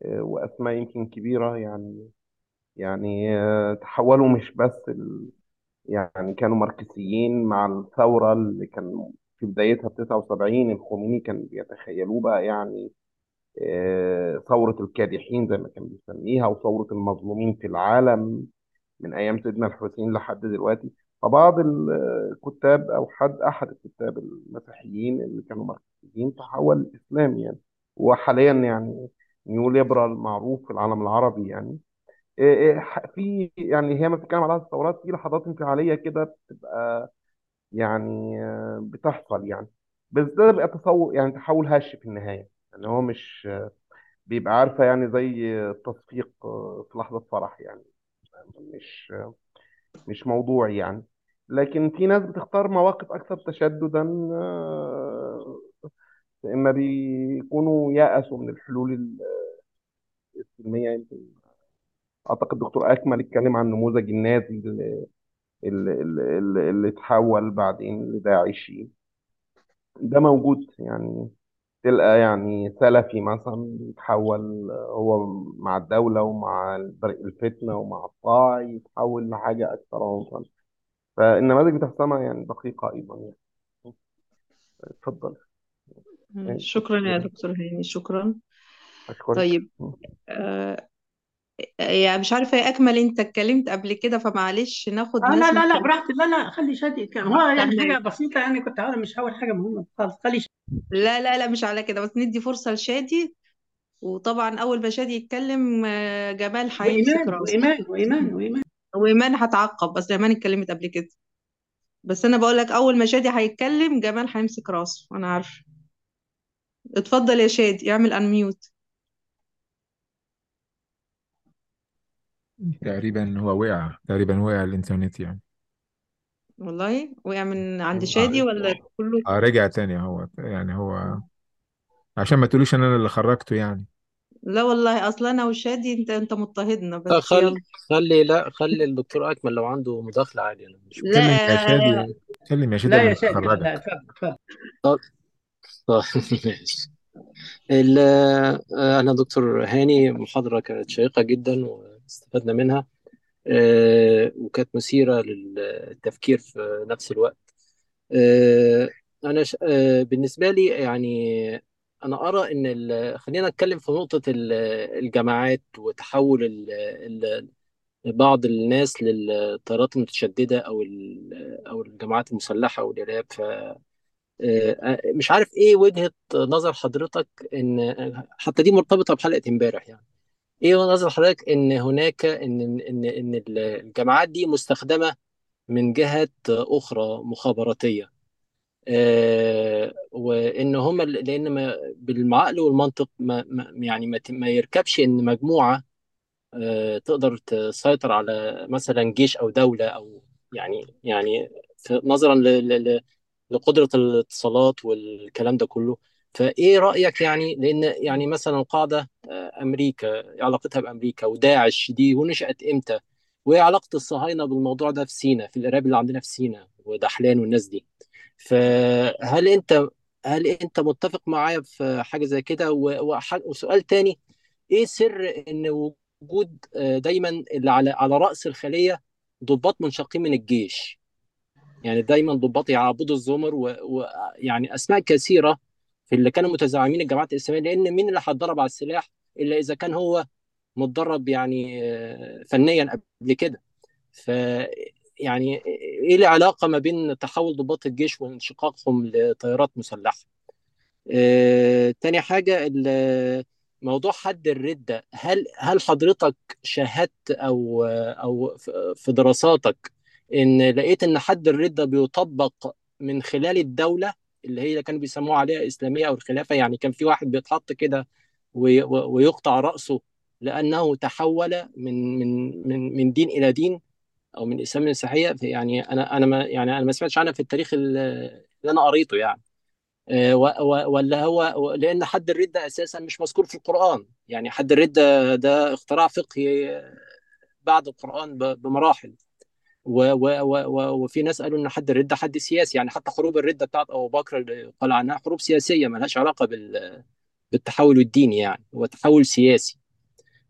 آه، وأسماء يمكن كبيرة يعني يعني آه، تحولوا مش بس ال... يعني كانوا ماركسيين مع الثورة اللي كان في بدايتها ب 79 الخميني كان بيتخيلوه بقى يعني آه، ثورة الكادحين زي ما كان بيسميها وثورة المظلومين في العالم من أيام سيدنا الحسين لحد دلوقتي فبعض الكتاب أو حد أحد الكتاب المسيحيين اللي كانوا ماركسيين تحول الإسلام يعني وحاليا يعني نيو ليبرال معروف في العالم العربي يعني إيه إيه ح- في يعني هي ما بتتكلم على الثورات في لحظات انفعالية كده بتبقى يعني آه، بتحصل يعني بس ده بيبقى تصور يعني تحول هش في النهاية يعني هو مش بيبقى عارفة يعني زي التصفيق آه، في لحظة فرح يعني مش مش موضوعي يعني لكن في ناس بتختار مواقف أكثر تشددا آه، إما بيكونوا يأسوا من الحلول السلمية يمكن أعتقد دكتور أكمل اتكلم عن النموذج النازي اللي, اللي, اللي, اللي اتحول بعدين لداعشي ده موجود يعني تلقى يعني سلفي مثلا يتحول هو مع الدولة ومع الفتنة ومع الطاعة يتحول لحاجة أكثر عنفا فالنماذج بتحسمها يعني دقيقة أيضا يعني اتفضل يعني شكرا يا دكتور هاني شكرا أشكرك طيب آه يعني مش عارفة يا أكمل أنت اتكلمت قبل كده فمعلش ناخد اه ناس لا ما لا لا اتكلمتش براحتي لا لا خلي شادي يتكلم هو يعني تمام حاجه بسيطه يعني كنت هقول مش هقول حاجه مهمه خالص خلي لا لا لا مش على كده بس ندي فرصة لشادي وطبعا أول ما شادي يتكلم آه، جمال هيمسك وايمان راسه وايمان وايمان وايمان وإيمان هتعقب بس إيمان اتكلمت قبل كده بس أنا بقول لك أول ما شادي هيتكلم جمال هيمسك راسه أنا عارفة اتفضل يا شادي اعمل انميوت تقريبا هو وقع تقريبا وقع الإنترنت يعني والله وقع من عند آه. شادي ولا كله آه رجع تاني هو يعني هو عشان ما تقولوش ان انا اللي خرجته يعني لا والله اصلا انا وشادي انت انت مضطهدنا لا بس خلي يلا خلي لا خلي الدكتور أكمل لو عنده مداخلة عادي أنا مش لا سلم يا آه، شادي سلم يا شادي لا قبل يا ما شادي لا لا اخرجك اتفضل اتفضل طب طب ماشي ال- آه، أنا دكتور هاني محاضرة كانت شيقة جدا واستفدنا منها آه، وكانت مثيرة للتفكير في نفس الوقت آه، أنا ش... آه، بالنسبة لي يعني أنا أرى إن ال... خلينا نتكلم في نقطة ال- الجماعات وتحول ال... ال... بعض الناس للتيارات المتشددة أو ال- أو الجماعات المسلحة أو الإرهاب ف آه، مش عارف إيه وجهة نظر حضرتك إن حتى دي مرتبطة بحلقة إمبارح يعني إيه وجهة نظر حضرتك إن هناك إن إن إن الجماعات دي مستخدمة من جهات أخرى مخابراتية آه، وإن هم لأن ما بالعقل والمنطق ما ما- يعني ما ما يركبش إن مجموعة آه، تقدر تسيطر على مثلا جيش او دوله او يعني يعني في- نظرا ل- ل- ل- لقدره الاتصالات والكلام ده كله فايه رايك يعني لان يعني مثلا القاعده آه، امريكا علاقتها بامريكا وداعش دي ونشات امتى وايه علاقه الصهاينه بالموضوع ده في سيناء في الارهاب اللي عندنا في سيناء ودحلان والناس دي فهل انت هل انت متفق معايا في حاجه زي كده و- وح- وسؤال تاني ايه سر ان وجود آه، دايما اللي على على راس الخليه ضباط منشقين من الجيش يعني دايما ضباط يعبدوا الزمر ويعني اسماء كثيره في اللي كانوا متزعمين الجماعات الاسلاميه لان مين اللي هيتدرب على السلاح الا اذا كان هو متدرب يعني آه، فنيا قبل كده ف يعني ايه العلاقه ما بين تحول ضباط الجيش وانشقاقهم لطائرات مسلحه آه، تاني حاجة ال- موضوع حد الردة هل هل حضرتك شاهدت أو أو في في دراساتك إن لقيت إن حد الردة بيطبق من خلال الدولة اللي هي كانوا بيسموها عليها إسلامية أو الخلافة يعني كان في واحد بيتحط كده وي- ويقطع رأسه لأنه تحول من من من من دين إلى دين أو من الإسلام للمسيحية يعني أنا أنا ما يعني أنا ما سمعتش عنها في التاريخ اللي أنا قريته يعني آه، و- و- ولا هو لان حد الردة اساسا مش مذكور في القران يعني حد الردة ده اختراع فقهي بعد القران ب- بمراحل و و و و وفي ناس قالوا ان حد الردة حد سياسي يعني حتى حروب الردة بتاعت ابو بكر اللي قال عنها حروب سياسيه ما لهاش علاقه بال بالتحول الديني يعني هو تحول سياسي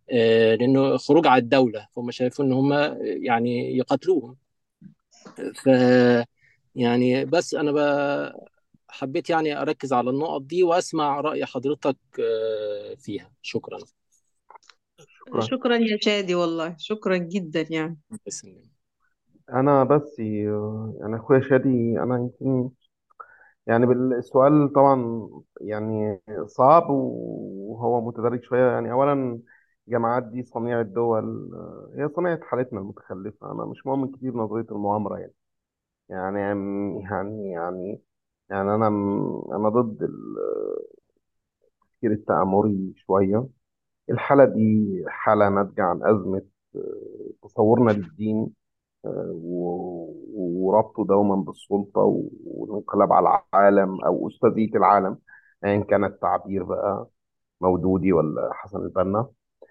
آه، لأنه خروج على الدولة هم شايفوا إن هم يعني يقتلوهم ف يعني بس أنا ب- حبيت يعني أركز على النقط دي وأسمع رأي حضرتك آه، فيها شكرا شكرا شكرا يا شادي والله شكرا جدا يعني بسم الله انا بس آه، يعني اخويا شادي انا يمكن يعني بالسؤال طبعا يعني صعب وهو متدرج شويه يعني اولا الجامعات دي صنيع الدول آه، هي صنيعة حالتنا المتخلفة أنا مش مؤمن كتير نظرية المؤامرة يعني يعني يعني يعني يعني أنا أنا ضد التفكير التآمري شوية الحالة دي حالة ناتجة عن أزمة آه، تصورنا للدين آه، و- وربطه دوما بالسلطة و- والانقلاب على العالم أو أستاذية العالم أيا كان التعبير بقى مودودي ولا حسن البنا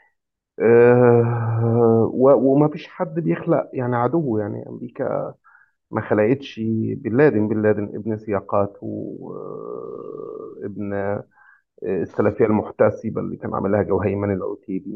آه، و- وما فيش حد بيخلق يعني عدو يعني أمريكا ما خلقتش بن لادن بن لادن ابن سياقات وابن السلفية المحتسبة اللي كان عاملها جوهيمان العتيبي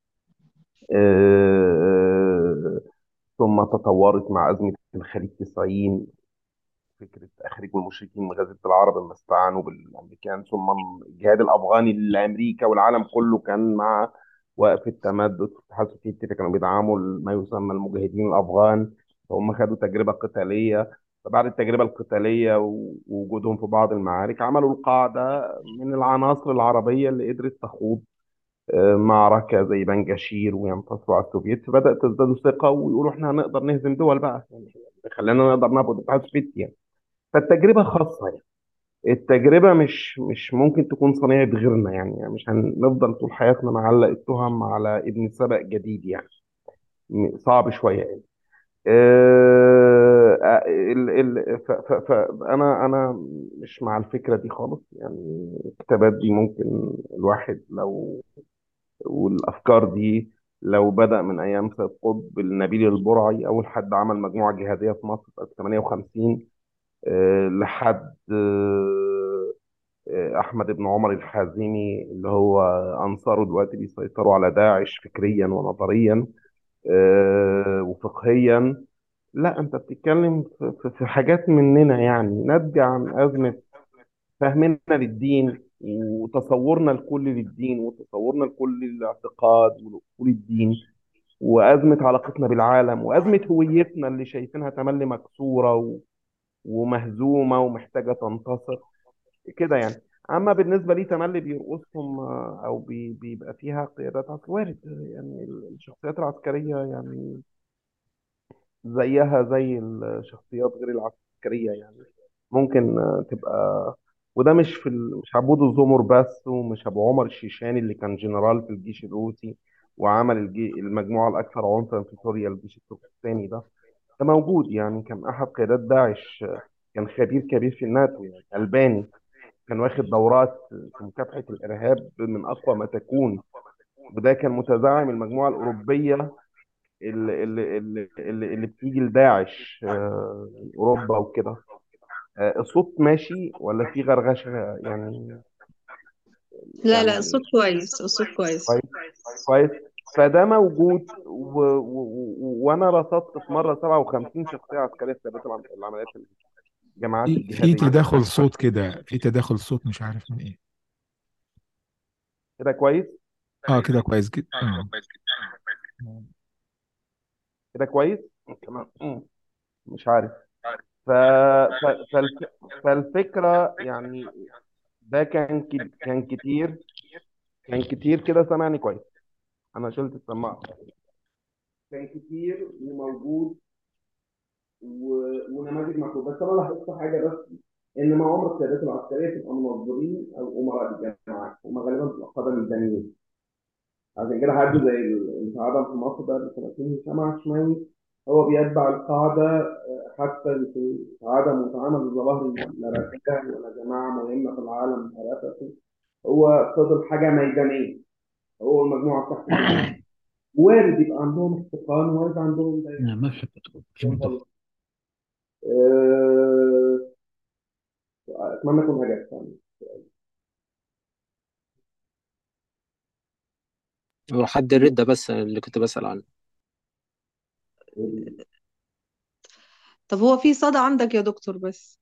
آه، ثم تطورت مع أزمة الخليج 90 فكرة تخريج المشركين من غزة العرب لما استعانوا بالأمريكان ثم الجهاد الأفغاني اللي أمريكا والعالم كله كان مع وقف التمدد في الاتحاد السوفيتي كانوا بيدعموا ما يسمى المجاهدين الأفغان فهم خدوا تجربة قتالية فبعد التجربة القتالية ووجودهم في بعض المعارك عملوا القاعدة من العناصر العربية اللي قدرت تخوض آه، معركة زي بنجاشير وينتصروا على السوفييت فبدأت تزداد ثقة ويقولوا احنا هنقدر نهزم دول بقى يعني خلينا نقدر نعبد الاتحاد السوفيتي يعني فالتجربة خاصة يعني التجربة مش مش ممكن تكون صنيعة غيرنا يعني, يعني مش هنفضل طول حياتنا نعلق التهم على ابن سبق جديد يعني م- صعب شوية يعني آه، ال ال ف ف ف انا انا مش مع الفكرة دي خالص يعني الكتابات دي ممكن الواحد لو والافكار دي لو بدأ من ايام سيد قطب النبيل البرعي اول حد عمل مجموعة جهادية في مصر في 1958 آه، لحد آه، آه، احمد بن عمر الحازمي اللي هو انصاره دلوقتي بيسيطروا على داعش فكريا ونظريا آه، وفقهيا لا انت بتتكلم في في- في حاجات مننا يعني ناتجة عن ازمة فهمنا للدين وتصورنا الكل للدين وتصورنا الكل للاعتقاد ولأصول الدين وأزمة علاقتنا بالعالم وأزمة هويتنا اللي شايفينها تملي مكسورة و- ومهزومة ومحتاجة تنتصر كده يعني اما بالنسبه لي تملي بيرقصهم آه، او بي بيبقى فيها قيادات عسكريه وارد يعني الشخصيات العسكريه يعني زيها زي الشخصيات غير العسكريه يعني ممكن آه، تبقى وده مش في ال... مش عبود الزمر بس ومش ابو عمر الشيشاني اللي كان جنرال في الجيش الروسي وعمل الجي... المجموعه الاكثر عنفا في سوريا الجيش التركستاني ده ده موجود يعني كان احد قيادات داعش آه، كان خبير كبير في الناتو يعني الباني كان واخد دورات في مكافحة الإرهاب من أقوى ما تكون وده كان متزعم المجموعة الأوروبية اللي, اللي, اللي, اللي, اللي بتيجي لداعش آه، أوروبا وكده آه، الصوت ماشي ولا في غرغشة يعني لا لا يعني الصوت كويس الصوت كويس كويس كويس فده موجود و... و... و... وأنا رصدت في مرة 57 شخصية عسكرية في قيادات العم- العمليات الجماعات في في الجهادية تداخل صوت كده في تداخل صوت مش عارف من ايه كده كويس اه كده كويس جدا آه. كده كويس تمام مش عارف ف... ف... فالف... فالفكرة يعني ده كان ك... كان كتير كان كتير كده سامعني كويس انا شلت السماعة كان كتير وموجود و... ونماذج مكتوبة بس انا لاحظت حاجة بس ان ما عمر القيادات العسكرية تبقى منظرين او امراء الجماعات هم غالبا بتبقى قادة ميدانيين عشان كده حد زي الانتعادة في مصر ده بسنتين هشام عشماوي هو بيتبع القاعدة آه، حتى في عدم متعامل الظواهر لا رافدة ولا جماعة مهمة في العالم رافدة هو فضل حاجة ميدانية هو المجموعة بتاعته كده. وارد يبقى عندهم احتقان وارد عندهم زي ما بحب أدخل مش مدخل آه، أتمنى أكون هجرت يعني وحد الردة بس اللي كنت بسأل عنه طب هو في صدى عندك يا دكتور بس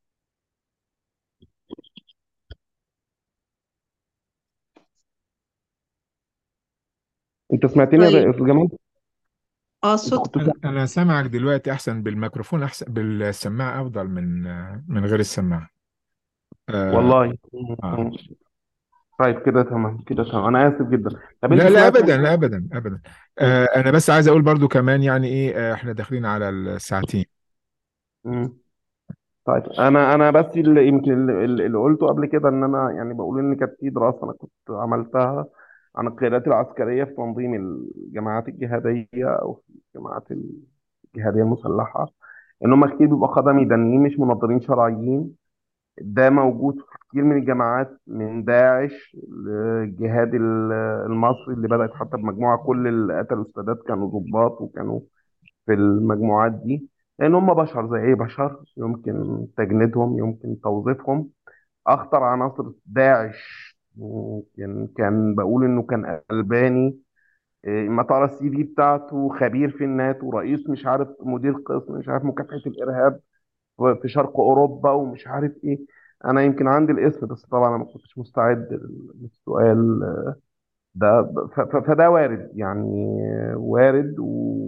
انت سمعتني يا طيب استاذ جمال اه انت الصوت كنت أنا سامع أنا سامعك دلوقتي أحسن بالميكروفون أحسن بالسماعة أفضل من من غير السماعة آه والله آه. طيب كده تمام كده تمام انا اسف جدا طب انت لا لا سمعت أبدا لا أبدا أبدا آه أنا بس عايز أقول برضو كمان يعني إيه آه إحنا داخلين على الساعتين مم. طيب انا انا بس اللي يمكن اللي, اللي قلته قبل كده ان انا يعني بقول ان كانت في دراسه انا كنت عملتها عن القيادات العسكريه في تنظيم الجماعات الجهاديه او في الجماعات الجهاديه المسلحه ان هم كتير بيبقوا قاده ميدانيين مش منظرين شرعيين ده موجود في كتير من الجماعات من داعش للجهاد ال- المصري اللي بدأت حتى بمجموعة كل اللي قتلوا السادات كانوا ضباط وكانوا في المجموعات دي لأن هم بشر زي أي بشر يمكن تجنيدهم يمكن توظيفهم أخطر عناصر داعش يمكن كان بقول إنه كان ألباني إيه، ما ترى السي في بتاعته خبير في الناتو رئيس مش عارف مدير قسم مش عارف مكافحة الإرهاب في شرق اوروبا ومش عارف ايه انا يمكن عندي الاسم بس طبعا انا ما كنتش مستعد للسؤال ده ف- ف- فده وارد يعني وارد و...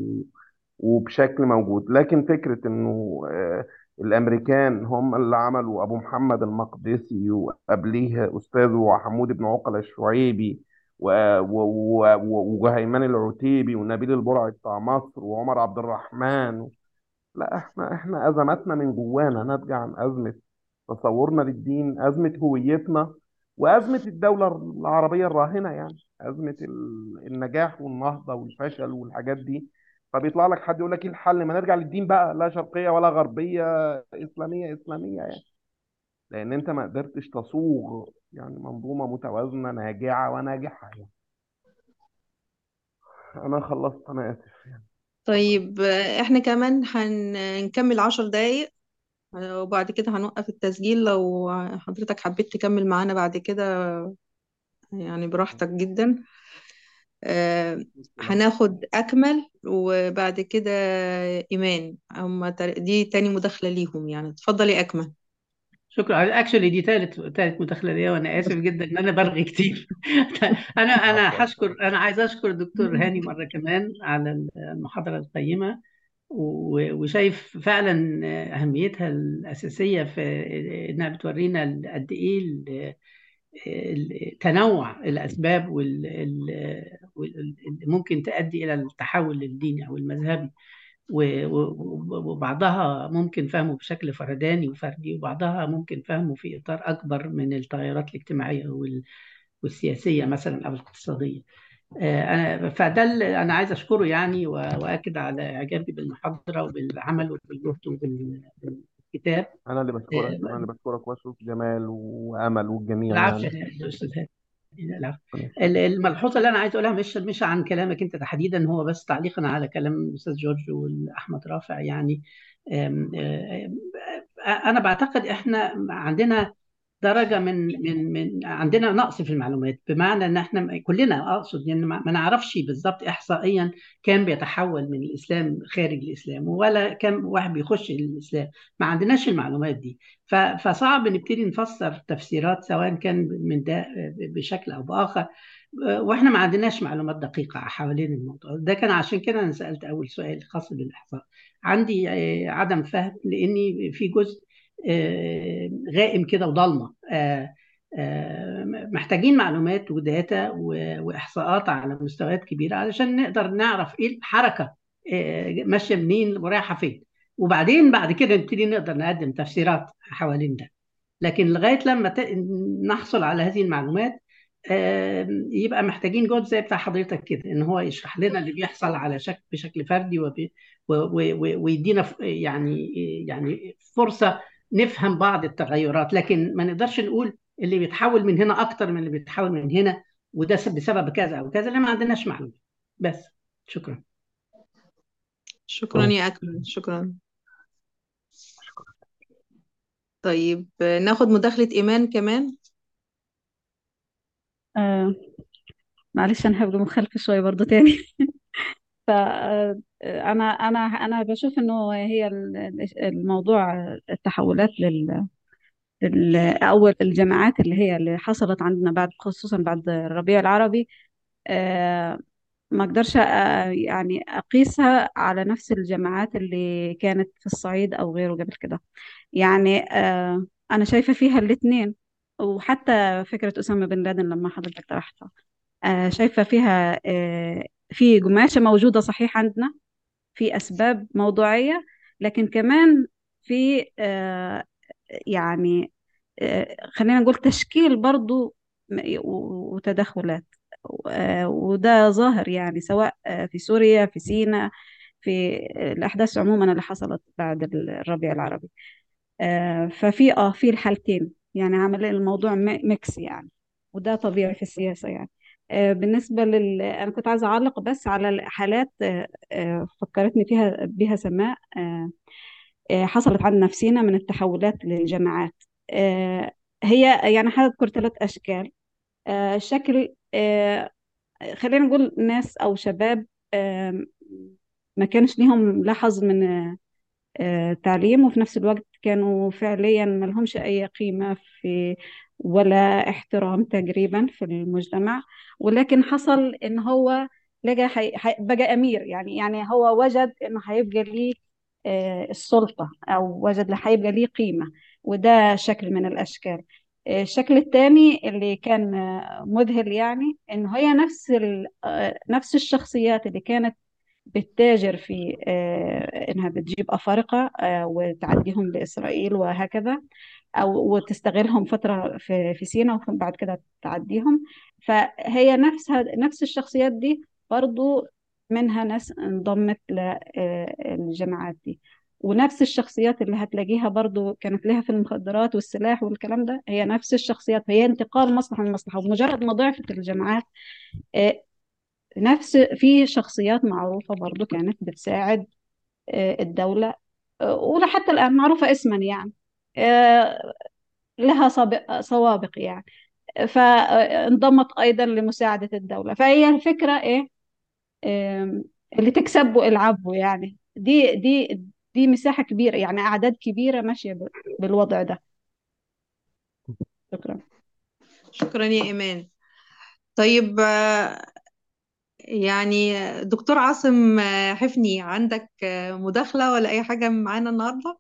وبشكل موجود لكن فكرة انه آه، الامريكان هم اللي عملوا ابو محمد المقدسي وقبليه استاذه حمود بن عقلة الشعيبي و- و- و- وجهيمان العتيبي ونبيل البرعي بتاع مصر وعمر عبد الرحمن لا احنا احنا ازماتنا من جوانا ناتجه عن ازمه تصورنا للدين ازمه هويتنا وازمه الدوله العربيه الراهنه يعني ازمه ال- النجاح والنهضه والفشل والحاجات دي فبيطلع لك حد يقول لك ايه الحل ما نرجع للدين بقى لا شرقيه ولا غربيه اسلاميه اسلاميه يعني لان انت ما قدرتش تصوغ يعني منظومه متوازنه ناجعه وناجحه يعني انا خلصت انا اسف يعني طيب آه، احنا كمان هنكمل عشر دقايق آه، وبعد كده هنوقف التسجيل لو حضرتك حبيت تكمل معانا بعد كده يعني براحتك جدا آه، هناخد أكمل وبعد كده إيمان هم تر- دي تاني مداخلة ليهم يعني اتفضلي يا أكمل شكرا اكشولي دي ثالث ثالث مداخله ليا وانا اسف جدا ان انا برغي كتير انا انا هشكر انا عايز اشكر الدكتور هاني مره كمان على المحاضره القيمه و- وشايف فعلا اهميتها الاساسيه في انها بتورينا قد ايه ال- ال- تنوع الاسباب واللي ممكن تؤدي الى التحول الديني او المذهبي و- و- وبعضها ممكن فهمه بشكل فرداني وفردي وبعضها ممكن فهمه في إطار أكبر من التغيرات الاجتماعية وال- والسياسية مثلا أو الاقتصادية آه، أنا فده اللي أنا عايز أشكره يعني و- وأكد على إعجابي بالمحاضرة وبالعمل وبالجهد وبالكتاب انا اللي بشكرك آه، انا اللي بشكرك واشكر جمال وامل والجميع العفو يعني يا أستاذ هاني العفو. ربنا يخليك. ال- الملحوظه اللي انا عايز اقولها مش مش عن كلامك انت تحديدا هو بس تعليقا على كلام الاستاذ جورج واحمد رافع يعني آم، آم، آه، انا بعتقد احنا عندنا درجه من من من عندنا نقص في المعلومات بمعنى ان احنا كلنا اقصد ان ما ما نعرفش بالظبط احصائيا كام بيتحول من الاسلام خارج الاسلام ولا كام واحد بيخش الاسلام ما عندناش المعلومات دي ف- فصعب نبتدي نفسر تفسيرات سواء كان من ده بشكل او باخر واحنا ما عندناش معلومات دقيقه حوالين الموضوع ده كان عشان كده انا سالت اول سؤال خاص بالاحصاء عندي آه، عدم فهم لاني في جزء آه، غائم كده وضلمه آه، آه، محتاجين معلومات وداتا و- واحصاءات على مستويات كبيره علشان نقدر نعرف ايه الحركه آه، ماشيه منين ورايحه فين وبعدين بعد كده نبتدي نقدر نقدم تفسيرات حوالين ده لكن لغايه لما ت- نحصل على هذه المعلومات آم، يبقى محتاجين جهد زي بتاع حضرتك كده ان هو يشرح لنا اللي بيحصل على شكل بشكل فردي وبي و- و- و- ويدينا ف- يعني يعني فرصه نفهم بعض التغيرات لكن ما نقدرش نقول اللي بيتحول من هنا اكتر من اللي بيتحول من هنا وده س- بسبب كذا او كذا لان ما عندناش معلومات بس شكرا شكرا يا أكمل شكرا طيب ناخد مداخلة إيمان كمان آه، معلش أنا هبقى مخالفة شوية برضو تاني فأنا أنا أنا بشوف إنه هي ال- الموضوع التحولات لل لل- أول الجماعات اللي هي اللي حصلت عندنا بعد خصوصا بعد الربيع العربي آه، ما اقدرش أ- يعني اقيسها على نفس الجماعات اللي كانت في الصعيد او غيره قبل كده يعني آه، انا شايفة فيها الاثنين وحتى فكرة أسامة بن لادن لما حضرتك طرحتها آه، شايفة فيها آه، في قماشة موجودة صحيح عندنا في أسباب موضوعية لكن كمان في آه، يعني آه، خلينا نقول تشكيل برضو م- و- وتدخلات آه، وده ظاهر يعني سواء آه، في سوريا في سيناء في الأحداث عموما اللي حصلت بعد الربيع العربي آه، ففي اه في الحالتين يعني عمل الموضوع م- ميكس يعني وده طبيعي في السياسة يعني آه، بالنسبة لل أنا كنت عايزة أعلق بس على الحالات آه، آه، فكرتني فيها بها سماء آه، آه، حصلت عندنا في سيناء من التحولات للجماعات آه، هي يعني هذكر ثلاث أشكال آه، شكل آه، خلينا نقول ناس أو شباب آه، ما كانش ليهم لا حظ من آه، تعليم وفي نفس الوقت كانوا فعليا ما لهمش أي قيمة في ولا احترام تقريبا في المجتمع ولكن حصل إن هو لقى حي... حي... بقى أمير يعني يعني هو وجد إنه هيبقى ليه آه، السلطة أو وجد له هيبقى ليه قيمة وده شكل من الأشكال آه، الشكل الثاني اللي كان آه، مذهل يعني إنه هي نفس ال... آه، نفس الشخصيات اللي كانت بتتاجر في آه، إنها بتجيب أفارقة آه، وتعديهم لإسرائيل وهكذا أو وتستغلهم فترة في في سيناء وبعد كده تعديهم فهي نفسها نفس الشخصيات دي برضو منها ناس انضمت للجماعات دي ونفس الشخصيات اللي هتلاقيها برضو كانت لها في المخدرات والسلاح والكلام ده هي نفس الشخصيات هي انتقال مصلحة من مصلحة ومجرد ما ضعفت الجماعات آه، نفس في شخصيات معروفة برضو كانت بتساعد آه، الدولة آه، ولا حتى الآن معروفة اسما يعني آه، لها سابق سوابق يعني فانضمت أيضا لمساعدة الدولة فهي الفكرة إيه آم، اللي تكسبه العبه يعني دي دي دي مساحة كبيرة يعني أعداد كبيرة ماشية ب- بالوضع ده شكرا شكرا يا إيمان طيب آه، يعني دكتور عاصم آه، حفني عندك آه، مداخلة ولا أي حاجة معانا النهاردة؟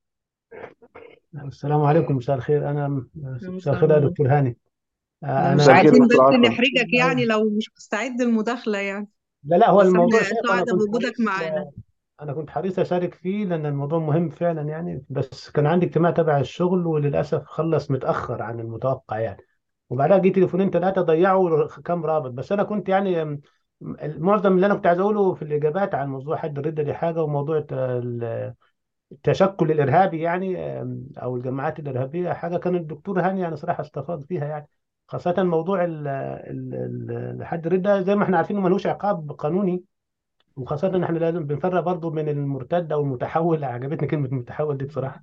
السلام عليكم مساء الخير أنا مساء الخير يا مساء دكتور هاني آه، أنا مش مساء أنا الخير عايزين دكتور بس عاصم نحرجك يعني لو مش مستعد المداخلة يعني لا لا هو بس الموضوع احنا شيق أنا سعداء كنت بوجودك حريص معانا أنا كنت حريص أشارك فيه لأن الموضوع مهم فعلا يعني بس كان عندي اجتماع تبع الشغل وللأسف خلص متأخر عن المتوقع يعني وبعدها جه تليفونين ثلاثة ضيعوا كام رابط بس أنا كنت يعني م- معظم اللي أنا كنت عايز أقوله في الإجابات عن موضوع حد الردة دي حاجة وموضوع ال- التشكل الإرهابي يعني أم، أو الجماعات الإرهابية حاجة كان الدكتور هاني يعني صراحة استفاض فيها يعني خاصة موضوع ال- ال- ال- الحد الردة زي ما احنا عارفين ملوش عقاب قانوني وخاصة ان احنا لازم بنفرق برضو من المرتد او المتحول عجبتني كلمة المتحول دي بصراحة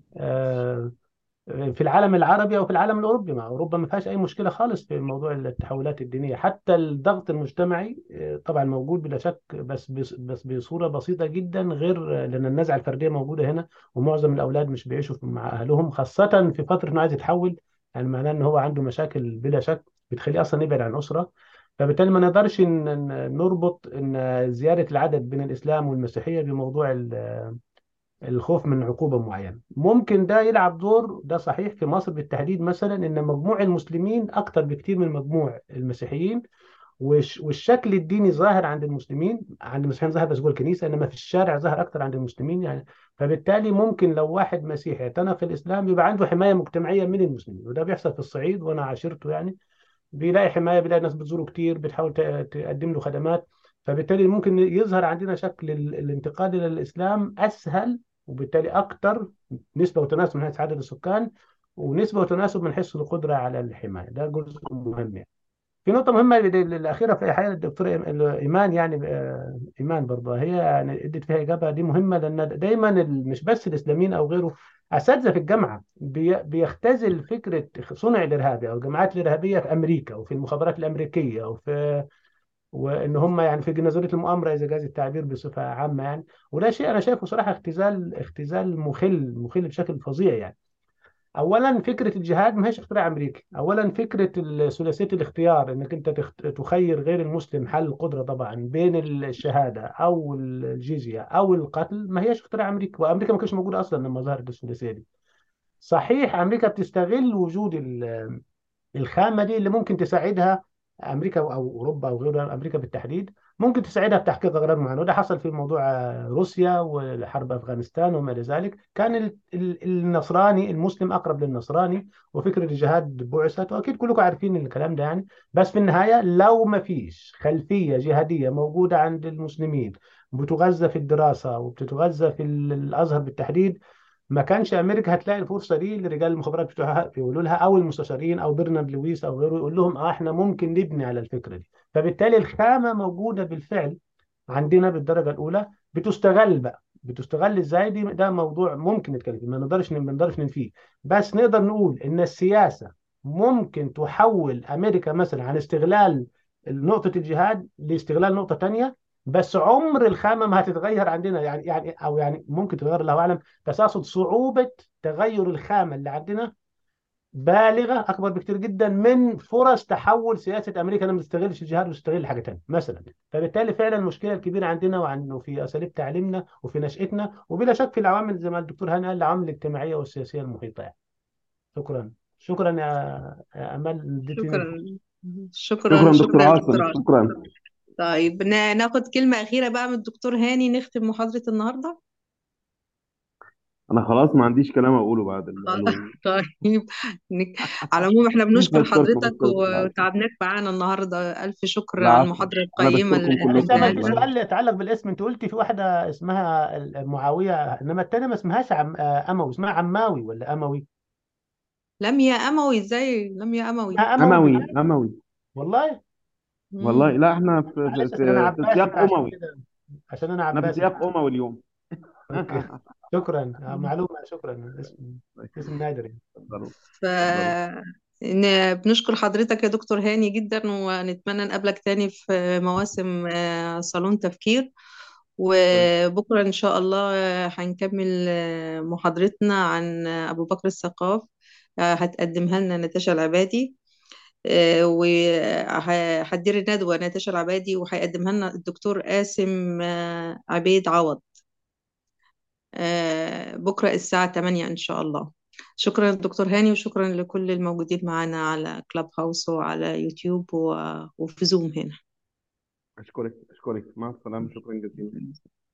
آه، في العالم العربي او في العالم الاوروبي ما اوروبا ما فيهاش اي مشكله خالص في موضوع التحولات الدينيه حتى الضغط المجتمعي آه، طبعا موجود بلا شك بس بس بس بصوره بسيطه جدا غير لان النزعه الفرديه موجوده هنا ومعظم الاولاد مش بيعيشوا مع اهلهم خاصه في فتره انه عايز يتحول يعني معناه ان هو عنده مشاكل بلا شك بتخليه اصلا يبعد عن اسره فبالتالي ما نقدرش ن- ن- نربط ان زياده العدد بين الاسلام والمسيحيه بموضوع ال الخوف من عقوبة معينة ممكن ده يلعب دور ده صحيح في مصر بالتحديد مثلا ان مجموع المسلمين اكتر بكتير من مجموع المسيحيين والش- والشكل الديني ظاهر عند المسلمين عند المسيحيين ظاهر بس جوه الكنيسة انما في الشارع ظاهر اكتر عند المسلمين يعني فبالتالي ممكن لو واحد مسيحي اعتنق الاسلام يبقى عنده حماية مجتمعية من المسلمين وده بيحصل في الصعيد وانا عاشرته يعني بيلاقي حمايه بيلاقي ناس بتزوره كتير بتحاول ت- تقدم له خدمات فبالتالي ممكن يظهر عندنا شكل ال- الانتقال الى الاسلام اسهل وبالتالي اكثر نسبه وتناسب من حيث عدد السكان ونسبه وتناسب من حيث القدره على الحمايه ده جزء مهم يعني. في نقطة مهمة ال- ال- الأخيرة في حياة الدكتور إيمان يعني آه، إيمان برضه هي يعني ادت فيها إجابة دي مهمة لأن دايما ال- مش بس الإسلاميين أو غيره أساتذة في الجامعة بي- بيختزل فكرة صنع الإرهابي أو الجماعات الإرهابية في أمريكا وفي المخابرات الأمريكية وفي وان هم يعني في نظريه المؤامره اذا جاز التعبير بصفه عامه يعني وده شيء انا شايفه صراحه اختزال اختزال مخل مخل بشكل فظيع يعني اولا فكره الجهاد ما هيش اختراع امريكي اولا فكره ثلاثيه الاختيار انك انت تخت... تخير غير المسلم حل القدره طبعا بين الشهاده او الجزيه او القتل ما هيش اختراع امريكي وامريكا ما كانش موجوده اصلا لما ظهرت الثلاثيه دي صحيح امريكا بتستغل وجود ال- الخامه دي اللي ممكن تساعدها امريكا او اوروبا او غيرها امريكا بالتحديد ممكن تساعدها في تحقيق اغراض معينه وده حصل في موضوع آه، روسيا وحرب افغانستان وما الى ذلك كان ال- ال- النصراني المسلم اقرب للنصراني وفكره الجهاد بعثت واكيد كلكم عارفين الكلام ده يعني بس في النهايه لو ما فيش خلفيه جهاديه موجوده عند المسلمين بتغذى في الدراسه وبتتغذى في ال- الازهر بالتحديد ما كانش امريكا هتلاقي الفرصه دي لرجال المخابرات بتوعها يقولوا لها او المستشارين او برنارد لويس او غيره يقول لهم اه احنا ممكن نبني على الفكره دي فبالتالي الخامه موجوده بالفعل عندنا بالدرجه الاولى بتستغل بقى بتستغل ازاي دي ده موضوع ممكن نتكلم فيه ما نقدرش ما نقدرش ننفيه بس نقدر نقول ان السياسه ممكن تحول امريكا مثلا عن استغلال نقطه الجهاد لاستغلال نقطه تانية بس عمر الخامه ما هتتغير عندنا يعني يعني او يعني ممكن تتغير الله اعلم بس اقصد صعوبه تغير الخامه اللي عندنا بالغه اكبر بكتير جدا من فرص تحول سياسه امريكا انها ما تستغلش الجهاد وتستغل حاجه ثانيه مثلا فبالتالي فعلا المشكله الكبيره عندنا وعنه في اساليب تعليمنا وفي نشاتنا وبلا شك في العوامل زي ما الدكتور هاني قال العوامل الاجتماعيه والسياسيه المحيطه يعني شكرا شكرا يا يا امال اديتيني شكرا شكرا شكرا دكتور شكرا عاصم دكتور عاصم شكرا طيب نا- ناخد كلمة أخيرة بقى من الدكتور هاني نختم محاضرة النهاردة انا خلاص ما عنديش كلام اقوله بعد اللي خلاص قالوه طيب نك- على العموم احنا بنشكر بشكركم حضرتك بشكركم العفو وتعبناك معانا النهاردة ألف شكر على العفو المحاضرة انا القيمة بشكركم اللي بس كلكم قدمتها امل في والله لنا سؤال يتعلق بالاسم انت قلتي في واحده اسمها معاويه انما الثانيه ما اسمهاش عم آه، اموي اسمها عماوي ولا اموي لميا أموي ازاي لميا أموي اسمها اموي اموي بالعربي اموي والله والله مم. لا احنا في في معلش اصل انا في, في عباسي سياق فعشان اموي كده عشان انا احنا في عباسي سياق اموي اليوم اوكي شكرا آه، معلومه شكرا اسم اسم نادر يعني اتفضلوا ف اتفضلوا ن- بنشكر حضرتك يا دكتور هاني جدا ونتمنى نقابلك تاني في مواسم آه، صالون تفكير طيب وبكرة إن شاء الله آه، هنكمل آه، محاضرتنا عن آه، أبو بكر الثقاف آه، هتقدمها لنا نتاشا العبادي وهتدير الندوة نتاشا العبادي وهيقدمها لنا الدكتور قاسم آه، عبيد عوض آه، بكرة الساعة 8 إن شاء الله شكرا دكتور هاني وشكرا لكل الموجودين معنا على كلاب هاوس وعلى يوتيوب و- وفي زوم هنا اشكرك اشكرك مع السلامه شكرا جزيلا